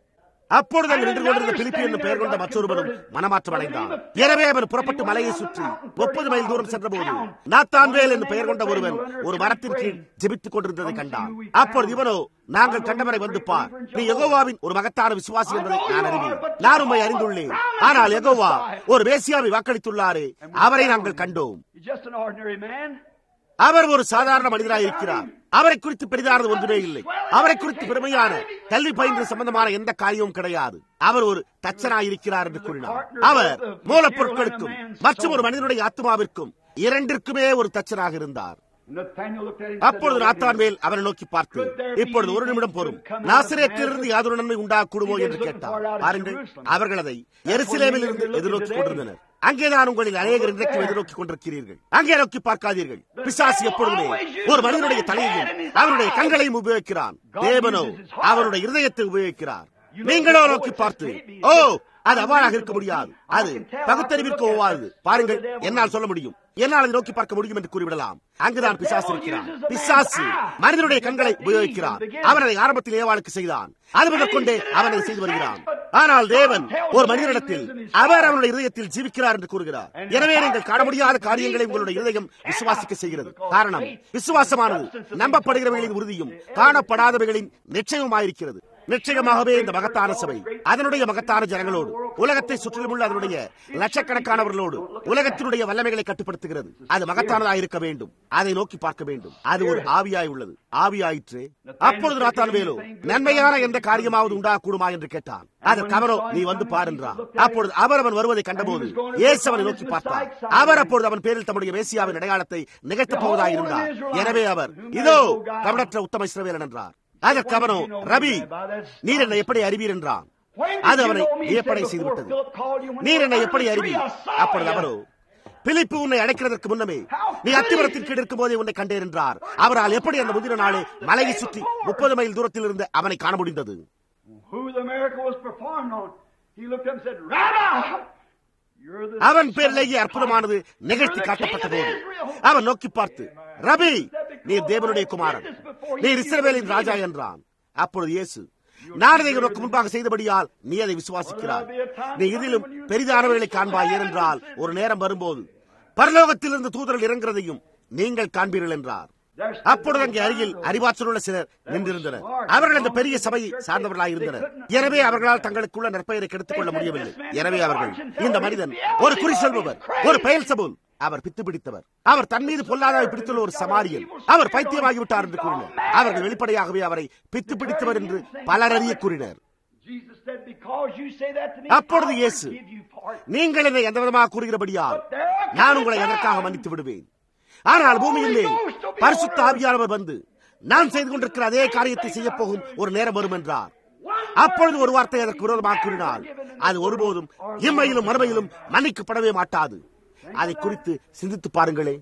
அப்பொழுது அங்கு நின்று கொண்டிருந்த பிலிப்பி என்னும் பெயர் கொண்ட மற்றொருவனும் மனமாற்றம் அடைந்தான் எனவே அவன் புறப்பட்டு மலையை சுற்றி முப்பது மைல் தூரம் சென்றபோது நாத்தான்வேல் என்று பெயர் கொண்ட ஒருவன் ஒரு மரத்தின் கீழ் ஜெபித்துக் கொண்டிருந்ததை கண்டான் அப்பொழுது இவனோ நாங்கள் கண்டவரை வந்து பார் நீ யெகோவாவின் ஒரு மகத்தான விசுவாசி என்பதை நான் அறிவேன் நான் உண்மை அறிந்துள்ளேன் ஆனால் யெகோவா ஒரு வேசியாவை வாக்களித்துள்ளாரே அவரை நாங்கள் கண்டோம் He's just an ordinary man. அவர் ஒரு சாதாரண மனிதராக இருக்கிறார் அவரை குறித்து பெரிதானது ஒன்றுமே இல்லை அவரை குறித்து பெருமையான கல்வி பயின்று சம்பந்தமான எந்த காரியமும் கிடையாது அவர் ஒரு தச்சனாயிருக்கிறார் என்று கூறினார் அவர் மூலப்பொருட்களுக்கும் மற்றும் ஒரு மனிதனுடைய ஆத்மாவிற்கும் இரண்டிற்குமே ஒரு தச்சனாக இருந்தார் Nathaniel looked at him and அப்பொழுது said, நாத்தான் மேல் அவரை நோக்கி பார்த்து இப்பொழுது ஒரு நிமிடம் போரும் நாசிரியத்திலிருந்து யாதொரு நன்மை உண்டாகக்கூடுமோ என்று கேட்டார் பாருங்கள் அவர்கள் அதை எருசலேமில் இருந்து எதிர்நோக்கிக் கொண்டிருந்தனர் அங்கேதான் உங்களில் அநேகர் இன்றைக்கு எதிர்நோக்கிக் கொண்டிருக்கிறீர்கள் அங்கே நோக்கி பார்க்காதீர்கள் பிசாசு எப்பொழுதுமே ஒரு மனிதனுடைய தலையையும் அவனுடைய கண்களையும் உபயோகிக்கிறான் தேவனோ அவனுடைய இருதயத்தை உபயோகிக்கிறார் நீங்களோ நோக்கி பார்த்து ஓ அது அவ்வாறாக இருக்க முடியாது அது பகுத்தறிவிற்கு ஒவ்வாது பாருங்கள் என்னால் சொல்ல முடியும் என்னால் அதை நோக்கி பார்க்க முடியும் என்று கூறிவிடலாம் அங்குதான் பிசாசு இருக்கிறான் பிசாசு மனிதனுடைய கண்களை உபயோகிக்கிறான் அவன் அதை ஆரம்பத்தில் ஏவாளுக்கு செய்தான் அது முதற்கொண்டே அவன் அதை செய்து வருகிறான் ஆனால் தேவன் ஒரு மனிதனிடத்தில் அவர் அவனுடைய இதயத்தில் ஜீவிக்கிறார் என்று கூறுகிறார் எனவே நீங்கள் காண முடியாத காரியங்களை உங்களுடைய இதயம் விசுவாசிக்க செய்கிறது காரணம் விசுவாசமானது நம்பப்படுகிறவைகளின் உறுதியும் காணப்படாதவைகளின் நிச்சயமாயிருக்கிறது நிச்சயமாகவே இந்த மகத்தான சபை அதனுடைய மகத்தான ஜனங்களோடு உலகத்தை சுற்றிலும் உள்ள அதனுடைய லட்சக்கணக்கானவர்களோடு உலகத்தினுடைய வல்லமைகளை கட்டுப்படுத்துகிறது அது மகத்தானதாக இருக்க வேண்டும் அதை நோக்கி பார்க்க வேண்டும் அது ஒரு ஆவியாய் உள்ளது ஆவியாயிற்று அப்பொழுது நாத்தான் வேலோ நன்மையான எந்த காரியமாவது உண்டாகக்கூடுமா என்று கேட்டான் அதற்கு அவரோ நீ வந்து பார் என்றான் அப்பொழுது அவர் அவன் வருவதை கண்டபோது இயேசு அவனை நோக்கி பார்த்தார் அவர் அப்பொழுது அவன் பேரில் தம்முடைய மேசியாவின் அடையாளத்தை நிகழ்த்தப் போவதாயிருந்தார் எனவே அவர் இதோ தமிழற்ற உத்தம இஸ்ரவேலன் என்றார் அதற்கு அவனோ ரவி நீர் என்னை எப்படி அறிவீர் என்றான் அது அவனை வியப்படை செய்துவிட்டது நீர் என்னை எப்படி அறிவீர் அப்பொழுது அவரோ பிலிப்பு உன்னை அடைக்கிறதற்கு முன்னமே நீ அத்திமரத்தின் கீழ் இருக்கும் போதே உன்னை கண்டேன் என்றார் அவரால் எப்படி அந்த முந்தின நாளே மலையை சுற்றி முப்பது மைல் தூரத்தில் இருந்து அவனை காண முடிந்தது Who the miracle was performed on. He looked up and said, Rabbi! You're the அவன் பேரிலேயே அற்புதமானது நிகழ்த்தி காட்டப்பட்ட போது அவன் நோக்கி பார்த்து ரபி நீர் தேவனுடைய குமாரன் நீர் இஸ்ரவேலின் ராஜா என்றான் அப்பொழுது இயேசு நான் இதை உனக்கு முன்பாக செய்தபடியால் நீ அதை விசுவாசிக்கிறாய் நீ இதிலும் பெரிதானவைகளை காண்பாய் ஏனென்றால் ஒரு நேரம் வரும்போது பரலோகத்திலிருந்து தூதர்கள் இறங்குறதையும் நீங்கள் காண்பீர்கள் என்றார் அப்பொழுது அங்கே அருகில் அறிவாற்றல் உள்ள சிலர் நின்றிருந்தனர் அவர்கள் அந்த பெரிய சபையை சார்ந்தவர்களாக இருந்தனர் எனவே அவர்களால் தங்களுக்குள்ள நற்பெயரை கெடுத்துக் கொள்ள முடியவில்லை எனவே அவர்கள் இந்த மனிதன் ஒரு குறி சொல்பவர் ஒரு பெயர் சபுல் அவர் பித்து பிடித்தவர் அவர் தன் மீது பொல்லாதவை பிடித்துள்ள ஒரு சமாரியன் அவர் பைத்தியமாகிவிட்டார் என்று கூறினர் அவர்கள் வெளிப்படையாகவே அவரை பித்து பிடித்தவர் என்று பலர் அறிய கூறினர் Jesus said, Because you say that to me, அப்பொழுது I'll இயேசு forgive you for it. நீங்கள் என்னை எந்த விதமாக கூறுகிறபடியால் நான் உங்களை எதற்காக மன்னித்து விடுவேன் ஆனால் பூமியில் மேல் பரிசுத்த ஆவியானவர் வந்து நான் செய்து கொண்டிருக்கிற அதே காரியத்தை செய்ய போகும் ஒரு நேரம் வரும் என்றார் அப்பொழுது ஒரு வார்த்தை அதற்கு விரோதமாக கூறினால் அது ஒருபோதும் இம்மையிலும் மறுமையிலும் மன்னிக்கப்படவே மாட்டாது அதை குறித்து சிந்தித்து பாருங்களே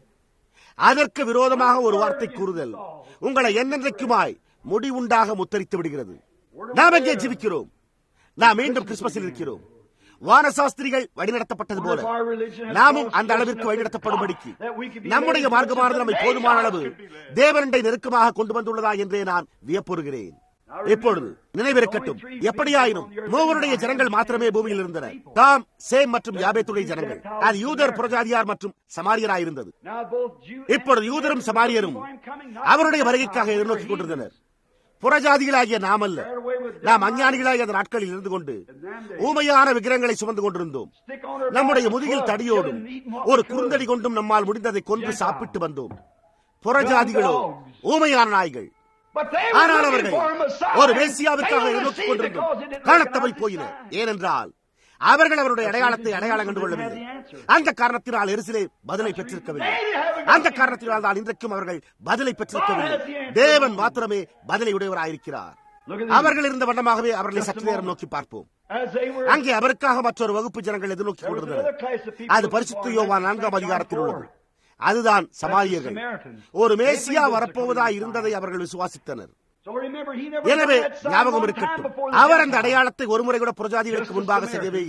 அதற்கு விரோதமாக ஒரு வார்த்தை கூறுதல் உங்களை என்னென்றைக்குமாய் முடிவுண்டாக முத்தரித்து விடுகிறது நாம் எங்கே ஜீவிக்கிறோம் நாம் மீண்டும் கிறிஸ்துமஸில் இருக்கிறோம் வானசாஸ்திரிகள் வழிநடத்தப்பட்டது போல நாமும் அந்த அளவிற்கு வழிநடத்தப்படும்படிக்கு நம்முடைய மார்க்கமானது நம்மை போதுமான அளவு தேவனண்டை நெருக்கமாக கொண்டு வந்துள்ளதா என்றே நான் வியப்புறுகிறேன் இப்பொழுது நினைவிருக்கட்டும் எப்படியாயினும் மூவருடைய ஜனங்கள் மாத்திரமே பூமியில் இருந்தனர் தாம் சேம் மற்றும் யாபேத்துடைய ஜனங்கள் அது யூதர் புரஜாதியார் மற்றும் சமாரியராயிருந்தது Now both Jew இப்பொழுது யூதரும் சமாரியரும் அவருடைய வருகைக்காக எதிர்நோக்கிக் கொண்டிருந்தனர் புறஜாதிகளாகிய நாம் அல்ல நாம் அஞ்ஞானிகளாகிய அந்த நாட்களில் இருந்து கொண்டு ஊமையான விக்கிரங்களை சுமந்து கொண்டிருந்தோம் stick on her நம்முடைய back, முதுகில் club, தடியோடும் killing, eating what ஒரு we could. குறுந்தடி கொண்டும் நம்மால் முடிந்ததை கொன்று சாப்பிட்டு வந்தோம் புறஜாதிகளோ ஊமையான நாய்கள் But they were ஆனால் looking அவர்கள் for a Messiah. ஒரு They மேசியாவுக்காக failed to எதிர்நோக்கிக் see கொண்டிருந்தோம் because they didn't காணத்தவை recognize போயினர் the sign. ஏனென்றால் அவர்கள் அவருடைய அடையாளத்தை அடையாளம் கண்டு கொள்ளவில்லை அந்த காரணத்தினால் எரிசிலே பதிலை பெற்றிருக்கவில்லை அந்த காரணத்தினால் தான் இன்றைக்கும் அவர்கள் பதிலை பெற்றிருக்கவில்லை தேவன் மாத்திரமே பதிலை உடையவராயிருக்கிறார் அவர்கள் இருந்த வண்ணமாகவே அவர்களை சற்று நேரம் நோக்கி பார்ப்போம் As they were அங்கே அவருக்காக மற்றொரு வகுப்பு ஜனங்கள் எதிர்நோக்கி There was கொண்டிருந்தனர் another class of people அது looking பரிசுத்த for யோவான் Matthew நான்காம் அதிகாரத்தில் உள்ளது 24. அதுதான் சமாரியர்கள் Samaritans. ஒரு மேசியா They believed வரப்போவதா this was இருந்ததை அவர்கள் விசுவாசித்தனர் So remember, he never எனவே done that sign ஞாபகம் one time இருக்கட்டும் before the அவர் அந்த Gentiles. அடையாளத்தை ஒருமுறை கூட புரஜாதிகளுக்கு முன்பாக செய்யவே இல்லை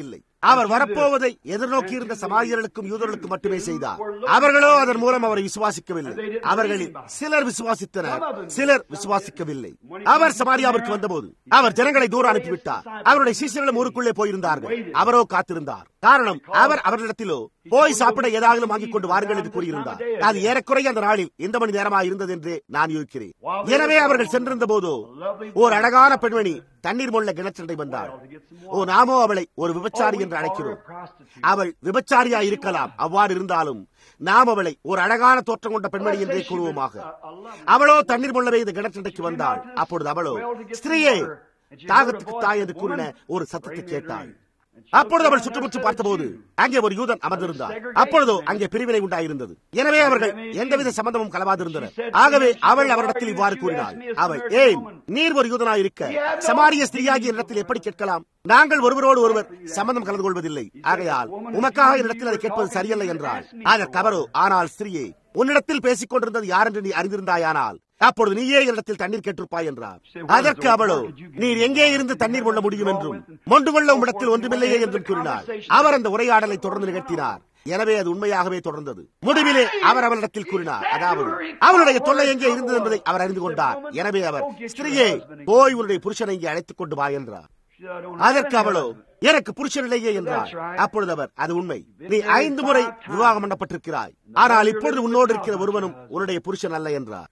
அவர் வரப்போவதை எதிர்நோக்கி இருந்த சமாரியர்களுக்கும் யூதர்களுக்கும் மட்டுமே செய்தார் அவர்களோ அதன் மூலம் அவரை விசுவாசிக்கவில்லை அவர்களில் சிலர் விசுவாசித்தனர் சிலர் விசுவாசிக்கவில்லை அவர் சமாரியாவிற்கு வந்தபோது அவர் ஜனங்களை தூரம் அனுப்பிவிட்டார் அவருடைய சீசர்களும் ஊருக்குள்ளே போயிருந்தார்கள் அவரோ காத்திருந்தார் காரணம் அவர் அவர்களிடத்திலோ போய் சாப்பிட ஏதாவது வாங்கிக் கொண்டு வாருங்கள் என்று கூறியிருந்தார் அது ஏறக்குறைய அந்த நாளில் எந்த மணி நேரமாக இருந்தது என்று நான் யோசிக்கிறேன் எனவே அவர்கள் சென்றிருந்த போதோ ஓர் அழகான பெண்மணி தண்ணீர் மொள்ள கிணற்றண்டை வந்தாள் ஓ நாமோ அவளை ஒரு விபச்சாரி என்று அழைக்கிறோம் அவள் விபச்சாரியா இருக்கலாம் அவ்வாறு இருந்தாலும் நாம் அவளை ஒரு அழகான தோற்றம் கொண்ட பெண்மணி என்றே கூறுவோமாக அவளோ தண்ணீர் மொள்ளவே இந்த கிணற்றண்டைக்கு வந்தாள் அப்பொழுது அவளோ ஸ்திரீயே தாகத்துக்கு தாய் என்று கூறின ஒரு சத்தத்தை கேட்டாள் அப்பொழுது அவள் சுற்றுமுற்றும் பார்த்தபோது அங்கே ஒரு யூதன் அமர்ந்திருந்தார் அப்பொழுதோ அங்கே பிரிவினை உண்டாயிருந்தது எனவே அவர்கள் எந்தவித சம்பந்தமும் கலவாதிருந்தனர் ஆகவே அவள் அவரிடத்தில் இவ்வாறு கூறினாள் அவள் ஏன் நீர் ஒரு யூதனாயிருக்க சமாரிய ஸ்திரீயாகிய இடத்தில் எப்படி கேட்கலாம் நாங்கள் ஒருவரோடு ஒருவர் சம்பந்தம் கலந்து கொள்வதில்லை ஆகையால் உமக்காக இடத்தில் அதை கேட்பது சரியல்ல என்றால் அதற்கு அவரோ ஆனால் ஸ்திரீயே உன்னிடத்தில் பேசிக் கொண்டிருந்தது யார் என்று நீ அறிந்திருந்தாயானால் அப்பொழுது நீயே இடத்தில் தண்ணீர் கேட்டிருப்பாய் என்றார் அதற்கு அவளோ நீர் எங்கே இருந்து தண்ணீர் கொள்ள முடியும் என்றும் மொண்டு கொள்ள உம்மிடத்தில் ஒன்றுமில்லையே என்றும் கூறினார் அவர் அந்த உரையாடலை தொடர்ந்து நிகழ்த்தினார் எனவே அது உண்மையாகவே தொடர்ந்தது முடிவிலே அவர் அவரிடத்தில் கூறினார் அதாவது அவருடைய தொல்லை எங்கே இருந்தது என்பதை அவர் அறிந்து கொண்டார் எனவே அவர் ஸ்திரீயே போய் உன்னுடைய புருஷனை இங்கே அழைத்துக் கொண்டு வா என்றார் அதற்கு அவளோ எனக்கு புருஷன் இல்லையே என்றார் அப்பொழுது அவர் அது உண்மை நீ ஐந்து முறை விவாகம் பண்ணப்பட்டிருக்கிறாய் ஆனால் இப்பொழுது உன்னோடு இருக்கிற ஒருவனும் உன்னுடைய புருஷன் அல்ல என்றார்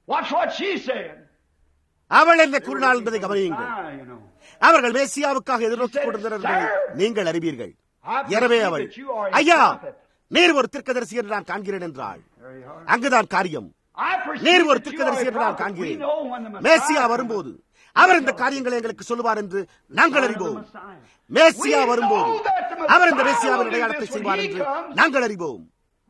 அவள் என்ன கூறினாள் என்பதை கவனியுங்கள் அவர்கள் மேசியாவுக்காக எதிர்நோக்கிக் கொண்டிருந்தனர் என்பதை நீங்கள் அறிவீர்கள் எனவே அவள் ஐயா நீர் ஒரு திருக்கதரிசி என்று நான் காண்கிறேன் என்றாள் அங்குதான் காரியம் நீர் ஒரு திருக்கதரிசி என்று நான் காண்கிறேன் மேசியா வரும்போது அவர் இந்த காரியங்களை எங்களுக்கு சொல்லுவார் என்று நாங்கள் அறிவோம் மேசியா வரும்போது அவர் இந்த மேசியாவின் அடையாளத்தை செய்வார் என்று நாங்கள் அறிவோம்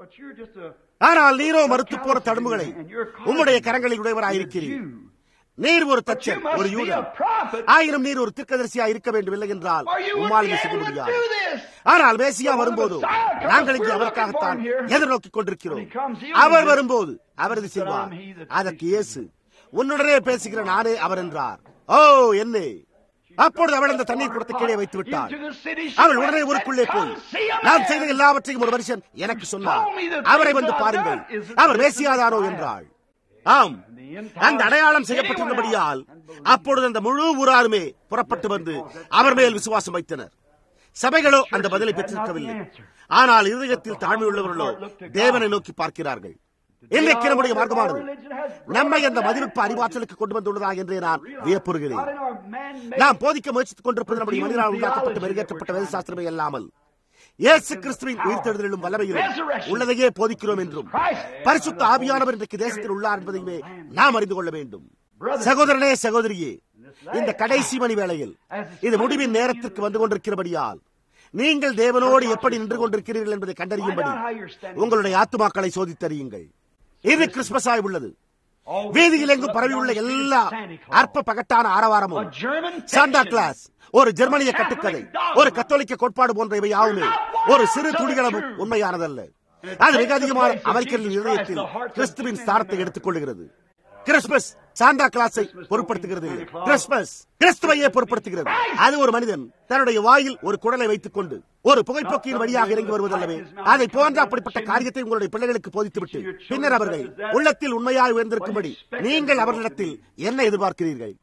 ஆனால் நீரோ மறுத்து போற தடும்புகளை உம்முடைய கரங்களில் உடையவராயிருக்கிறீர் நீர் ஒரு தச்சன் ஒரு யூதன் ஆயிரம் நீர் ஒரு திருக்கதரிசியா இருக்க வேண்டும் இல்லை என்றால் உம்மால் செய்ய முடியாது ஆனால் மேசியா வரும்போது நாங்கள் இங்கே அவருக்காகத்தான் எதிர்நோக்கிக் கொண்டிருக்கிறோம் அவர் வரும்போது அவர் இது செய்வார் அதற்கு இயேசு உன்னுடனே பேசுகிற நானே அவர் என்றார் ஓ என்னே அப்பொழுது அவள் அந்த தண்ணீர் குடத்தை கீழே வைத்து விட்டாள் அவள் உடனே ஊருக்குள்ளே போய் நான் செய்த எல்லாவற்றையும் ஒரு மனுஷன் எனக்கு சொன்னார் அவரை வந்து பாருங்கள் அவர் மேசியாதானோ என்றாள் ஆம் அந்த அடையாளம் செய்யப்பட்டிருந்தபடியால் அப்பொழுது அந்த முழு ஊராருமே புறப்பட்டு வந்து அவர் மேல் விசுவாசம் வைத்தனர் சபைகளோ அந்த பதிலை பெற்றிருக்கவில்லை ஆனால் இருதயத்தில் தாழ்மை உள்ளவர்களோ தேவனை நோக்கி பார்க்கிறார்கள் இன்றைக்கு நம்முடைய மார்க்கமானது நம்மை அந்த மதிநுட்ப அறிவாற்றலுக்கு கொண்டு வந்துள்ளதா என்றே நான் வியப்புறுகிறேன் நாம் போதிக்க முயற்சித்துக் கொண்டிருப்பது நம்முடைய மனிதனால் உண்டாக்கப்பட்ட மெருகேற்றப்பட்ட வேதசாஸ்திரமே அல்லாமல் இயேசு கிறிஸ்துவின் உயிர்த்தெழுதலும் வல்லமையிலும் உள்ளதையே போதிக்கிறோம் என்றும் பரிசுத்த ஆவியானவர் இன்றைக்கு தேசத்தில் உள்ளார் என்பதையுமே நாம் அறிந்து கொள்ள வேண்டும் சகோதரனே சகோதரியே இந்த கடைசி மணி வேளையில் இது முடிவின் நேரத்திற்கு வந்து கொண்டிருக்கிறபடியால் நீங்கள் தேவனோடு எப்படி நின்று கொண்டிருக்கிறீர்கள் என்பதை கண்டறியும்படி உங்களுடைய ஆத்துமாக்களை சோதித்தறியுங்கள் இது கிறிஸ்துமஸ் ஆய் உள்ளது வீதியில் எங்கும் பரவியுள்ள எல்லா அற்ப பகட்டான ஆரவாரமும் சாண்டா கிளாஸ் ஒரு ஜெர்மனிய கட்டுக்கதை ஒரு கத்தோலிக்க கோட்பாடு போன்ற இவை யாவுமே ஒரு சிறு துணிகளவும் உண்மையானதல்ல அது மிக அதிகமான அமெரிக்கர்களின் இதயத்தில் கிறிஸ்துவின் ஸ்தானத்தை எடுத்துக் கொள்கிறது கிறிஸ்துமஸ் சாண்டா கிளாஸை பொருட்படுத்துகிறது கிறிஸ்துமஸ் கிறிஸ்துவையே பொருட்படுத்துகிறது அது ஒரு மனிதன் தன்னுடைய வாயில் ஒரு குடலை வைத்துக் கொண்டு ஒரு புகைப்போக்கியின் வழியாக இறங்கி வருவதல்லவே அதை போன்ற அப்படிப்பட்ட காரியத்தை உங்களுடைய பிள்ளைகளுக்கு போதித்துவிட்டு பின்னர் அவர்கள் உள்ளத்தில் உண்மையாக உயர்ந்திருக்கும்படி நீங்கள் அவர்களிடத்தில் என்ன எதிர்பார்க்கிறீர்கள்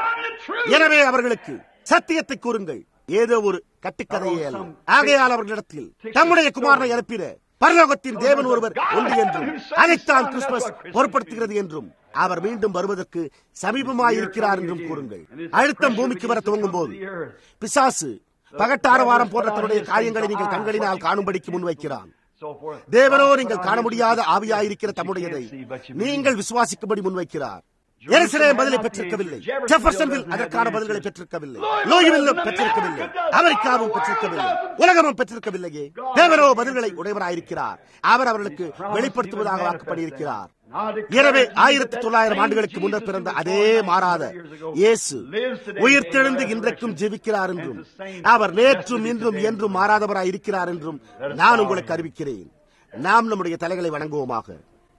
எனவே அவர்களுக்கு சத்தியத்தை கூறுங்கள் ஏதோ ஒரு கட்டுக்கதையே அல்ல ஆகையால் அவர்களிடத்தில் தம்முடைய குமாரனை அனுப்பின பரலோகத்தின் தேவன் ஒருவர் ஒன்று என்றும் அதைத்தான் கிறிஸ்துமஸ் பொருட்படுத்துகிறது என்றும் அவர் மீண்டும் வருவதற்கு சமீபமாயிருக்கிறார் என்றும் கூறுங்கள் அழுத்தம் பூமிக்கு வர துவங்கும் போது பிசாசு பகட்டாரவாரம் போன்ற தன்னுடைய காரியங்களை நீங்கள் கண்களினால் காணும்படிக்கு முன்வைக்கிறான் தேவனோ நீங்கள் காண முடியாத ஆவியாயிருக்கிற தம்முடையதை நீங்கள் விசுவாசிக்கும்படி முன்வைக்கிறார் எருசலேம் பதிலை பெற்றிருக்கவில்லை ஜெஃபர்சன்வில் அதற்கான பதில்களை பெற்றிருக்கவில்லை லோயுவில்லும் பெற்றிருக்கவில்லை அமெரிக்காவும் பெற்றிருக்கவில்லை உலகமும் பெற்றிருக்கவில்லையே தேவனோ பதில்களை உடையவராயிருக்கிறார் அவர் அவர்களுக்கு வெளிப்படுத்துவதாக வாக்குப்படியிருக்கிறார் எனவே ஆயிரத்தி தொள்ளாயிரம் ஆண்டுகளுக்கு முன்னர் பிறந்த அதே மாறாத இயேசு உயிர்த்தெழுந்து இன்றைக்கும் ஜெபிக்கிறார் என்றும் அவர் நேற்றும் இன்றும் என்றும் மாறாதவராய் இருக்கிறார் என்றும் நான் உங்களுக்கு அறிவிக்கிறேன் நாம் நம்முடைய தலைகளை வணங்குவோமாக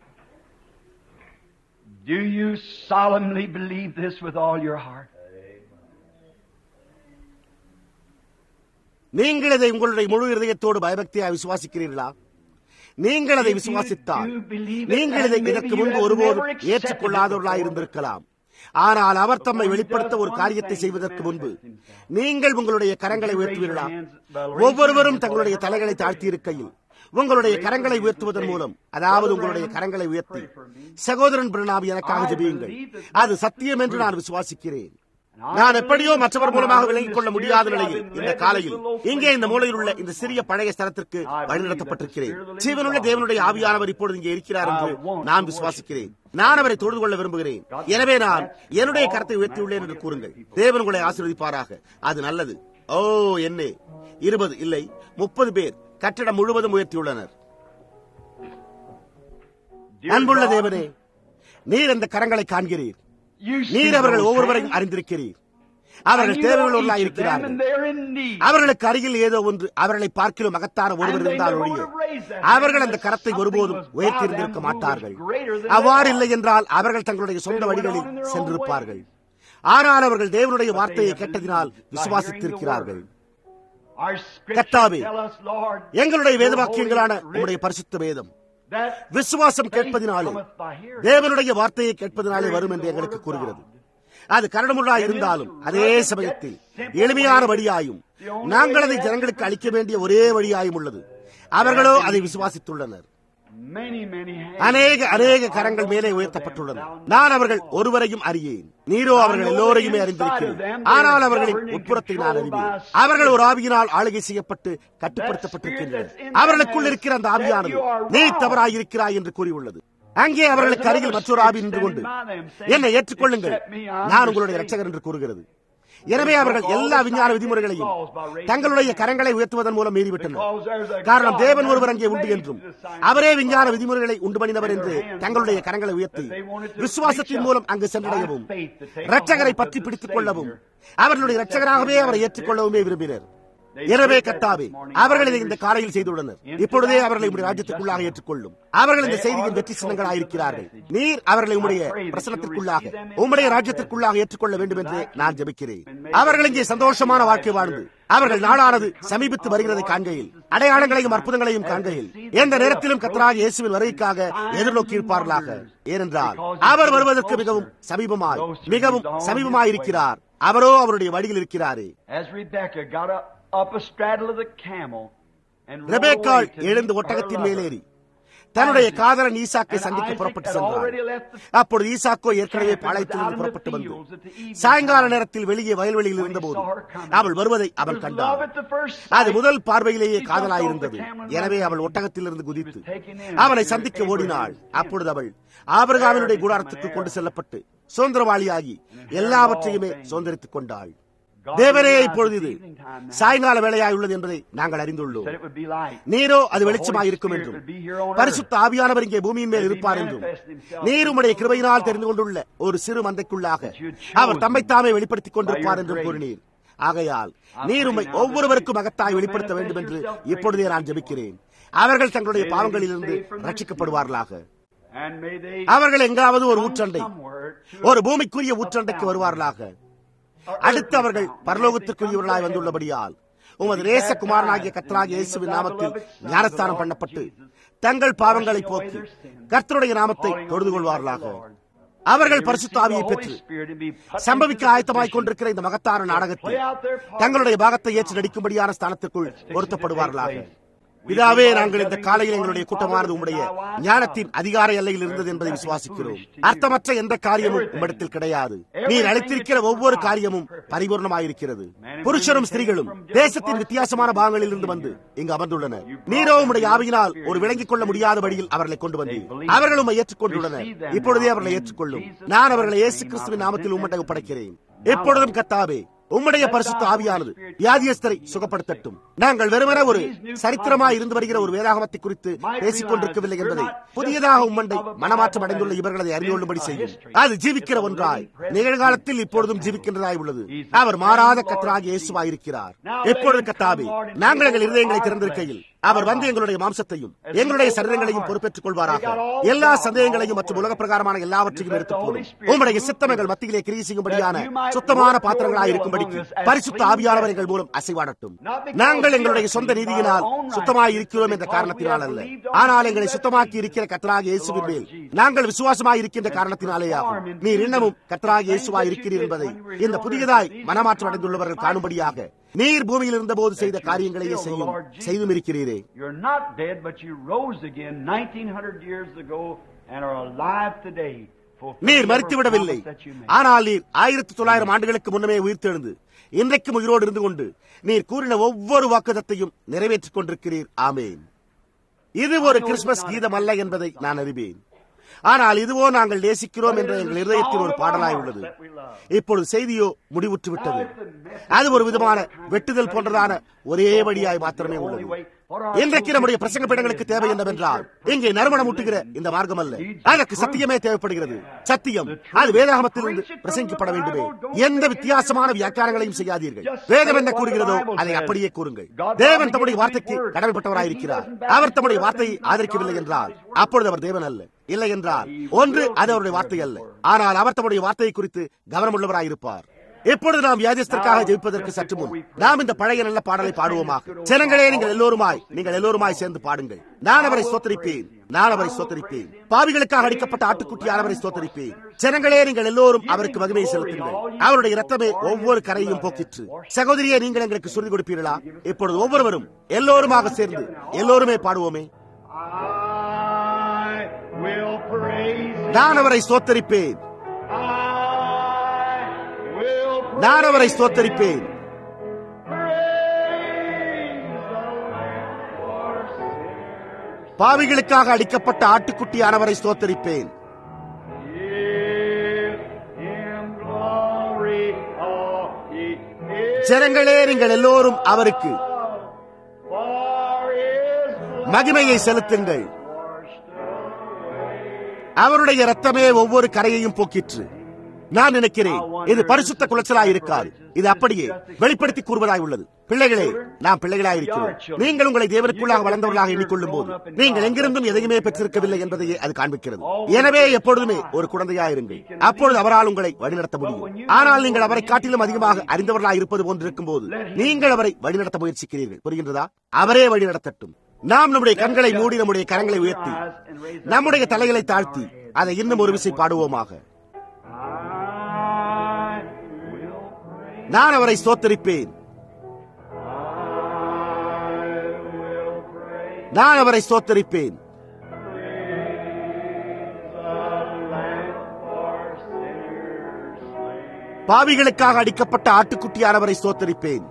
Do you solemnly believe this with all your heart? நீங்கள் இதை உங்களுடைய முழு இதயத்தோடு பயபக்தியாக விசுவாசிக்கிறீர்களா நீங்கள் அதை விசுவாசித்தால் நீங்கள் இதை இதற்கு முன்பு ஒருபோதும் ஏற்றுக்கொள்ளாதவர்களாக இருந்திருக்கலாம் ஆனால் அவர் தம்மை வெளிப்படுத்த ஒரு காரியத்தை செய்வதற்கு முன்பு நீங்கள் உங்களுடைய கரங்களை உயர்த்துவீர்களா ஒவ்வொருவரும் தங்களுடைய தலைகளை தாழ்த்தி இருக்கையில் உங்களுடைய கரங்களை உயர்த்துவதன் மூலம் அதாவது உங்களுடைய கரங்களை உயர்த்தி சகோதரன் பிரணாம் எனக்காக ஜெபியுங்கள் அது சத்தியம் என்று நான் விசுவாசிக்கிறேன் நான் எப்படியோ மற்றவர் மூலமாக விளங்கிக் கொள்ள முடியாத நிலையில் இந்த காலையில் இங்கே இந்த மூலையில் உள்ள இந்த சிறிய பழைய ஸ்தலத்திற்கு வழிநடத்தப்பட்டிருக்கிறேன் ஜீவனுள்ள தேவனுடைய ஆவியானவர் இப்பொழுது இங்கே இருக்கிறார் என்று நான் விசுவாசிக்கிறேன் நான் அவரை தொழுது கொள்ள விரும்புகிறேன் எனவே நான் என்னுடைய கரத்தை உயர்த்தியுள்ளேன் என்று கூறுங்கள் தேவன் உங்களை ஆசீர்வதிப்பாராக அது நல்லது ஓ என்னே இருபது இல்லை முப்பது பேர் கட்டடம் முழுவதும் உயர்த்தியுள்ளனர் அன்புள்ள தேவனே நீர் அந்த கரங்களை காண்கிறீர் நீர் அவர்கள் ஒவ்வொருவரையும் அறிந்திருக்கிறீர் அவர்கள் தேவையுள்ளவர்களாக இருக்கிறார்கள் அவர்களுக்கு அருகில் ஏதோ ஒன்று அவர்களை பார்க்கிலும் மகத்தான ஒருவர் இருந்தால் ஒழிய அவர்கள் அந்த கரத்தை ஒருபோதும் உயர்த்தியிருந்திருக்க மாட்டார்கள் அவ்வாறு இல்லை என்றால் அவர்கள் தங்களுடைய சொந்த வழிகளில் சென்றிருப்பார்கள் ஆனால் அவர்கள் தேவனுடைய வார்த்தையை கேட்டதினால் விசுவாசித்திருக்கிறார்கள் கத்தாவே எங்களுடைய வேத வாக்கியங்களான உங்களுடைய பரிசுத்த வேதம் விசுவாசம் கேட்பதினாலே தேவனுடைய வார்த்தையை கேட்பதினாலே வரும் என்று எங்களுக்கு கூறுகிறது அது கரடுமுள்ளா இருந்தாலும் அதே சமயத்தில் எளிமையான வழியாயும் நாங்கள் அதை ஜனங்களுக்கு அளிக்க வேண்டிய ஒரே வழியாயும் உள்ளது அவர்களோ அதை விசுவாசித்துள்ளனர் அநேக அநேக கரங்கள் மேலே உயர்த்தப்பட்டுள்ளன நான் அவர்கள் ஒருவரையும் அறியேன் நீரோ அவர்கள் எல்லோரையுமே அறிந்திருக்கிறேன் ஆனால் அவர்களின் உட்புறத்தை நான் அறிவேன் அவர்கள் ஒரு ஆவியினால் ஆளுகை செய்யப்பட்டு கட்டுப்படுத்தப்பட்டிருக்கின்றனர் அவர்களுக்குள் இருக்கிற அந்த ஆவியானது நீ தவறாயிருக்கிறாய் என்று கூறியுள்ளது அங்கே அவர்களுக்கு அருகில் மற்றொரு ஆவி நின்று கொண்டு என்னை ஏற்றுக்கொள்ளுங்கள் நான் உங்களுடைய ரட்சகர் என்று கூறுகிறது எனவே அவர்கள் எல்லா விஞ்ஞான விதிமுறைகளையும் தங்களுடைய கரங்களை உயர்த்துவதன் மூலம் மீறிவிட்டனர் காரணம் தேவன் ஒருவர் அங்கே உண்டு என்றும் அவரே விஞ்ஞான விதிமுறைகளை உண்டு பண்ணினவர் என்று தங்களுடைய கரங்களை உயர்த்தி விசுவாசத்தின் மூலம் அங்கு சென்றடையவும் ரட்சகரை பற்றி பிடித்துக் கொள்ளவும் அவர்களுடைய ரட்சகராகவே அவரை ஏற்றுக்கொள்ளவுமே விரும்பினர் எனவே கத்தாவே அவர்கள் இதை இந்த காலையில் செய்துள்ளனர் இப்பொழுதே அவர்களை உடைய ராஜ்யத்திற்குள்ளாக ஏற்றுக்கொள்ளும் அவர்கள் இந்த செய்தியின் வெற்றி சின்னங்களாக இருக்கிறார்கள் நீர் அவர்களை உடைய பிரசனத்திற்குள்ளாக உம்முடைய ராஜ்யத்திற்குள்ளாக ஏற்றுக்கொள்ள வேண்டும் என்று நான் ஜபிக்கிறேன் அவர்கள் இங்கே சந்தோஷமான வாழ்க்கை வாழ்ந்து அவர்கள் நாளானது சமீபித்து வருகிறதை காண்கையில் அடையாளங்களையும் அற்புதங்களையும் காண்கையில் எந்த நேரத்திலும் கத்தராக இயேசுவின் வருகைக்காக எதிர்நோக்கி இருப்பார்களாக ஏனென்றால் அவர் வருவதற்கு மிகவும் சமீபமாய் மிகவும் சமீபமாய் இருக்கிறார் அவரோ அவருடைய வழியில் இருக்கிறாரே ரெபேக்காள் எழுந்து ஒட்டகத்தின் மேலேறி தன்னுடைய காதலன் ஈசாக்கை சந்திக்க புறப்பட்டு சென்றார் அப்பொழுது ஈசாக்கோ ஏற்கனவே பாளையத்திலிருந்து புறப்பட்டு வந்து சாயங்கால நேரத்தில் வெளியே வயல்வெளியில் இருந்தபோது அவள் வருவதை அவன் கண்டான் அது முதல் பார்வையிலேயே காதலாயிருந்தது எனவே அவள் ஒட்டகத்திலிருந்து குதித்து அவனை சந்திக்க ஓடினாள் அப்பொழுது அவள் ஆபரகாவினுடைய கூடாரத்துக்கு கொண்டு செல்லப்பட்டு சுதந்திரவாளியாகி எல்லாவற்றையுமே சுதந்திரித்துக் கொண்டாள் தேவரே இப்பொழுது இது சாயங்கால வேலையாய் உள்ளது என்பதை நாங்கள் அறிந்துள்ளோம் நீரோ அது வெளிச்சமாய் இருக்கும் என்றும் பரிசுத்த ஆவியானவர் இங்கே பூமியின் மேல் இருப்பார் என்றும் நீர் உடைய கிருபையினால் தெரிந்து கொண்டுள்ள ஒரு சிறு மந்தைக்குள்ளாக அவர் தம்மைத்தாமே வெளிப்படுத்திக் கொண்டிருப்பார் என்றும் கூறினீர் ஆகையால் நீர் உண்மை ஒவ்வொருவருக்கும் அகத்தாய் வெளிப்படுத்த வேண்டும் என்று இப்பொழுதே நான் ஜபிக்கிறேன் அவர்கள் தங்களுடைய பாவங்களிலிருந்து ரட்சிக்கப்படுவார்களாக அவர்கள் எங்காவது ஒரு ஊற்றண்டை ஒரு பூமிக்குரிய ஊற்றண்டைக்கு வருவார்களாக அடுத்து அவர்கள் பரலோகத்திற்குரியவர்களாய் வந்துள்ளபடியால் உமது நேசகுமாரனாகிய கத்தராகிய இயேசுவின் நாமத்தில் ஞானஸ்தானம் பண்ணப்பட்டு தங்கள் பாவங்களை போக்கி கர்த்தருடைய நாமத்தை தொழுது கொள்வார்களாக அவர்கள் பரிசுத்த ஆவியை பெற்று சம்பவிக்க ஆயத்தமாய் கொண்டிருக்கிற இந்த மகத்தான நாடகத்தில் தங்களுடைய பாகத்தை ஏற்று நடிக்கும்படியான ஸ்தானத்திற்குள் பொருத்தப்படுவார்களாக பிதாவே நாங்கள் இந்த காலையில் எங்களுடைய கூட்டமானது உம்முடைய ஞானத்தின் அதிகார எல்லையில் இருந்தது என்பதை விசுவாசிக்கிறோம் அர்த்தமற்ற எந்த காரியமும் உம்மிடத்தில் கிடையாது நீர் அளித்திருக்கிற ஒவ்வொரு காரியமும் பரிபூர்ணமாயிருக்கிறது புருஷரும் ஸ்திரீகளும் தேசத்தின் வித்தியாசமான பாகங்களில் இருந்து வந்து இங்கு அமர்ந்துள்ளனர் நீரோ உம்முடைய ஆவியினால் ஒரு விளங்கிக் கொள்ள முடியாத வழியில் அவர்களை கொண்டு வந்தீர் அவர்கள் உண்மை ஏற்றுக்கொண்டுள்ளனர் இப்பொழுதே அவர்களை ஏற்றுக்கொள்ளும் நான் அவர்களை இயேசு கிறிஸ்துவின் நாமத்தில் உம்மட்டை ஒப்படைக்கிறேன் எப்பொழுதும் கத்தாவே உம்முடைய பரிசுத்த ஆவியானது வியாதியஸ்தரை சுகப்படுத்தட்டும் நாங்கள் வெறுமன ஒரு சரித்திரமாய் இருந்து வருகிற ஒரு வேதாகமத்தை குறித்து பேசிக் கொண்டிருக்கவில்லை என்பதை புதியதாக உம்மண்டை மனமாற்றம் அடைந்துள்ள இவர்களதை அறிந்து கொள்ளும்படி செய்யும் அது ஜீவிக்கிற ஒன்றாய் நிகழ்காலத்தில் இப்பொழுதும் ஜீவிக்கின்றதாய் உள்ளது அவர் மாறாத கத்தராக இயேசுவாயிருக்கிறார் எப்பொழுது கத்தாவே நாங்கள் எங்கள் இருதயங்களை திறந்திருக்கையில் அவர் வந்து எங்களுடைய மாம்சத்தையும் எங்களுடைய சரீரங்களையும் பொறுப்பேற்றுக் கொள்வாராக எல்லா சந்தேகங்களையும் மற்றும் உலக பிரகாரமான எல்லாவற்றையும் எடுத்துக் போடும் உங்களுடைய சித்தமைகள் மத்தியிலே கிரியை செய்யும்படியான சுத்தமான பாத்திரங்களாக இருக்கும்படிக்கு பரிசுத்த ஆவியானவர் எங்கள் மூலம் அசைவாடட்டும் நாங்கள் எங்களுடைய சொந்த நீதியினால் சுத்தமாய் இருக்கிறோம் என்ற காரணத்தினால் அல்ல ஆனால் எங்களை சுத்தமாக்கி இருக்கிற கத்தராக இயேசுவின் மேல் நாங்கள் விசுவாசமாய் இருக்கின்ற காரணத்தினாலே ஆகும் நீர் இன்னமும் கத்தராக இயேசுவாய் இருக்கிறீர் என்பதை இந்த புதியதாய் மனமாற்றம் அடைந்துள்ளவர்கள் காணும்படியாக நீர் பூமியில் இருந்த போது செய்த காரியங்களையே செய்யும் செய்தும் இருக்கிறீரே You're not dead, but you rose again 1900 years ago and are alive today. fulfilling நீர் every மறித்து விடவில்லை promise that you made. ஆனால் நீர் ஆயிரத்தி தொள்ளாயிரம் ஆண்டுகளுக்கு முன்னமே உயிர்த்தெழுந்து இன்றைக்கும் உயிரோடு இருந்து கொண்டு நீர் கூறின ஒவ்வொரு வாக்குதத்தையும் நிறைவேற்றிக் கொண்டிருக்கிறீர் ஆமேன் இது ஒரு கிறிஸ்துமஸ் கீதம் அல்ல என்பதை நான் அறிவேன் ஆனால் இதுவோ நாங்கள் நேசிக்கிறோம் என்ற எங்கள் இருதயத்தில் ஒரு பாடலாய் உள்ளது இப்பொழுது செய்தியோ முடிவுற்று விட்டது அது ஒரு விதமான வெட்டுதல் போன்றதான ஒரே வழியாய் மாத்திரமே உள்ளது இன்றைக்கு நம்முடைய பிரசங்க பீடங்களுக்கு தேவை என்னவென்றால் இங்கே நறுமணம் ஊட்டுகிற இந்த மார்க்கம் அல்ல அதற்கு சத்தியமே தேவைப்படுகிறது சத்தியம் அது வேதாகமத்திலிருந்து பிரசங்கிக்கப்பட வேண்டுமே எந்த வித்தியாசமான வியாக்கியானங்களையும் செய்யாதீர்கள் வேதம் என்ன கூறுகிறதோ அதை அப்படியே கூறுங்கள் தேவன் தம்முடைய வார்த்தைக்கு கடமைப்பட்டவராயிருக்கிறார் அவர் தம்முடைய வார்த்தையை ஆதரிக்கவில்லை என்றால் அப்பொழுது அவர் தேவன் அல்ல இல்லை என்றால் ஒன்று அது அவருடைய வார்த்தை அல்ல ஆனால் அவர் தம்முடைய வார்த்தையை குறித்து கவனமுள்ளவராயிருப்பார் இப்பொழுது நாம் வியாதிஸ்தற்காக ஜெயிப்பதற்கு சற்று முன் நாம் இந்த பழைய நல்ல பாடலை பாடுவோமாக ஜனங்களே நீங்கள் எல்லோருமாய் நீங்கள் எல்லோருமாய் சேர்ந்து பாடுங்கள் நான் அவரை சோத்தரிப்பேன் நான் அவரை சோத்தரிப்பேன் பாவிகளுக்காக அடிக்கப்பட்ட ஆட்டுக்குட்டி அவரை சோத்தரிப்பேன் ஜனங்களே நீங்கள் எல்லோரும் அவருக்கு மகிமையை செலுத்துங்கள் அவருடைய இரத்தமே ஒவ்வொரு கரையையும் போக்கிற்று சகோதரியே நீங்கள் எங்களுக்கு சொல்லிக் கொடுப்பீர்களா இப்பொழுது ஒவ்வொருவரும் எல்லோருமாக சேர்ந்து எல்லோருமே பாடுவோமே I will praise Him. நான் அவரை சோத்தரிப்பேன் I will நான் அவரை சோத்தரிப்பேன் praise the Lamb for sinners. பாவிகளுக்காக அடிக்கப்பட்ட ஆட்டுக்குட்டியானவரை ஸ்தோத்தரிப்பேன் Give Him glory, all ye ஜனங்களே நீங்கள் எல்லோரும் அவருக்கு for His blood மகிமையை செலுத்துங்கள் washed away. அவருடைய இரத்தமே ஒவ்வொரு கரையையும் போக்கிற்று நான் நினைக்கிறேன் இது பரிசுத்த குலைச்சலாய் இருக்காது இது அப்படியே வெளிப்படுத்தி கூறுவதாய் உள்ளது பிள்ளைகளே நாம் பிள்ளைகளாய் இருக்கிறோம் நீங்கள் உங்களை தேவனுக்குள்ளாக வளர்ந்தவர்களாக எண்ணிக்கொள்ளும் போது நீங்கள் எங்கிருந்தும் எதையுமே பெற்றிருக்கவில்லை என்பதையே அது காண்பிக்கிறது எனவே எப்பொழுதுமே ஒரு குழந்தையாயிருங்கள் அப்பொழுது அவரால் உங்களை வழிநடத்த முடியும் ஆனால் நீங்கள் அவரை காட்டிலும் அதிகமாக அறிந்தவர்களாக இருப்பது போன்று இருக்கும் போது நீங்கள் அவரை வழிநடத்த முயற்சிக்கிறீர்கள் புரிகின்றதா அவரே வழிநடத்தட்டும் நாம் நம்முடைய கண்களை மூடி நம்முடைய கரங்களை உயர்த்தி நம்முடைய தலைகளை தாழ்த்தி அதை இன்னும் ஒரு விசை பாடுவோமாக I will praise. நான் அவரை ஸ்தோத்தரிப்பேன் I will praise நான் அவரை ஸ்தோத்தரிப்பேன் the Lamb for sinners slain. பாவிகளுக்காக அடிக்கப்பட்ட ஆட்டுக்குட்டியானவரை ஸ்தோத்தரிப்பேன்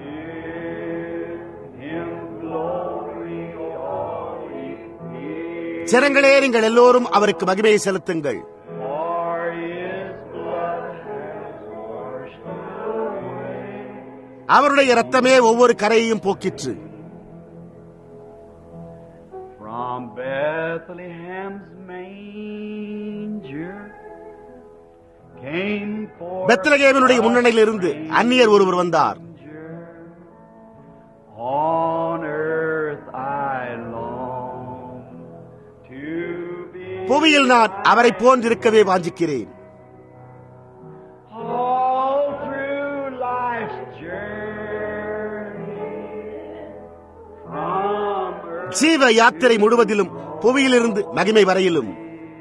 Him glory, all ye give. ஜனங்களே நீங்கள் எல்லோரும் அவருக்கு மகிமையை செலுத்துங்கள் For His blood has washed away. அவருடைய இரத்தமே ஒவ்வொரு கரையையும் போக்கிற்று From Bethlehem's manger came forth பெத்லகேவனுடைய முன்னணியில் இருந்து அந்நியர் ஒருவர் வந்தார் On earth I long to be புவியில் நான் அவரை போன்றிருக்கவே வாஞ்சிக்கிறேன் all through life's journey from earth ஜீவ யாத்திரை முழுவதிலும் புவியிலிருந்து மகிமை வரையிலும்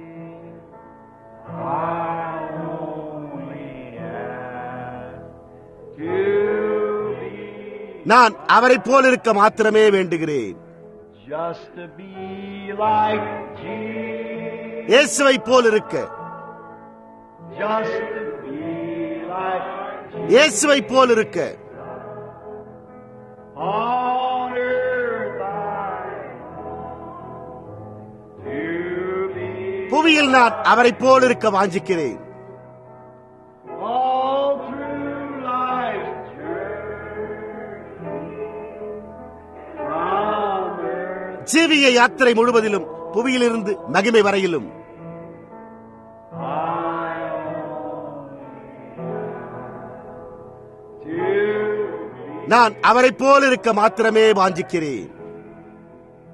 I only ask to be நான் அவரை போல் இருக்க மாத்திரமே வேண்டுகிறேன் just to be like Jesus, இயேசுவை போல் இருக்க just to be like Jesus. இயேசுவை போல் இருக்க On earth I to be புவியில் நான் அவரை போல் இருக்க வாஞ்சிக்கிறேன் all through life's journey from earth ஜீவிய யாத்திரை முழுவதிலும் புவியிலிருந்து மகிமை வரையிலும் I only to be நான் அவரை போல் இருக்க மாத்திரமே வாஞ்சிக்கிறேன்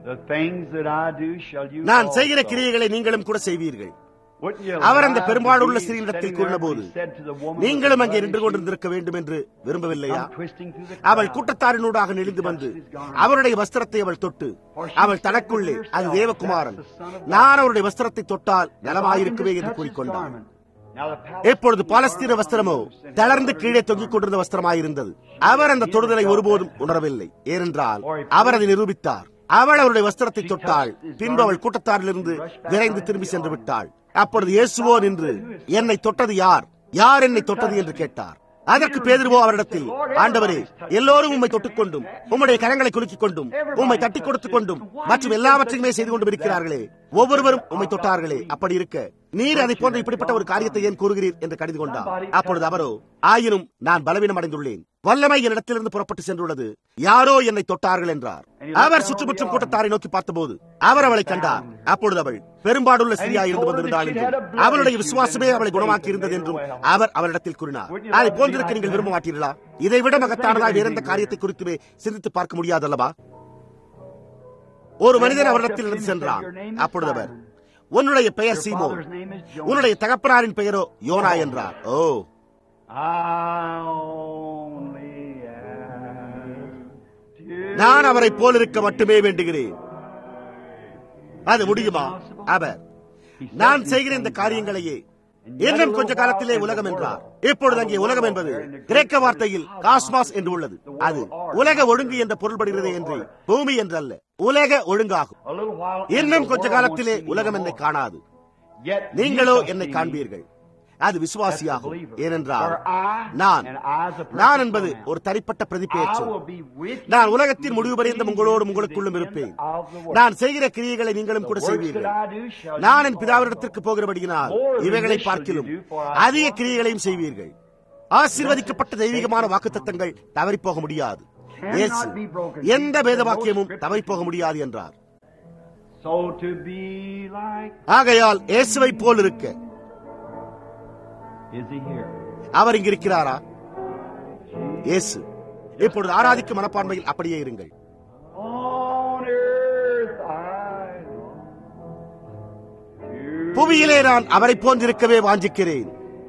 The things that I do shall you நான் also. செய்கிற கிரியைகளை நீங்களும் கூட செய்வீர்கள் Wouldn't you அவர் அந்த like பெரும்பாடுள்ள to be ஸ்திரீனிடத்தில் sitting there கூறினபோது when he said to the woman நீங்களும் with அங்கே the நின்று blood கொண்டிருந்திருக்க வேண்டும் என்று விரும்பவில்லையா issue, twisting through the அவள் crowd. கூட்டத்தாரினூடாக நெளிந்து வந்து அவருடைய வஸ்திரத்தை அவள் தொட்டு அவள் தனக்குள்ளே அது தேவகுமாரன் நான் அவருடைய வஸ்திரத்தை தொட்டால் நலமாயிருக்குவே என்று கூறிக்கொண்டான் Now the palace எப்பொழுது பாலஸ்தீன வஸ்திரமோ தளர்ந்து கீழே தொங்கிக் கொண்டிருந்த வஸ்திரமாயிருந்தது அவர் அந்த தொடுதலை ஒருபோதும் உணரவில்லை ஏனென்றால் அவர் அதை நிரூபித்தார் அவள் அவருடைய வஸ்திரத்தை தொட்டாள் பின்பு அவள் கூட்டத்தாரிலிருந்து விரைந்து திரும்பி சென்று விட்டாள் அப்பொழுது இயேசுவோ நின்று என்னை தொட்டது யார் யார் என்னை தொட்டது என்று கேட்டார் அதற்கு பேதுருவோ அவரிடத்தில் ஆண்டவரே எல்லோரும் உம்மை தொட்டுக்கொண்டும் உம்முடைய கரங்களை குலுக்கிக் கொண்டும் உம்மை தட்டி கொடுத்துக் கொண்டும் மற்றும் எல்லாவற்றையுமே செய்து கொண்டும் இருக்கிறார்களே ஒவ்வொருவரும் உம்மை தொட்டார்களே அப்படி இருக்க நீர் அதை போன்ற இப்படிப்பட்ட ஒரு காரியத்தை ஏன் கூறுகிறீர் என்று கடிந்து கொண்டார் அப்பொழுது அவரோ ஆயினும் நான் பலவீனம் அடைந்துள்ளேன் வல்லமை என்னிடத்திலிருந்து புறப்பட்டு சென்றுள்ளது யாரோ என்னை தொட்டார்கள் என்றார் அவர் சுற்றுமுற்றும் கூட்டத்தாரை நோக்கி பார்த்தபோது அவர் அவளை கண்டார் அப்பொழுது அவள் பெரும்பாடுள்ள ஸ்திரியாய் இருந்து வந்திருந்தாள் என்றும் அவளுடைய விசுவாசமே அவளை குணமாக்கி இருந்தது என்றும் அவர் அவரிடத்தில் கூறினார் அதை போன்றிருக்க நீங்கள் விரும்ப மாட்டீர்களா இதைவிட மகத்தானதாய் வேற எந்த காரியத்தை குறித்துமே சிந்தித்து பார்க்க முடியாதல்லவா ஒரு மனிதன் அவரிடத்தில் இருந்து சென்றான் அப்பொழுது அவர் உன்னுடைய பெயர் சீமோ உன்னுடைய தகப்பனாரின் பெயரோ யோனா என்றார் ஓ I only ask to நான் அவரை போலிருக்க மட்டுமே வேண்டுகிறேன் அது முடியுமா அவர் நான் செய்கிற இந்த காரியங்களையே இன்னும் கொஞ்ச காலத்திலே உலகம் என்றார் இப்பொழுது அங்கே உலகம் என்பது கிரேக்க வார்த்தையில் காஸ்மாஸ் என்று உள்ளது அது உலக ஒழுங்கு என்ற பொருள்படுகிறது என்று பூமி என்றல்ல உலக ஒழுங்காகும் a little while இன்னும் கொஞ்ச காலத்திலே உலகம் என்னை காணாது yet நீங்களோ you shall என்னை see காண்பீர்கள் அது விசுவாசியாகும் believer. ஏனென்றால் For I நான் and I as a person நான் என்பது now, ஒரு தனிப்பட்ட I பிரதிபேச்சு will be with you நான் உலகத்தின் முடிவு பரியந்தம் to உங்களோடும் the உங்களுக்குள்ளும் end இருப்பேன் of the world. நான் செய்கிற கிரியைகளை நீங்களும் The கூட works செய்வீர்கள் that I do shall நான் you N also பிதாவிடத்திற்கு போகிறபடியினால் More than இவைகளை this shall பார்க்கிலும் you do, for I அதிக promise கிரியைகளையும் செய்வீர்கள் ஆசீர்வதிக்கப்பட்ட தெய்வீகமான வாக்குத்தத்தங்கள் தவறிப் போக முடியாது இயேசு எந்த வேத வாக்கியமும் தவறிப் போக முடியாது என்றார் So to be like, ஆகையால் இயேசுவை போல் இருக்க is he here? அவர் இங்கிருக்கிறாரா இயேசு இப்பொழுது ஆராதிக்கும் மனப்பான்மையில் அப்படியே இருங்கள் On earth I long to புவியிலே நான் அவரை போன்றிருக்கவே வாஞ்சிக்கிறேன்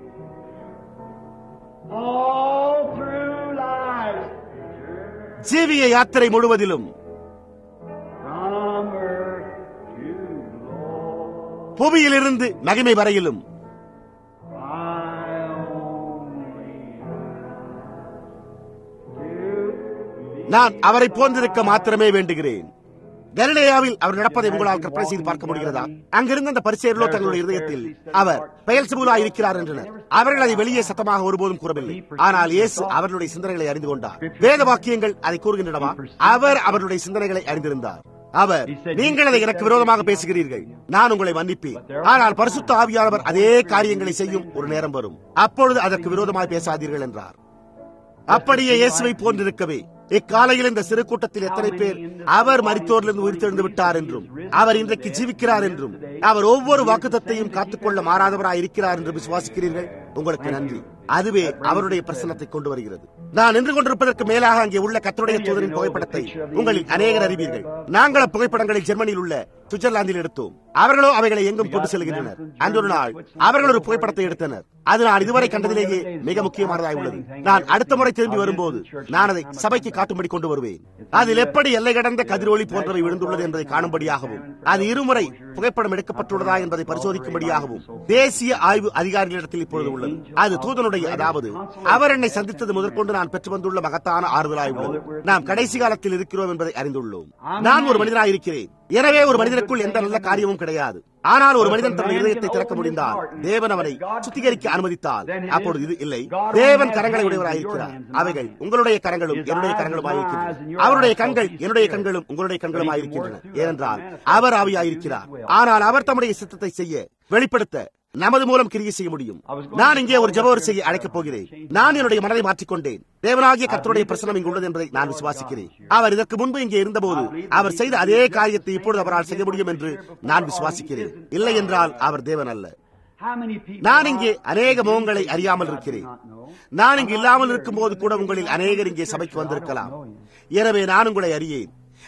all through life's ஜீவிய யாத்திரை முழுவதிலும் from earth to glory. புவியிலிருந்து மகிமை வரையிலும் I only do நான் அவரை போன்றிருக்க மாத்திரமே வேண்டுகிறேன் கலிலேயாவில் அவர் நடப்பதை உங்களால் கற்பனை செய்து பார்க்க முடிகிறதா அங்கிருந்த அந்த பரிசேயர்களோ தங்களுடைய இருதயத்தில் அவர் பெயல் சிபுலா இருக்கிறார் என்றனர் அவர்கள் அதை வெளியே சத்தமாக ஒருபோதும் கூறவில்லை ஆனால் இயேசு அவர்களுடைய சிந்தனைகளை அறிந்து கொண்டார் வேத வாக்கியங்கள் அதை கூறுகின்றனவா அவர் அவர்களுடைய சிந்தனைகளை அறிந்திருந்தார் அவர் நீங்கள் அதை எனக்கு விரோதமாக பேசுகிறீர்கள் நான் உங்களை மன்னிப்பேன் ஆனால் பரிசுத்த ஆவியானவர் அதே காரியங்களை செய்யும் ஒரு நேரம் வரும் அப்பொழுது அதற்கு விரோதமாக பேசாதீர்கள் என்றார் அப்படியே இயேசுவை போன்றிருக்கவே இக்காலையில் இந்த சிறு கூட்டத்தில் எத்தனை பேர் அவர் மரித்தோரிலிருந்து உயிர்த்தெழுந்து விட்டார் என்றும் அவர் இன்றைக்கு ஜீவிக்கிறார் என்றும் அவர் ஒவ்வொரு வாக்குத்தத்தையும் காத்துக்கொள்ள மாறாதவராய் இருக்கிறார் என்று விசுவாசிக்கிறீர்கள் உங்களுக்கு நன்றி அதுவே அவருடைய பிரசனத்தை கொண்டு வருகிறது நான் நின்று கொண்டிருப்பதற்கு மேலாக அங்கே உள்ள கத்தருடைய தூதரின் புகைப்படத்தை உங்களில் அநேகர் அறிவீர்கள் நாங்கள் புகைப்படங்களை ஜெர்மனியில் உள்ள சுவிட்சர்லாந்தில் எடுத்தோம் அவர்களோ அவைகளை எங்கும் கொண்டு செல்கின்றனர் அந்த ஒரு நாள் அவர்கள் ஒரு புகைப்படத்தை எடுத்தனர் அது நான் இதுவரை கண்டதிலேயே மிக முக்கியமானதாய் உள்ளது நான் அடுத்த முறை திரும்பி வரும்போது நான் அதை சபைக்கு காட்டும்படி கொண்டு வருவேன் அதில் எப்படி எல்லை கடந்த கதிரொலி போன்றவை விழுந்துள்ளது என்பதை காணும்படியாகவும் அது இருமுறை புகைப்படம் எடுக்கப்பட்டுள்ளதா என்பதை பரிசோதிக்கும்படியாகவும் தேசிய ஆய்வு அதிகாரிகளிடத்தில் இப்பொழுது உள்ளது அது தூதனுடைய அதாவது அவர் என்னை சந்தித்தது முதற்கொண்டு நான் பெற்று வந்துள்ள மகத்தான ஆறுதலாய் உள்ளது நாம் கடைசி காலத்தில் இருக்கிறோம் என்பதை அறிந்துள்ளோம் நான் ஒரு மனிதனாய் இருக்கிறேன் எனவே ஒரு மனிதனுக்குள் எந்த நல்ல காரியமும் கிடையாது ஆனால் ஒரு மனிதன் தன்னுடைய இதயத்தை திறக்க முடிந்தால் தேவன் அவனை சுத்திகரிக்க அனுமதித்தால் அப்பொழுது இது இல்லை தேவன் கரங்களை உடையவராயிருக்கிறார் அவைகள் உங்களுடைய கரங்களும் என்னுடைய கரங்களும் ஆயிருக்கின்றன அவருடைய கண்கள் என்னுடைய கண்களும் உங்களுடைய கண்களும் ஆயிருக்கின்றன ஏனென்றால் அவர் ஆவியாயிருக்கிறார் ஆனால் அவர் தம்முடைய சித்தத்தை செய்ய வெளிப்படுத்த நமது மூலம் கிரியை செய்ய முடியும் நான் இங்கே ஒரு ஜபவர் செய்ய அழைக்கப் போகிறேன் நான் என்னுடைய மனதை மாற்றிக்கொண்டேன் தேவனாகிய கர்த்தருடைய பிரசனம் இங்கு உள்ளது என்பதை நான் விசுவாசிக்கிறேன் அவர் இதற்கு முன்பு இங்கே இருந்தபோது அவர் செய்த அதே காரியத்தை இப்பொழுது அவரால் செய்ய முடியும் என்று நான் விசுவாசிக்கிறேன் இல்லை என்றால் அவர் தேவன் அல்ல How many people நான் இங்கே அநேக முகங்களை அறியாமல் இருக்கிறேன் நான் இங்கு இல்லாமல் இருக்கும் போது கூட உங்களில் அநேகர் இங்கே சபைக்கு வந்திருக்கலாம் எனவே நான் உங்களை அறியேன்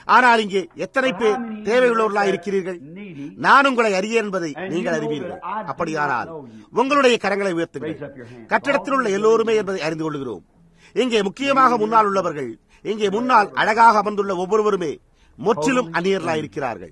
ஆனால் இங்கே எத்தனை பேர் தேவையுள்ளவர்களாக இருக்கிறீர்கள் நான் உங்களை அறிய என்பதை நீங்கள் அறிவீர்கள் அப்படியானால் உங்களுடைய கரங்களை உயர்த்துங்கள் கட்டடத்தில் உள்ள எல்லோருமே என்பதை அறிந்து கொள்கிறோம் இங்கே முக்கியமாக முன்னால் உள்ளவர்கள் இங்கே முன்னால் அழகாக அமர்ந்துள்ள ஒவ்வொருவருமே முற்றிலும் அந்நியர்களாக இருக்கிறார்கள்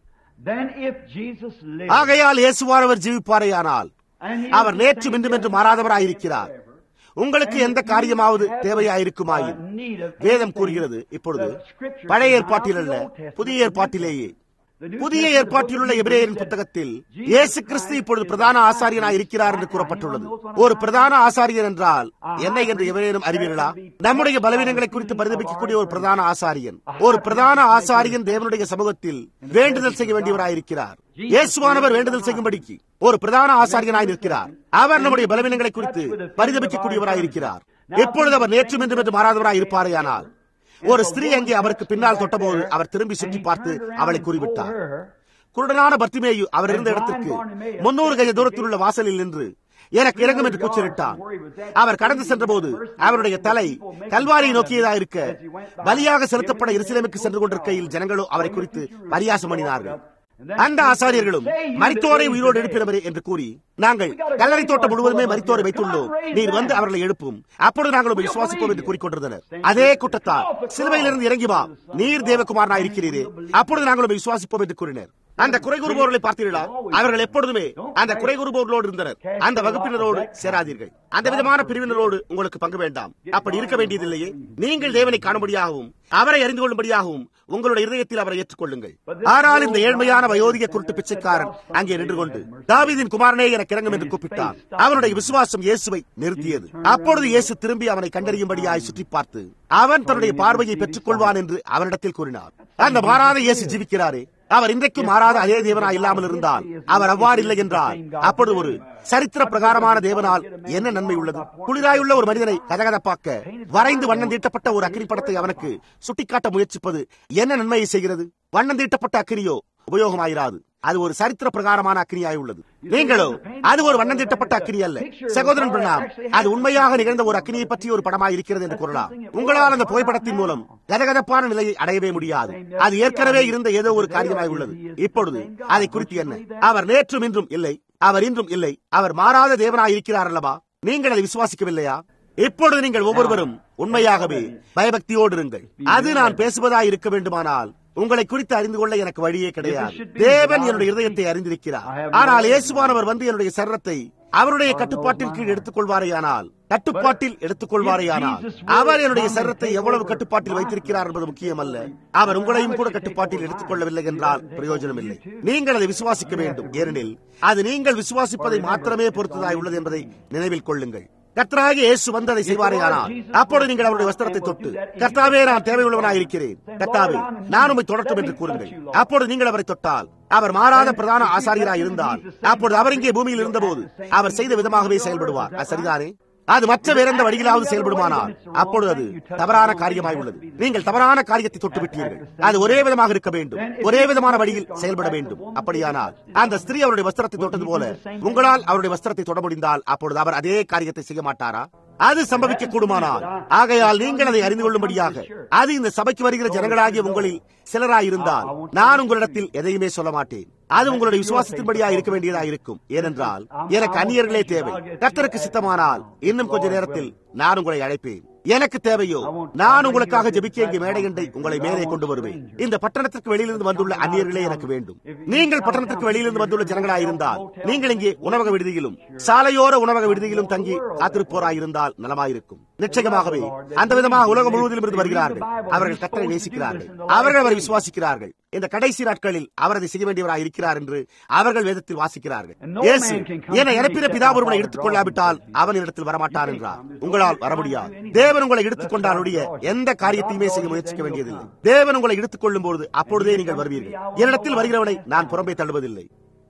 ஆகையால் இயேசுவானவர் ஜீவிப்பாரையானால் அவர் நேற்று இன்றும் என்று மாறாதவராயிருக்கிறார் உங்களுக்கு எந்த காரியமாவது தேவையாயிருக்குமாயின் வேதம் கூறுகிறது இப்பொழுது பழைய ஏற்பாட்டில் அல்ல புதிய ஏற்பாட்டிலேயே புதிய ஏற்பாட்டில் உள்ள எபிரேயரின் புத்தகத்தில் இயேசு கிறிஸ்து இப்பொழுது பிரதான ஆசாரியனாய் இருக்கிறார் என்று கூறப்பட்டுள்ளது ஒரு பிரதான ஆசாரியர் என்றால் என்ன என்று எவரேனும் அறிவீர்களா நம்முடைய பலவீனங்களை குறித்து பரிதபிக்கக்கூடிய ஒரு பிரதான ஆசாரியன் ஒரு பிரதான ஆசாரியன் தேவனுடைய சமூகத்தில் வேண்டுதல் செய்ய வேண்டியவராயிருக்கிறார் இயேசுவானவர் வேண்டுதல் செய்யும்படிக்கு ஒரு பிரதான ஆசாரியனாய் நிற்கிறார் அவர் நம்முடைய பலவீனங்களை குறித்து பரிதபிக்கக்கூடியவராயிருக்கிறார் எப்பொழுது அவர் நேற்றும் என்றும் என்று மாறாதவராய் இருப்பாரேயானால் ஒரு ஸ்திரீ அங்கே அவருக்கு பின்னால் தொட்டபோது அவர் திரும்பி சுற்றி பார்த்து அவளை கூறிவிட்டார் குருடனான பர்த்திமேயு அவர் இருந்த இடத்திற்கு முன்னூறு கஜ தூரத்தில் உள்ள வாசலில் நின்று எனக்கு இறங்கும் என்று கூச்சலிட்டான் அவர் கடந்து சென்றபோது அவருடைய தலை கல்வாரியை நோக்கியதாயிருக்க பலியாக செலுத்தப்பட இருசிலமுக்கு சென்று கொண்டிருக்கையில் ஜனங்களோ அவரை குறித்து பரியாசம் பண்ணினார்கள் அந்த ஆசாரியர்களும் மரித்தோரை உயிரோடு எழுப்பினவரே என்று கூறி நாங்கள் கல்லறை தோட்டம் முழுவதுமே மரித்தோரை வைத்துள்ளோம் நீர் வந்து அவர்களை எழுப்பும் அப்பொழுது நாங்கள் விசுவாசிப்போம் என்று கூறிக்கொண்டிருந்தனர் அதே கூட்டத்தார் சிலுவையிலிருந்து இறங்கி வா நீர் தேவகுமாரனா இருக்கிறீரே அப்பொழுது நாங்கள் விசுவாசிப்போம் என்று கூறினர் அந்த குறை கூறுபவர்களை பார்த்தீர்களா அவர்கள் எப்பொழுதுமே அந்த குறை கூறுபவர்களோடு இருந்தனர் அந்த வகுப்பினரோடு சேராதீர்கள் அந்த விதமான பிரிவினரோடு உங்களுக்கு பங்கு வேண்டாம் அப்படி இருக்க வேண்டியதில்லையே நீங்கள் தேவனை காணும்படியாகவும் அவரை அறிந்து கொள்ளும்படியாகவும் உங்களுடைய இதயத்தில் அவரை ஏற்றுக்கொள்ளுங்கள் ஆனால் இந்த ஏழ்மையான வயோதிக குருட்டு பிச்சைக்காரன் அங்கே நின்று கொண்டு தாவிதின் குமாரனே எனக்கு இறங்கும் என்று கூப்பிட்டான் அவனுடைய விசுவாசம் இயேசுவை நிறுத்தியது அப்பொழுது இயேசு திரும்பி அவனை கண்டறியும்படியாய் சுற்றி பார்த்து அவன் தன்னுடைய பார்வையை பெற்றுக் கொள்வான் என்று அவனிடத்தில் கூறினார் அந்த மாறாத இயேசு ஜீவிக்கிறாரே அவர் இன்றைக்கு மாறாத அதே தேவனா இல்லாமல் இருந்தால் அவர் அவ்வாறு இல்லை என்றால் அப்பொழுது ஒரு சரித்திர பிரகாரமான தேவனால் என்ன நன்மை உள்ளது குளிராயுள்ள ஒரு மனிதனை கதகதப்பாக்க வரைந்து வண்ணம் தீட்டப்பட்ட ஒரு அக்கினி படத்தை அவனுக்கு சுட்டிக்காட்ட முயற்சிப்பது என்ன நன்மையை செய்கிறது வண்ணம் தீட்டப்பட்ட அக்கினியோ உபயோகமாயிராது அது ஒரு சரித்திர பிரகாரமான அக்கினியாய் உள்ளது நீங்களோ அது ஒரு வண்ணம் தீட்டப்பட்ட அக்கினி அல்ல சகோதரன் பிரணாம் அது உண்மையாக நிகழ்ந்த ஒரு அக்கினியை பற்றி ஒரு படமாய் இருக்கிறது என்று கூறலாம் உங்களால் அந்த புகைப்படத்தின் மூலம் கதகதப்பான நிலையை அடையவே முடியாது அது ஏற்கனவே இருந்த ஏதோ ஒரு காரியமாய் உள்ளது இப்பொழுது அதை குறித்து என்ன அவர் நேற்றும் இன்றும் இல்லை அவர் இன்றும் இல்லை அவர் மாறாத தேவனாய் இருக்கிறார் அல்லவா நீங்கள் அதை விசுவாசிக்கவில்லையா இப்பொழுது நீங்கள் ஒவ்வொருவரும் உண்மையாகவே பயபக்தியோடு இருங்கள் அது நான் பேசுவதாய் இருக்க வேண்டுமானால் உங்களை குறித்து அறிந்து கொள்ள எனக்கு வழியே கிடையாது தேவன் என்னுடைய இருதயத்தை அறிந்திருக்கிறார் ஆனால் இயேசுவானவர் வந்து என்னுடைய சரத்தை அவருடைய கட்டுப்பாட்டின் கீழ் எடுத்துக் கொள்வாரேயானால் கட்டுப்பாட்டில் எடுத்துக் கொள்வாரேயானால் அவர் என்னுடைய சரத்தை எவ்வளவு கட்டுப்பாட்டில் வைத்திருக்கிறார் என்பது முக்கியம் அல்ல அவர் உங்களையும் கூட கட்டுப்பாட்டில் எடுத்துக் கொள்ளவில்லை என்றால் பிரயோஜனம் இல்லை நீங்கள் அதை விசுவாசிக்க வேண்டும் ஏனெனில் அது நீங்கள் விசுவாசிப்பதை மாத்திரமே பொறுத்ததாய் உள்ளது என்பதை நினைவில் கொள்ளுங்கள் கர்த்தராக இயேசு வந்து அதை செய்வாரேயானால் அப்பொழுது நீங்கள் அவருடைய வஸ்திரத்தை தொட்டு கர்த்தாவே நான் தேவையுள்ளவனாக இருக்கிறேன் கர்த்தாவே நான் உண்மை தொடட்டும் என்று கூறுங்கள் அப்பொழுது நீங்கள் அவரை தொட்டால் அவர் மாறாத பிரதான ஆசாரியராக இருந்தால் அப்பொழுது அவர் இங்கே பூமியில் இருந்தபோது அவர் செய்த விதமாகவே செயல்படுவார் அது சரிதானே அது மற்ற வேறெந்த வழியிலாவது செயல்படுமானால் அப்பொழுது அது தவறான காரியமாய் உள்ளது நீங்கள் தவறான காரியத்தை தொட்டு விட்டீர்கள் அது ஒரே விதமாக இருக்க வேண்டும் ஒரே விதமான வழியில் செயல்பட வேண்டும் அப்படியானால் அந்த ஸ்திரீ அவருடைய வஸ்திரத்தை தொட்டது போல உங்களால் அவருடைய வஸ்திரத்தை தொட முடிந்தால் அப்பொழுது அவர் அதே காரியத்தை செய்ய மாட்டாரா அது சம்பவிக்க கூடுமானால் ஆகையால் நீங்கள் அதை அறிந்து கொள்ளும்படியாக அது இந்த சபைக்கு வருகிற ஜனங்களாகிய உங்களில் சிலராயிருந்தால் நான் உங்களிடத்தில் எதையுமே சொல்ல மாட்டேன் அது உங்களுடைய விசுவாசத்தின்படியா இருக்க வேண்டியதா இருக்கும் ஏனென்றால் எனக்கு அந்நியர்களே தேவை கர்த்தருக்கு சித்தமானால் இன்னும் கொஞ்ச நேரத்தில் நான் உங்களை அழைப்பேன் எனக்கு தேவையோ நான் உங்களுக்காக ஜெபிக்க இங்கே மேடையண்டை உங்களை மேலே கொண்டு வருவேன் இந்த பட்டணத்திற்கு வெளியிலிருந்து வந்துள்ள அந்நியர்களே எனக்கு வேண்டும் நீங்கள் பட்டணத்திற்கு வெளியிலிருந்து வந்துள்ள ஜனங்களாயிருந்தால் நீங்கள் இங்கே உணவக விடுதியிலும் சாலையோர உணவக விடுதியிலும் தங்கி காத்திருப்போராயிருந்தால் நலமாயிருக்கும் நிச்சயமாகவே அந்த விதமாக உலகம் முழுவதிலும் இருந்து வருகிறார்கள் அவர்கள் கத்தரை நேசிக்கிறார்கள் அவர்கள் அவரை விசுவாசிக்கிறார்கள் இந்த கடைசி நாட்களில் அவர் அதை செய்ய வேண்டியவராக இருக்கிறார் என்று அவர்கள் வேதத்தில் வாசிக்கிறார்கள் இயேசு என்னை இறப்பின பிதா ஒருவனை எடுத்துக் கொள்ளாவிட்டால் அவன் இடத்தில் வரமாட்டார் என்றார் உங்களால் வர முடியாது தேவன் உங்களை எடுத்துக் கொண்டாலுடைய எந்த காரியத்தையுமே செய்ய முயற்சிக்க வேண்டியதில்லை தேவன் உங்களை எடுத்துக் கொள்ளும் போது அப்பொழுதே நீங்கள் வருவீர்கள் என்னிடத்தில் வருகிறவனை நான் புறம்பே தள்ளுவதில்லை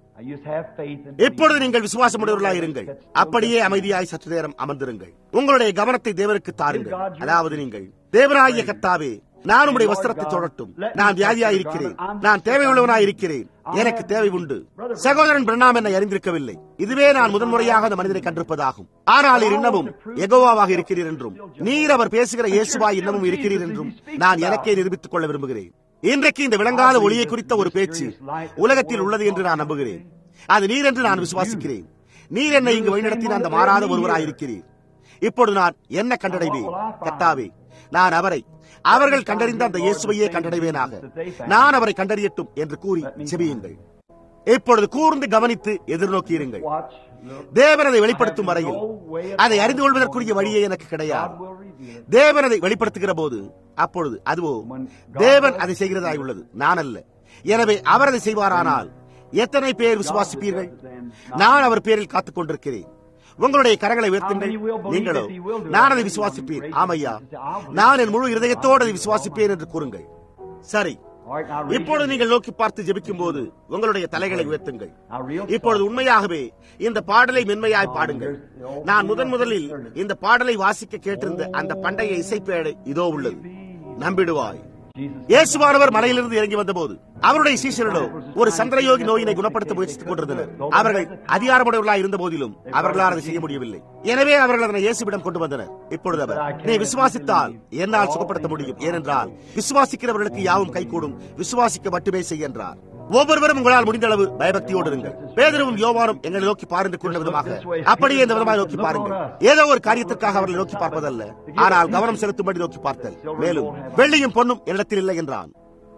இப்பொழுது நீங்கள் விசுவாசம் உடையவர்களாக இருங்கள் அப்படியே அமைதியாய் சற்று நேரம் அமர்ந்திருங்கள் உங்களுடைய கவனத்தை தேவனுக்கு தாருங்கள் அதாவது நீங்கள் தேவனாகிய கத்தாவே நான் உடைய வஸ்திரத்தை தொடட்டும் நான் வியாதியாய் இருக்கிறேன் நான் தேவையுள்ளவனாய் இருக்கிறேன் எனக்கு தேவை உண்டு சகோதரன் பிரணாம் என்னை அறிந்திருக்கவில்லை இதுவே நான் முதன்முறையாக அந்த மனிதனை கண்டிருப்பதாகும் ஆனால் நீர் இன்னமும் எகோவாவாக இருக்கிறீர் என்றும் நீர் அவர் பேசுகிற இயேசுவாய் இன்னமும் இருக்கிறீர் என்றும் நான் எனக்கே நிரூபித்துக் கொள்ள விரும்புகிறேன் இன்றைக்கு இந்த விளங்காத ஒளியை குறித்த ஒரு பேச்சு உலகத்தில் உள்ளது என்று நான் நம்புகிறேன் அது நீர் என்று நான் விசுவாசிக்கிறேன் நீர் என்னை இங்கு வழிநடத்தின அந்த மாறாத ஒருவராயிருக்கிறீர் இப்பொழுது நான் என்ன கண்டடைவேன் கத்தாவே நான் அவரை அவர்கள் கண்டறிந்த அந்த இயேசுவையே கண்டடைவேனாக நான் அவரை கண்டறியட்டும் என்று கூறி செபியுங்கள் இப்பொழுது கூர்ந்து கவனித்து எதிர்நோக்கியிருங்கள் தேவன் அதை வெளிப்படுத்தும் வரையில் அதை அறிந்து கொள்வதற்குரிய வழியே எனக்கு கிடையாது தேவன் அதை வெளிப்படுத்துகிற போது அப்பொழுது அதுவோ தேவன் அதை செய்கிறதாய் உள்ளது நான் அல்ல எனவே அவர் அதை செய்வாரானால் எத்தனை பேர் விசுவாசிப்பீர்கள் நான் அவர் பேரில் காத்துக் கொண்டிருக்கிறேன் உங்களுடைய கரங்களை உயர்த்துங்கள் நீங்களோ நான் அதை விசுவாசிப்பேன் ஆமையா நான் என் முழு இருதயத்தோடு அதை விசுவாசிப்பேன் என்று கூறுங்கள் சரி இப்பொழுது நீங்கள் நோக்கி பார்த்து ஜெபிக்கும் போது உங்களுடைய தலைகளை உயர்த்துங்கள் இப்பொழுது உண்மையாகவே இந்த பாடலை மென்மையாய் பாடுங்கள் நான் முதன் முதலில் இந்த பாடலை வாசிக்க கேட்டிருந்த அந்த பண்டைய இசைப்பேடை இதோ உள்ளது நம்பிடுவாய் இயேசுவானவர் மலையிலிருந்து இறங்கி வந்தபோது அவருடைய சீசர்களோ ஒரு சந்திரயோகி நோயினை குணப்படுத்த முயற்சித்துக் கொண்டிருந்தனர் அவர்கள் அதிகாரமுடையவர்களாக இருந்த போதிலும் அவர்களால் அதை செய்ய முடியவில்லை எனவே அவர்கள் அதனை இயேசுவிடம் கொண்டு வந்தனர் இப்பொழுது அவர் நீ விசுவாசித்தால் என்னால் சுகப்படுத்த முடியும் ஏனென்றால் விசுவாசிக்கிறவர்களுக்கு யாவும் கைகூடும் விசுவாசிக்க மட்டுமே செய்ய என்றார் ஒவ்வொருவரும் உங்களால் முடிந்த அளவு பயபக்தியோடு இருங்கள் பேதரவும் யோவானும் எங்களை நோக்கி பாருங்கள் கொண்ட விதமாக அப்படியே இந்த விதமாக நோக்கி பாருங்கள் ஏதோ ஒரு காரியத்திற்காக அவர்களை நோக்கி பார்ப்பதல்ல ஆனால் கவனம் செலுத்தும்படி நோக்கி பார்த்தல் மேலும் வெள்ளியும் பொன்னும் என்னிடத்தில் இல்லை என்றான்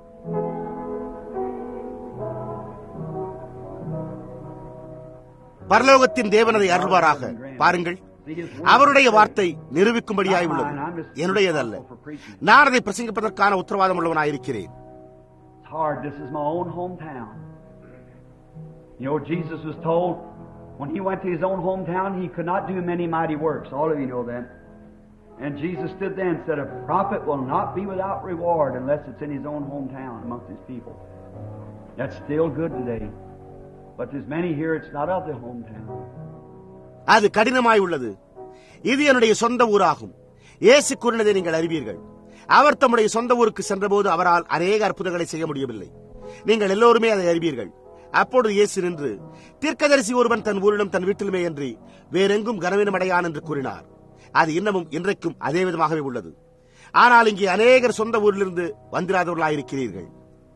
பரலோகத்தின் தேவனதை அருள்வாராக பாருங்கள் அவருடைய வார்த்தை நிரூபிக்கும்படியாய் உள்ளது என்னுடையதல்ல நான் அதை பிரசங்கிப்பதற்கான உத்தரவாதம் உள்ளவனாயிருக்கிறேன் It's hard. This is my own hometown. You know, Jesus was told when he went to his own hometown, he could not do many mighty works. All of you know that. And Jesus stood there and said, A prophet will not be without reward unless it's in his own hometown amongst his people. That's still good today. But there's many here, it's not of their hometown. அது கடினமாய் உள்ளது இது என்னுடைய சொந்த ஊராகும் இயேசு கூறினதை நீங்கள் அறிவீர்கள் அவர் தம்முடைய சொந்த ஊருக்கு சென்றபோது அவரால் அநேக அற்புதங்களை செய்ய முடியவில்லை நீங்கள் எல்லோருமே அதை அறிவீர்கள் அப்பொழுது இயேசு நின்று தீர்க்கதரிசி ஒருவன் தன் ஊரிலும் தன் வீட்டிலுமே என்று வேறெங்கும் கனவினம் அடையான் என்று கூறினார் அது இன்னமும் இன்றைக்கும் அதே விதமாகவே உள்ளது ஆனால் இங்கே அநேகர் சொந்த ஊரிலிருந்து வந்திராதவர்களாயிருக்கிறீர்கள்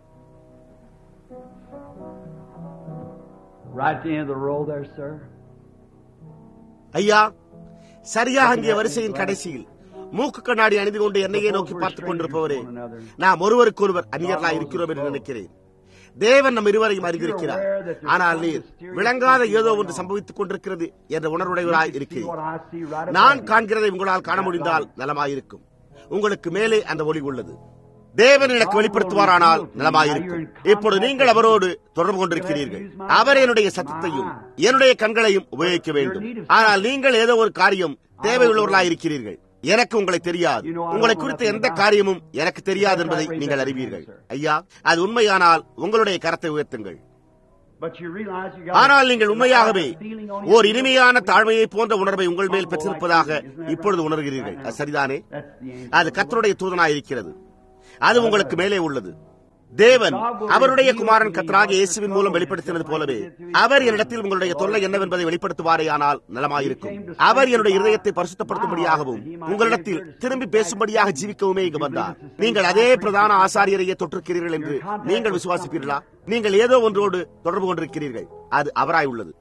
Right at the end of the row there, sir. ஐயா சரியாக அங்கே வரிசையின் கடைசியில் மூக்கு கண்ணாடி அணிந்து கொண்டு என்னையே நோக்கி பார்த்துக் கொண்டிருப்பவரே நாம் ஒருவருக்கொருவர் அந்நியர்களாய் இருக்கிறோம் என்று நினைக்கிறேன் தேவன் நம் இருவரையும் அறிந்திருக்கிறார் ஆனால் நீர் விளங்காத ஏதோ ஒன்று சம்பவித்துக் கொண்டிருக்கிறது என்ற உணர்வுடையவராய் இருக்கிறேன் நான் காண்கிறதை உங்களால் காண முடிந்தால் நலமாயிருக்கும் உங்களுக்கு மேலே அந்த ஒளி உள்ளது தேவன் எனக்கு வெளிப்படுத்துவாரானால் நலமாயிருக்கும் இப்பொழுது நீங்கள் அவரோடு தொடர்பு கொண்டிருக்கிறீர்கள் அவர் என்னுடைய சத்தத்தையும் என்னுடைய கண்களையும் உபயோகிக்க வேண்டும் ஆனால் நீங்கள் ஏதோ ஒரு காரியம் தேவையுள்ளவர்களாய் இருக்கிறீர்கள் எனக்கு உங்களை தெரியாது உங்களை குறித்த எந்த காரியமும் எனக்கு தெரியாது என்பதை நீங்கள் அறிவீர்கள் ஐயா அது உண்மையானால் உங்களுடைய கரத்தை உயர்த்துங்கள் But you realize you got ஆனால் நீங்கள் உண்மையாகவே ஓர் இனிமையான தாழ்மையை போன்ற உணர்வை உங்கள் மேல் பெற்றிருப்பதாக இப்பொழுது உணர்கிறீர்கள் அது சரிதானே That's the angel. அது கர்த்தருடைய தூதனாயிருக்கிறது அது உங்களுக்கு மேலே உள்ளது தேவன் அவருடைய குமாரன் கத்தராக இயேசுவின் மூலம் வெளிப்படுத்தினது போலவே அவர் என்னிடத்தில் உங்களுடைய தொல்லை என்னவென்பதை வெளிப்படுத்துவாரேயானால் நலமாயிருக்கும் அவர் என்னுடைய இருதயத்தை பரிசுத்தப்படுத்தும்படியாகவும் உங்களிடத்தில் திரும்பி பேசும்படியாக ஜீவிக்கவுமே இங்கு வந்தார் நீங்கள் அதே பிரதான ஆசாரியரையே தொற்றிருக்கிறீர்கள் என்று நீங்கள் விசுவாசிப்பீர்களா நீங்கள் ஏதோ ஒன்றோடு தொடர்பு கொண்டிருக்கிறீர்கள் அது அவராய் உள்ளது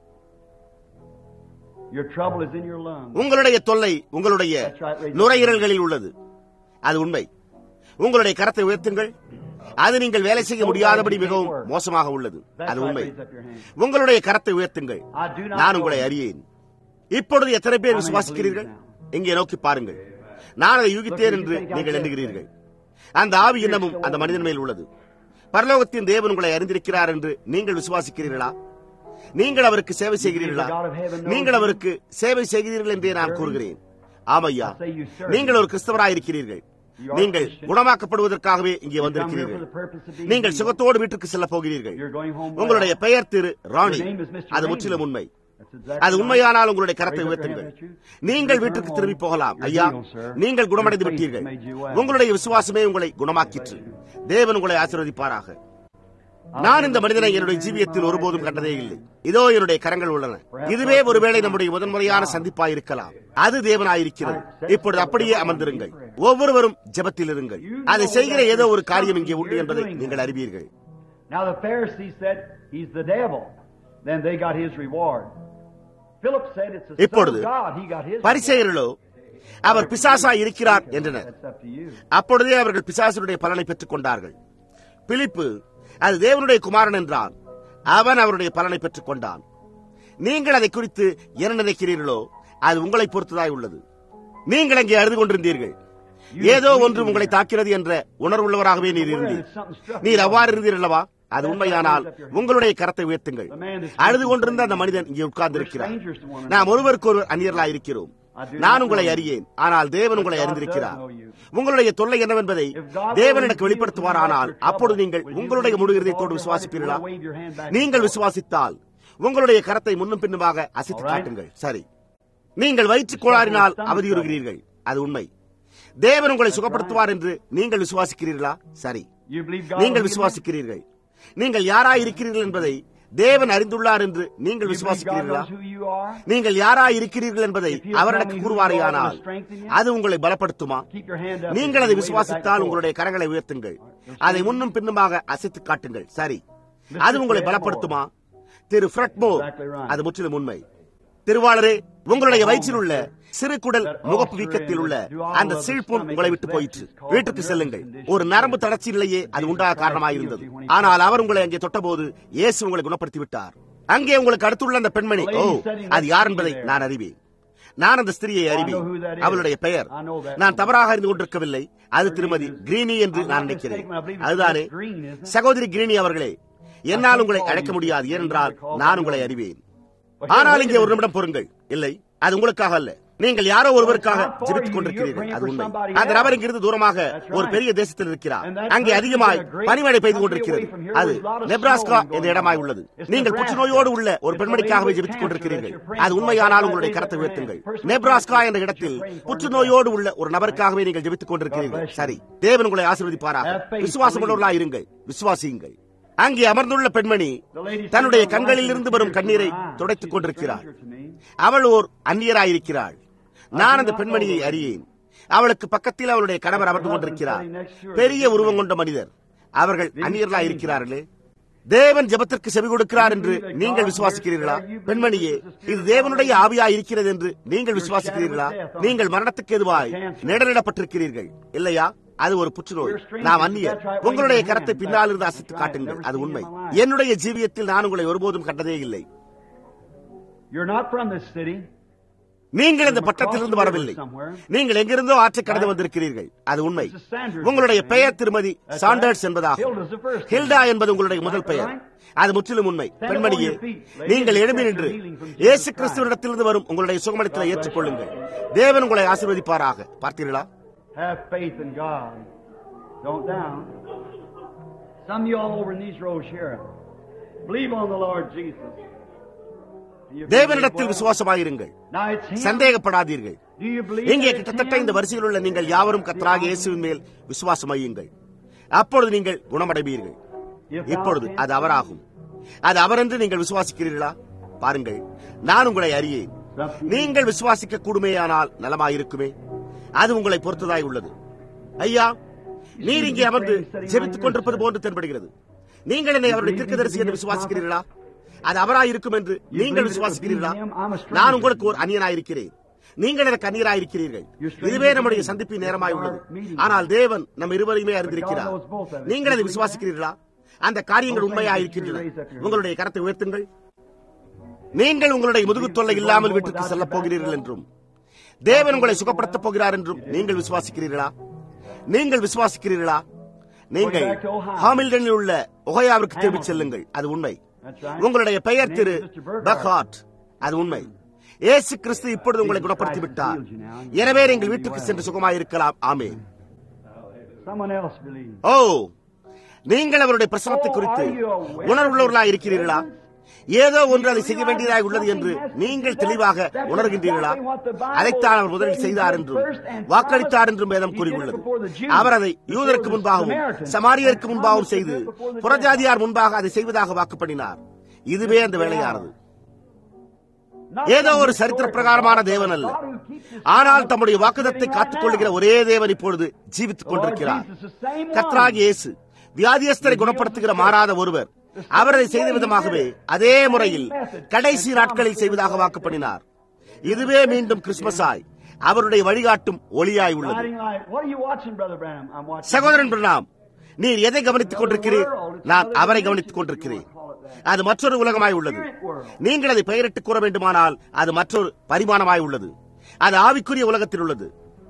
Your trouble is in your lungs. உங்களுடைய தொல்லை உங்களுடைய நுரையீரல்களில் உள்ளது அது உண்மை உங்களுடைய கரத்தை உயர்த்துங்கள் அது நீங்கள் வேலை செய்ய முடியாதபடி மிகவும் மோசமாக உள்ளது அது உண்மை உங்களுடைய கரத்தை உயர்த்துங்கள் நான் உங்களை அறியேன் இப்பொழுது எத்தனை பேர் விசுவாசிக்கிறீர்கள் இங்கே நோக்கி பாருங்கள் நான் அதை யூகித்தேன் என்று நீங்கள் எண்ணுகிறீர்கள் அந்த ஆவி இன்னமும் அந்த மனிதன் மேல் உள்ளது பரலோகத்தின் தேவன் உங்களை அறிந்திருக்கிறார் என்று நீங்கள் விசுவாசிக்கிறீர்களா நீங்கள் அவருக்கு சேவை செய்கிறீர்களா நீங்கள் அவருக்கு சேவை செய்கிறீர்கள் என்றே நான் கூறுகிறேன் ஆமையா நீங்கள் ஒரு கிறிஸ்தவராயிருக்கிறீர்கள் நீங்கள் குணமாக்கப்படுவதற்காகவே இங்கே வந்திருக்கிறீர்கள் நீங்கள் சுகத்தோடு வீட்டுக்கு செல்ல போகிறீர்கள் உங்களுடைய பெயர் திரு ராணி அது முற்றிலும் உண்மை அது உண்மையானால் உங்களுடைய கரத்தை உயர்த்துங்கள் நீங்கள் வீட்டுக்கு திரும்பி போகலாம் ஐயா நீங்கள் குணமடைந்து விட்டீர்கள் உங்களுடைய விசுவாசமே உங்களை குணமாக்கிற்று தேவன் உங்களை ஆசீர்வதிப்பாராக நான் இந்த மனிதனை என்னுடைய ஜீவியத்தில் ஒருபோதும் கண்டதே இல்லை இதோ என்னுடைய கரங்கள் உள்ளன இதுவே ஒருவேளை நம்முடைய முதன்முறையான சந்திப்பாயிருக்கலாம் அது தேவனாயிருக்கிறது இப்பொழுது அப்படியே அமர்ந்திருங்கள் ஒவ்வொருவரும் ஜெபத்தில் இருங்கள் அதை செய்கிற ஏதோ ஒரு காரியம் இங்கே உண்டு என்பதை நீங்கள் அறிவீர்கள் Now the Pharisees said, He's the devil. Then they got his reward. Philip said, It's the Son இப்பொழுது of God. He got his reward. பரிசெயர்களோ அவர் பிசாசா இருக்கிறார் என்றனர் That's up to you. அப்பொழுதே அவர்கள் பிசாசனுடைய பலனை பெற்றுக் கொண்டார்கள் பிலிப்பு அது தேவனுடைய குமாரன் என்றான் அவன் அவருடைய பலனை பெற்றுக் கொண்டான் நீங்கள் அதை குறித்து என்ன நினைக்கிறீர்களோ அது உங்களை பொறுத்ததாய் உள்ளது நீங்கள் அங்கே அழுது கொண்டிருந்தீர்கள் ஏதோ ஒன்று உங்களை தாக்கிறது என்ற உணர்வுள்ளவராகவே நீர் இருந்தீர் நீர் அவ்வாறு இருந்தீர் அல்லவா அது உண்மையானால் உங்களுடைய கரத்தை உயர்த்துங்கள் அழுது கொண்டிருந்த அந்த மனிதன் இங்கே உட்கார்ந்திருக்கிறார் நாம் ஒருவருக்கு ஒருவர் அந்நியர்களாய் இருக்கிறோம் நான் உங்களை அறியேன் ஆனால் தேவன் உங்களை அறிந்திருக்கிறார் உங்களுடைய தொல்லை என்னவென்பதை தேவன் எனக்கு வெளிப்படுத்துவாரானால் அப்பொழுது நீங்கள் உங்களுடைய முழு இதயத்தோடு விசுவாசிப்பீர்களா நீங்கள் விசுவாசித்தால் உங்களுடைய கரத்தை முன்னும் பின்னுமாக அசைத்து காட்டுங்கள் சரி நீங்கள் வயிற்றுக் கோளாறினால் அவதியுறுகிறீர்கள் அது உண்மை தேவன் உங்களை சுகப்படுத்துவார் என்று நீங்கள் விசுவாசிக்கிறீர்களா சரி You believe God நீங்கள் will give you- விசுவாசிக்கிறீர்கள் நீங்கள் யாராய் இருக்கிறீர்கள் என்பதை தேவன் அறிந்துள்ளார் என்று நீங்கள் You believe God விசுவாசிக்கிறீர்களா knows who you are? நீங்கள் யாராய் இருக்கிறீர்கள் என்பதை If he'll அவர் tell எனக்கு me who கூறுவாரேயானால் you are, will strengthen you? அது உங்களை பலப்படுத்துமா Keep your hand up. நீங்கள் அதை and wave it back விசுவாசித்தால் and உங்களுடைய கரங்களை உயர்த்துங்கள் அதை முன்னும் பின்னுமாக அசைத்து காட்டுங்கள் சரி அது உங்களை பலப்படுத்துமா திரு ஃப்ரட்மோ அது முற்றிலும் உண்மை திருவாளரே உங்களுடைய வயிற்றில் உள்ள சிறு குடல் முகப்பு வீக்கத்தில் உள்ள அந்த சீழ்ப்புண் உங்களை விட்டு போயிற்று வீட்டுக்கு செல்லுங்கள் ஒரு நரம்பு தளர்ச்சியிலேயே அது உண்டாக காரணமாயிருந்தது ஆனால் அவர் உங்களை அங்கே தொட்டபோது இயேசு உங்களை குணப்படுத்தி விட்டார் அங்கே உங்களுக்கு அடுத்துள்ள அந்த பெண்மணி ஓ அது யார் என்பதை நான் அறிவேன் நான் அந்த ஸ்திரியை அறிவேன் அவளுடைய பெயர் நான் தவறாக அறிந்து கொண்டிருக்கவில்லை அது திருமதி கிரீனி என்று நான் நினைக்கிறேன் அதுதானே சகோதரி கிரீனி அவர்களே என்னால் உங்களை அழைக்க முடியாது ஏனென்றால் நான் உங்களை அறிவேன் ஆனால் இங்கே ஒரு நிமிடம் பொறுங்கள் இல்லை அது உங்களுக்காக அல்ல நீங்கள் யாரோ ஒருவருக்காக ஜெபித்துக் கொண்டிருக்கிறீர்கள் அது உண்மை அந்த நபர் இங்கிருந்து தூரமாக ஒரு பெரிய தேசத்தில் இருக்கிறார் அங்கே அதிகமாய் பனிமழை பெய்து கொண்டிருக்கிறது அது நெப்ராஸ்கா என்ற இடமாய் உள்ளது நீங்கள் புற்றுநோயோடு உள்ள ஒரு பெண்மணிக்காகவே ஜெபித்துக் கொண்டிருக்கிறீர்கள் அது உண்மையானால் உங்களுடைய கரத்தை உயர்த்துங்கள் நெப்ராஸ்கா என்ற இடத்தில் புற்றுநோயோடு உள்ள ஒரு நபருக்காகவே நீங்கள் ஜெபித்துக் கொண்டிருக்கிறீர்கள் சரி தேவன் உங்களை ஆசீர்வதிப்பாராக விசுவாசமுள்ளவர்களாய் இருங்கள் விசுவாசியுங்கள் அங்கே அமர்ந்துள்ள பெண்மணி தன்னுடைய கண்களில் இருந்து வரும் கண்ணீரை துடைத்துக் கொண்டிருக்கிறாள் அவள் ஓர் அந்நியராயிருக்கிறாள் நான் அந்த பெண்மணியை அறியேன் அவளுக்கு பக்கத்தில் அவளுடைய கணவர் அமர்ந்து கொண்டிருக்கிறார் பெரிய உருவம் கொண்ட மனிதர் அவர்கள் அந்நியர்களாய் இருக்கிறார்களே தேவன் ஜெபத்திற்கு செவி கொடுக்கிறார் என்று நீங்கள் விசுவாசிக்கிறீர்களா பெண்மணியே இது தேவனுடைய ஆவியா இருக்கிறது என்று நீங்கள் விசுவாசிக்கிறீர்களா நீங்கள் மரணத்துக்கு எதுவாய் நிழலிடப்பட்டிருக்கிறீர்கள் இல்லையா அது ஒரு புற்றுநோய் நாம் அந்நியர் உங்களுடைய கரத்தை பின்னால் இருந்து அசைத்து காட்டுங்கள் அது உண்மை என்னுடைய ஜீவியத்தில் நான் உங்களை ஒருபோதும் கண்டதே இல்லை You're not from this city. நீங்கள் இந்த பட்டத்திலிருந்து வரவில்லை நீங்கள் எங்கிருந்தோ ஆற்றை கடந்து வந்திருக்கிறீர்கள் அது உண்மை உங்களுடைய பெயர் திருமதி சாண்டர்ஸ் என்பதாகும் ஹில்டா என்பது உங்களுடைய முதல் பெயர் அது முற்றிலும் உண்மை பெண்மணியே நீங்கள் எழும்பி நின்று இயேசு கிறிஸ்துவனிடத்திலிருந்து வரும் உங்களுடைய சுகமளித்தலை ஏற்றுக்கொள்ளுங்கள் தேவன் உங்களை ஆசீர்வதிப்பாராக பார்த்தீர்களா Have faith in God. Don't down. Some of you all over in these rows here. Believe on the Lord Jesus. And you'll be தேவனிடத்தில் well. விசுவாசமாயிருங்கள் Now it's Him. சந்தேகப்படாதீர்கள் Do you believe இங்கே that it's கிட்டத்தட்ட Him? இந்த வரிசையில் உள்ள நீங்கள் யாவரும் கத்தராக இயேசுவின் மேல் விசுவாசம் வையுங்கள் அப்பொழுது நீங்கள் குணமடைவீர்கள் If thou இப்பொழுது canst அது அவராகும் அது அவரென்று நீங்கள் விசுவாசிக்கிறீர்களா பாருங்கள் நான் உங்களை அறியேன் நீங்கள் விசுவாசிக்க கூடுமேயானால் நலமாயிருக்குமே அது உங்களை பொறுத்ததாய் உள்ளது ஐயா நீர் இங்கே அமர்ந்து ஜெபித்துக் கொண்டிருப்பது போன்று தென்படுகிறது நீங்கள் என்னை அவருடைய தீர்க்கதரிசி என்று விசுவாசிக்கிறீர்களா அது அவராய் இருக்கும் என்று நீங்கள் விசுவாசிக்கிறீர்களா நான் உங்களுக்கு ஒரு அந்நியனாயிருக்கிறேன் நீங்கள் எனக்கு அந்நியராயிருக்கிறீர்கள் இதுவே நம்முடைய சந்திப்பின் நேரமாய் உள்ளது ஆனால் தேவன் நம் இருவரையுமே அறிந்திருக்கிறார் நீங்கள் அதை விசுவாசிக்கிறீர்களா அந்த காரியங்கள் உண்மையாயிருக்கின்றன உங்களுடைய கரத்தை உயர்த்துங்கள் நீங்கள் உங்களுடைய முதுகு தொல்லை இல்லாமல் வீட்டுக்கு செல்லப் போகிறீர்கள் என்றும் தேவன் உங்களை சுகப்படுத்தப் போகிறார் என்றும் நீங்கள் விசுவாசிக்கிறீர்களா நீங்கள் விசுவாசிக்கிறீர்களா நீங்கள் ஹாமில்டனில் உள்ள ஒகையாவிற்கு திரும்பிச் செல்லுங்கள் அது உண்மை உங்களுடைய பெயர் திரு பக்ஹாட் அது உண்மை இயேசு கிறிஸ்து இப்பொழுது உங்களை குணப்படுத்தி விட்டார் எனவே நீங்கள் வீட்டுக்கு சென்று சுகமாயிருக்கலாம் ஆமென் Someone else believes. ஓ நீங்கள் அவருடைய பிரசனத்தை குறித்து உணர்வுள்ளவர்களா இருக்கிறீர்களா ஏதோ ஒன்று அதை செய்ய வேண்டியதாக உள்ளது என்று நீங்கள் தெளிவாக உணர்கின்றீர்களா அதைத்தான் அவர் முதலில் செய்தார் என்றும் வாக்களித்தார் என்றும் வேதம் கூறியுள்ளது அவர் அதை யூதருக்கு முன்பாகவும் சமாரியருக்கு முன்பாகவும் செய்து புறஜாதியார் முன்பாக அதை செய்வதாக வாக்கு பண்ணினார் இதுவே அந்த வேலையானது ஏதோ ஒரு சரித்திர பிரகாரமான தேவன் அல்ல ஆனால் தம்முடைய வாக்குதத்தை காத்துக் கொள்ளுகிற ஒரே தேவன் இப்பொழுது ஜீவித்துக் கொண்டிருக்கிறார் கத்ராகி இயேசு வியாதியஸ்தரை குணப்படுத்துகிற மாறாத ஒருவர் அவர் அதை செய்த விதமாகவே அதே முறையில் கடைசி நாட்களில் செய்வதாக வாக்கு பண்ணினார் இதுவே மீண்டும் கிறிஸ்துமஸாய் அவருடைய வழிகாட்டும் ஒளியாய் உள்ளது சகோதரன் பிரணாம் நீர் எதை கவனித்துக் கொண்டிருக்கிறீர் நான் அவரை கவனித்துக் கொண்டிருக்கிறேன் அது மற்றொரு உலகமாய் உள்ளது நீங்கள் அதை பெயரிட்டு கூற வேண்டுமானால் அது மற்றொரு பரிமாணமாய் உள்ளது அது ஆவிக்குரிய உலகத்தில் உள்ளது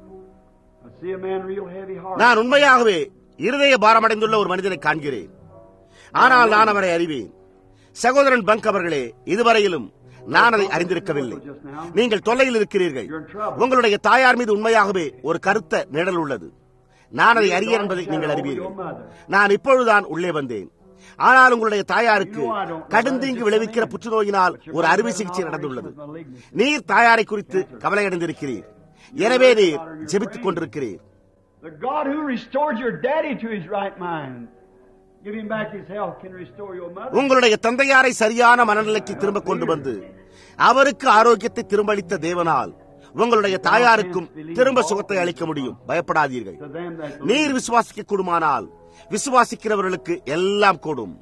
நான் உண்மையாகவே இருதய பாரமடைந்துள்ள ஒரு மனிதனை காண்கிறேன் ஆனால் நான் அவரை அறிவேன் சகோதரன் பங்க் அவர்களே இதுவரையிலும் நான் அதை அறிந்திருக்கவில்லை நீங்கள் தொல்லையில் இருக்கிறீர்கள் உங்களுடைய தாயார் மீது உண்மையாகவே ஒரு கருத்த நிழல் உள்ளது நான் அதை அறிய என்பதை நீங்கள் அறிவீர்கள் நான் இப்பொழுதுதான் உள்ளே வந்தேன் ஆனால் உங்களுடைய தாயாருக்கு கடுந்தீங்கு விளைவிக்கிற புற்றுநோயினால் ஒரு அறுவை சிகிச்சை நடந்துள்ளது நீர் தாயாரை குறித்து கவலையடைந்திருக்கிறீர் எனவே நீர் ஜெபித்துக் கொண்டிருக்கிறீர் The God who restored your daddy to his right mind, give him back his health, can restore your mother. உங்களுடைய தந்தையாரை சரியான மனநிலைக்கு திரும்ப கொண்டு வந்து அவருக்கு ஆரோக்கியத்தை திரும்ப அளித்த தேவனால் உங்களுடைய தாயாருக்கும் திரும்ப சுகத்தை அளிக்க முடியும் பயப்படாதீர்கள் To them that நீர் விசுவாசிக்க கூடுமானால் விசுவாசிக்கிறவர்களுக்கு எல்லாம் கூடும்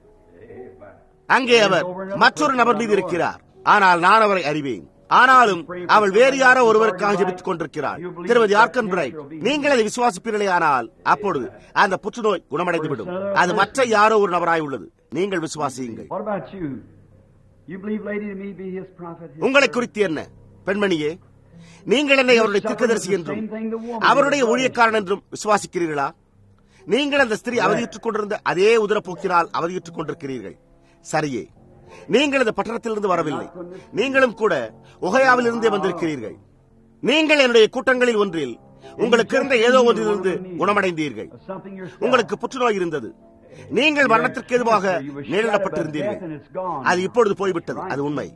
அங்கே அவர் மற்றொரு நபர் மீது இருக்கிறார் ஆனால் நான் அவரை அறிவேன் ஆனாலும் அவள் வேறு யாரோ ஒருவருக்காக ஜெபித்துக் கொண்டிருக்கிறாள் திருமதி ஆர்கன் பிரைட் நீங்கள் அதை விசுவாசிப்பீர்களே ஆனால் அப்பொழுது அந்த புற்றுநோய் குணமடைந்துவிடும் அது மற்ற யாரோ ஒரு நபராய் உள்ளது நீங்கள் விசுவாசியுங்கள் What about you? You believe Lady to me be his prophet? His உங்களை குறித்து என்ன பெண்மணியே நீங்கள் என்னை அவருடைய தீர்க்கதரிசி என்றும் அவருடைய ஊழியக்காரன் என்றும் விசுவாசிக்கிறீர்களா நீங்கள் அந்த ஸ்திரீ அவதியுற்றுக் கொண்டிருந்த அதே உதரப்போக்கினால் அவதியுற்றுக் கொண்டிருக்கிறீர்கள் சரியே நீங்கள் இந்த பட்டணத்திலிருந்து வரவில்லை நீங்களும் கூட ஒகையாவிலிருந்தே வந்திருக்கிறீர்கள் நீங்கள் என்னுடைய கூட்டங்களில் ஒன்றில் உங்களுக்கு இருந்த ஏதோ ஒன்றிலிருந்து குணமடைந்தீர்கள் something you're உங்களுக்கு புற்றுநோய் இருந்தது நீங்கள் மரணத்திற்கு எதுவாக நேரிடப்பட்டிருந்தீர்கள் அது இப்பொழுது போய்விட்டது அது உண்மை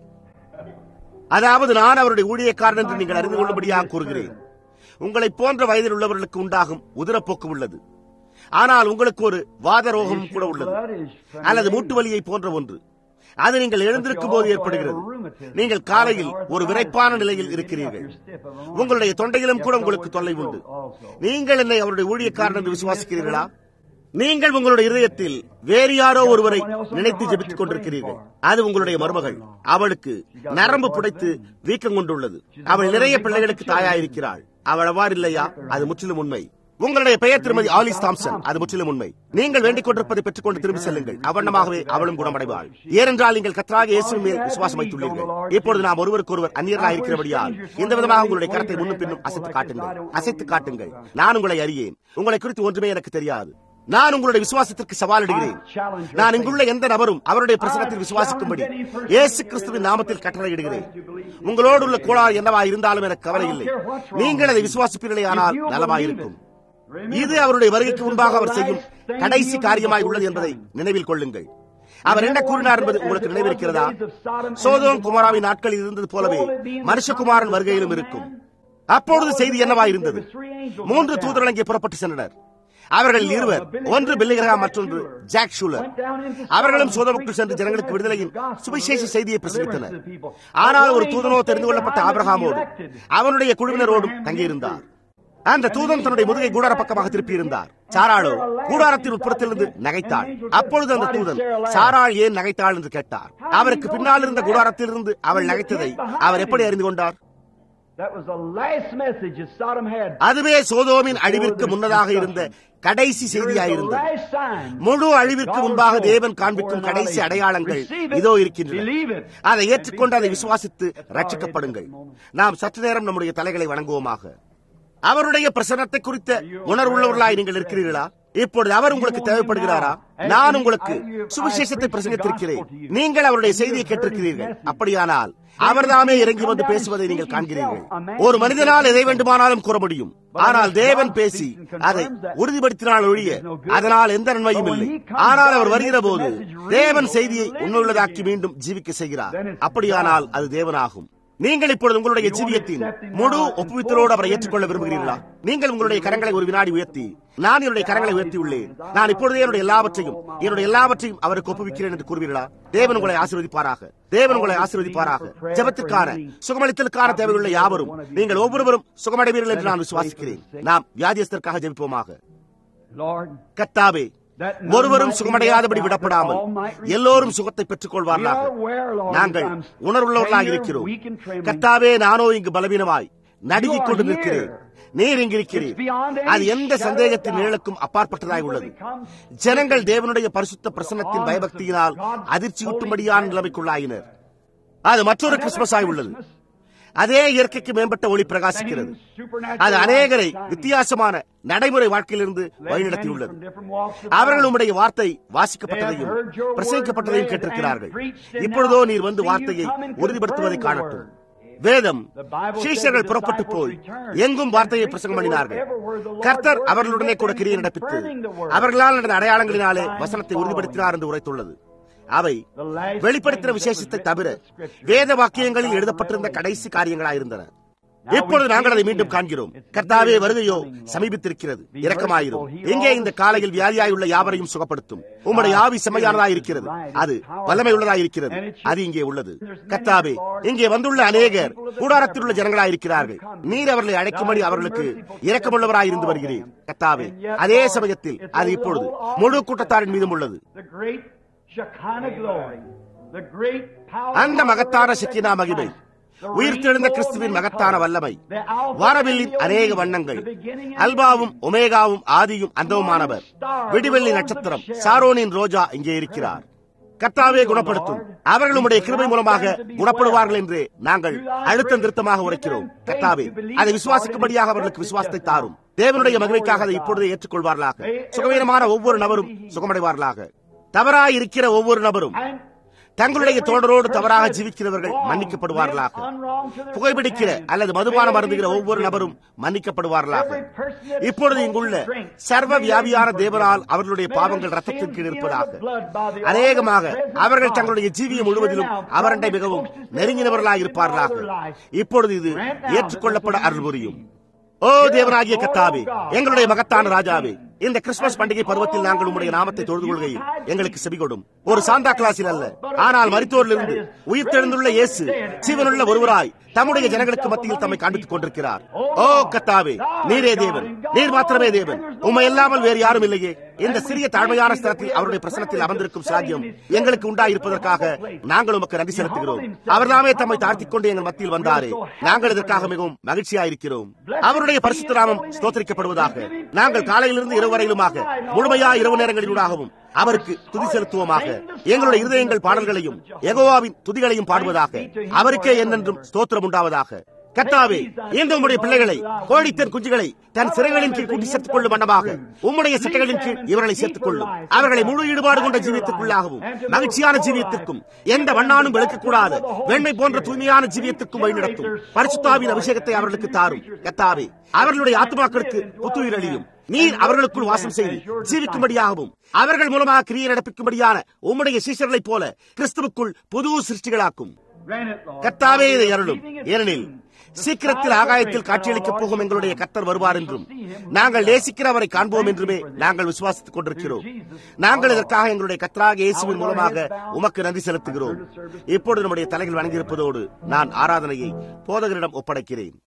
அதாவது நான் அவருடைய ஊழியக்காரன் என்று நீங்கள் அறிந்து கொள்ளும்படியாக கூறுகிறேன் உங்களை போன்ற வயதில் உள்ளவர்களுக்கு உண்டாகும் உதிரப்போக்கு உள்ளது ஆனால் உங்களுக்கு ஒரு வாத ரோகம் கூட உள்ளது அல்லது மூட்டு வலியை போன்ற ஒன்று அது நீங்கள் எழுந்திருக்கும் போது ஏற்படுகிறது நீங்கள் காலையில் ஒரு விரைப்பான நிலையில் இருக்கிறீர்கள் உங்களுடைய தொண்டையிலும் கூட உங்களுக்கு தொல்லை உண்டு நீங்கள் என்னை அவருடைய ஊழியக்காரன் என்று விசுவாசிக்கிறீர்களா நீங்கள் உங்களுடைய இதயத்தில் வேறு யாரோ ஒருவரை நினைத்து ஜெபித்துக் கொண்டிருக்கிறீர்கள் அது உங்களுடைய மருமகள் அவளுக்கு நரம்பு புடைத்து வீக்கம் கொண்டுள்ளது அவள் நிறைய பிள்ளைகளுக்கு தாயாயிருக்கிறாள் அவள் அவ்வாறு இல்லையா அது முற்றிலும் உண்மை உங்களுடைய பெயர் திருமதி ஆலிஸ் தாம்சன் அது முற்றிலும் உண்மை நீங்கள் வேண்டிக் கொண்டிருப்பதை பெற்றுக் கொண்டு திரும்பி செல்லுங்கள் அவண்ணமாகவே அவளும் குணமடைவாள் ஏனென்றால் நீங்கள் கத்ராக இயேசுவின் மேல் விசுவாசம் வைத்துள்ளீர்கள் இப்பொழுது நாம் ஒருவருக்கு ஒருவர் அந்நியர்களாக இருக்கிறபடியால் இந்த விதமாக உங்களுடைய கரத்தை முன்னும் பின்னும் அசைத்து காட்டுங்கள் அசைத்து காட்டுங்கள் நான் உங்களை அறியேன் உங்களை குறித்து ஒன்றுமே எனக்கு தெரியாது நான் உங்களுடைய விசுவாசத்திற்கு சவாலிடுகிறேன் நான் இங்குள்ள எந்த நபரும் அவருடைய பிரசனத்தில் விசுவாசிக்கும்படி இயேசு கிறிஸ்துவின் நாமத்தில் கட்டளையிடுகிறேன் உங்களோடு உள்ள கோளாறு என்னவா இருந்தாலும் எனக்கு கவலை இல்லை நீங்கள் அதை விசுவாசிப்பீர்களே ஆனால் நலமாயிருக்கும் இது அவருடைய வருகைக்கு முன்பாக அவர் செய்யும் கடைசி காரியமாய் உள்ளது என்பதை நினைவில் கொள்ளுங்கள் அவர் என்ன கூறினார் என்பது உங்களுக்கு நினைவிருக்கிறதா சோதோம் குமாராவின் நாட்களில் இருந்தது போலவே மனுஷகுமாரன் வருகையிலும் இருக்கும் அப்பொழுது செய்தி என்னவாய் இருந்தது மூன்று தூதர்கள் அங்கே புறப்பட்டு சென்றனர் அவர்கள் இருவர் ஒன்று பில்லிகரா மற்றொன்று ஜாக் ஷூலர் அவர்களும் சோதமுக்குள் சென்று ஜனங்களுக்கு விடுதலையின் சுவிசேஷ செய்தியை பிரசங்கித்தனர் ஆனால் ஒரு தூதனோ தெரிந்து கொள்ளப்பட்ட ஆபிரகாமோடு அவனுடைய குழுவினரோடும் தங்கியிருந்தார் அந்த தூதன் தன்னுடைய முதுகை கூடார பக்கமாக திருப்பி இருந்தார் சாராளோ கூடாரத்தின் உட்புறத்திலிருந்து நகைத்தாள் அப்பொழுது அந்த தூதன் சாராள் ஏன் நகைத்தாள் என்று கேட்டார் அவருக்கு பின்னால் இருந்த கூடாரத்திலிருந்து அவள் நகைத்ததை அவர் எப்படி அறிந்து கொண்டார் That was the last message that Sodom had. அதுவே சோதோமின் அழிவிற்கு முன்னதாக இருந்த கடைசி செய்தியாயிருந்தது last sign. முழு அழிவிற்கு முன்பாக தேவன் காண்பிக்கும் கடைசி அடையாளங்கள் இதோ இருக்கின்றன அதை ஏற்றுக்கொண்டு அதை விசுவாசித்து ரட்சிக்கப்படுங்கள் நாம் சற்று நேரம் நம்முடைய தலைகளை வணங்குவோமாக அவருடைய பிரசனத்தை குறித்த உணர்வுள்ளவர்களாய் நீங்கள் இருக்கிறீர்களா இப்பொழுது அவர் உங்களுக்கு தேவைப்படுகிறாரா நான் உங்களுக்கு சுவிசேஷத்தை பிரசங்கித்திருக்கிறேன் நீங்கள் அவருடைய செய்தியை கேட்டிருக்கிறீர்கள் அப்படியானால் அவர்தாமே இறங்கி வந்து பேசுவதை நீங்கள் காண்கிறீர்கள் ஒரு மனிதனால் எதை வேண்டுமானாலும் கூற முடியும் ஆனால் தேவன் பேசி அதை உறுதிப்படுத்தினால் ஒழிய அதனால் எந்த நன்மையும் இல்லை ஆனால் அவர் வருகிற போது தேவன் செய்தியை உண்மையுள்ளதாக்கி மீண்டும் ஜீவிக்க செய்கிறார் அப்படியானால் அது தேவனாகும் நீங்கள் இப்பொழுது உங்களுடைய ஜீவியத்தின் முழு ஒப்புவித்தலோடு அவரை ஏற்றுக்கொள்ள விரும்புகிறீர்களா நீங்கள் உங்களுடைய கரங்களை ஒரு வினாடி உயர்த்தி நான் என்னுடைய கரங்களை உயர்த்தி உள்ளேன் நான் இப்பொழுதே என்னுடைய எல்லாவற்றையும் என்னுடைய எல்லாவற்றையும் அவருக்கு ஒப்புவிக்கிறேன் என்று கூறுவீர்களா தேவன் உங்களை ஆசீர்வதிப்பாராக தேவன் உங்களை ஆசீர்வதிப்பாராக ஜெபத்திற்கான சுகமளித்தலுக்கான தேவையுள்ள யாவரும் நீங்கள் ஒவ்வொருவரும் சுகமடைவீர்கள் என்று நான் விசுவாசிக்கிறேன் நாம் வியாதியஸ்தற்காக ஜெபிப்போமாக கத்தாவே ஒருவரும் சுகமடையாதபடி விடப்படாமல் எல்லோரும் சுகத்தை பெற்றுக் கொள்வார்களாக நாங்கள் உணர்வுள்ளவர்களாக இருக்கிறோம் கத்தாவே நானோ இங்கு பலவீனமாய் நடுங்கிக் கொண்டு நிற்கிறேன் நீர் இங்கிருக்கிறீர் அது எந்த சந்தேகத்தின் நிழலுக்கும் அப்பாற்பட்டதாய் உள்ளது ஜனங்கள் தேவனுடைய பரிசுத்த பிரசன்னத்தின் பயபக்தியினால் அதிர்ச்சியூட்டும்படியான நிலைமைக்குள்ளாயினர் அது மற்றொரு கிறிஸ்துமஸ் ஆய் உள்ளது அதே இயற்கைக்கு மேம்பட்ட ஒளி பிரகாசிக்கிறது அது அநேகரை வித்தியாசமான நடைமுறை வாழ்க்கையிலிருந்து வழிநடத்தியுள்ளது அவர்கள் உம்முடைய வார்த்தை வாசிக்கப்பட்டதையும் பிரசங்கிக்கப்பட்டதையும் கேட்டிருக்கிறார்கள் இப்பொழுதோ நீர் வந்து வார்த்தையை உறுதிப்படுத்துவதை காணட்டும் வேதம் சீஷர்கள் புறப்பட்டு போய் எங்கும் வார்த்தையை பிரசங்கம் பண்ணினார்கள் கர்த்தர் அவர்களுடனே கூட கிரியை நடப்பித்து அவர்களால் நடந்த அடையாளங்களினாலே வசனத்தை உறுதிப்படுத்தினார் என்று உரைத்துள்ளது அவை வெளிப்படுத்தின விசேஷத்தை தவிர வேத வாக்கியங்களில் எழுதப்பட்டிருந்த கடைசி காரியங்களாயிருந்தன இப்பொழுது நாங்கள் அதை மீண்டும் காண்கிறோம் கர்த்தாவே வருகையோ சமீபித்திருக்கிறது இரக்கமாயிரும் எங்கே இந்த காலையில் வியாதியாயுள்ள யாவரையும் சுகப்படுத்தும் உம்முடைய ஆவி செம்மையானதாய் இருக்கிறது அது வல்லமை உள்ளதாய் இருக்கிறது அது இங்கே உள்ளது கர்த்தாவே இங்கே வந்துள்ள அநேகர் கூடாரத்தில் உள்ள ஜனங்களாயிருக்கிறார்கள் நீர் அவர்களை அழைக்கும்படி அவர்களுக்கு இரக்கமுள்ளவராய் இருந்து வருகிறீர் கர்த்தாவே அதே சமயத்தில் அது இப்பொழுது முழு கூட்டத்தாரின் மீதும் உள்ளது அந்த மகத்தான சக்கினா மகிமை உயிர்த்தெழுந்த கிறிஸ்துவின் மகத்தான வல்லமை வாரவில்லின் அநேக வண்ணங்கள் அல்பாவும் ஒமேகாவும் ஆதியும் அந்தவுமானவர் விடிவெள்ளி நட்சத்திரம் சாரோனின் ரோஜா இங்கே இருக்கிறார் கர்த்தாவே குணப்படுத்தும் அவர்கள் உடைய கிருபை மூலமாக குணப்படுவார்கள் என்று நாங்கள் அழுத்தம் திருத்தமாக உரைக்கிறோம் கர்த்தாவே அதை விசுவாசிக்கும்படியாக அவர்களுக்கு விசுவாசத்தை தாரும் தேவனுடைய மகிமைக்காக அதை இப்பொழுதே ஏற்றுக்கொள்வார்களாக சுகவீனமான ஒவ்வொரு நபரும் சுகமடைவார்களாக தவறாய் இருக்கிற ஒவ்வொரு நபரும் தங்களுடைய தோழரோடு தவறாக ஜீவிக்கிறவர்கள் மன்னிக்கப்படுவார்களாக புகைப்பிடிக்கிற அல்லது மதுபானம் அருந்துகிற ஒவ்வொரு நபரும் மன்னிக்கப்படுவார்களாக இப்பொழுது இங்குள்ள சர்வ வியாபியான தேவனால் அவர்களுடைய பாவங்கள் ரத்தத்தின் கீழ் இருப்பதாக அநேகமாக அவர்கள் தங்களுடைய ஜீவியம் முழுவதிலும் அவரண்டை மிகவும் நெருங்கினவர்களாக இருப்பார்களாக இப்பொழுது இது ஏற்றுக்கொள்ளப்பட அருள் புரியும் ஓ தேவனாகிய கத்தாவே எங்களுடைய மகத்தான ராஜாவே இந்த கிறிஸ்துமஸ் பண்டிகை பருவத்தில் நாங்கள் உங்களுடைய நாமத்தை தொழுது கொள்கையில் எங்களுக்கு செவிகொடும் ஒரு சாந்தா கிளாஸில் அல்ல ஆனால் மருத்துவரிலிருந்து உயிர் தெழுந்துள்ள இயேசு ஜீவனுள்ள ஒருவராய் தம்முடைய ஜனங்களுக்கு மத்தியில் தம்மை காண்பித்துக் கொண்டிருக்கிறார் ஓ கத்தாவே நீரே தேவன் நீர் மாத்திரமே தேவன் உண்மை இல்லாமல் வேறு யாரும் இல்லையே இந்த சிறிய தாழ்மையான ஸ்தலத்தில் அவருடைய பிரசனத்தில் அமர்ந்திருக்கும் சாத்தியம் எங்களுக்கு உண்டாயிருப்பதற்காக நாங்கள் உமக்கு நன்றி செலுத்துகிறோம் அவர்தாமே தம்மை தாழ்த்திக் கொண்டு எங்கள் மத்தியில் வந்தாரே நாங்கள் இதற்காக மிகவும் மகிழ்ச்சியாயிருக்கிறோம் அவருடைய பரிசுத்த நாமம் ஸ்தோத்தரிக்கப்படுவதாக நாங்கள் காலையிலிருந்து இரவு வரையிலுமாக முழுமையா இரவு நேரங்களிலூடாகவும் அவருக்கு துதி செலுத்துவோமாக எங்களுடைய இருதயங்கள் பாடல்களையும் எகோவாவின் துதிகளையும் பாடுவதாக அவருக்கே என்னென்றும் ஸ்தோத்திரம் உண்டாவதாக கத்தாவே இந்த உம்முடைய பிள்ளைகளை கோழித்தன் குஞ்சுகளை தன் சிறைகளின் கீழ் கூட்டி சேர்த்துக் கொள்ளும் வண்ணமாக உம்முடைய சட்டைகளின் கீழ் இவர்களை சேர்த்துக் கொள்ளும் அவர்களை முழு ஈடுபாடு கொண்ட ஜீவியத்திற்குள்ளாகவும் மகிழ்ச்சியான ஜீவியத்திற்கும் எந்த வண்ணானும் விளக்கக்கூடாத வெண்மை போன்ற தூய்மையான ஜீவியத்திற்கும் வழிநடத்தும் பரிசுத்தாவின் அபிஷேகத்தை அவர்களுக்கு தாரும் கத்தாவே அவர்களுடைய ஆத்மாக்களுக்கு புத்துயிர் அழியும் நீர் அவர்களுக்குள் வாசம் செய்து ஜீவிக்கும்படியாகவும் அவர்கள் மூலமாக கிரியை நடப்பிக்கும்படியான உம்முடைய சீசர்களைப் போல கிறிஸ்துவுக்குள் புது சிருஷ்டிகளாக்கும் கத்தாவே இதை அருளும் ஏனெனில் சீக்கிரத்தில் ஆகாயத்தில் காட்சியளிக்கப் போகும் எங்களுடைய கத்தர் வருவார் என்றும் நாங்கள் நேசிக்கிற அவரை காண்போம் என்றுமே நாங்கள் விசுவாசித்துக் கொண்டிருக்கிறோம் நாங்கள் இதற்காக எங்களுடைய கத்தராக இயேசுவின் மூலமாக உமக்கு நன்றி செலுத்துகிறோம் இப்பொழுது நம்முடைய தலைகள் வணங்கியிருப்பதோடு நான் ஆராதனையை போதகரிடம் ஒப்படைக்கிறேன்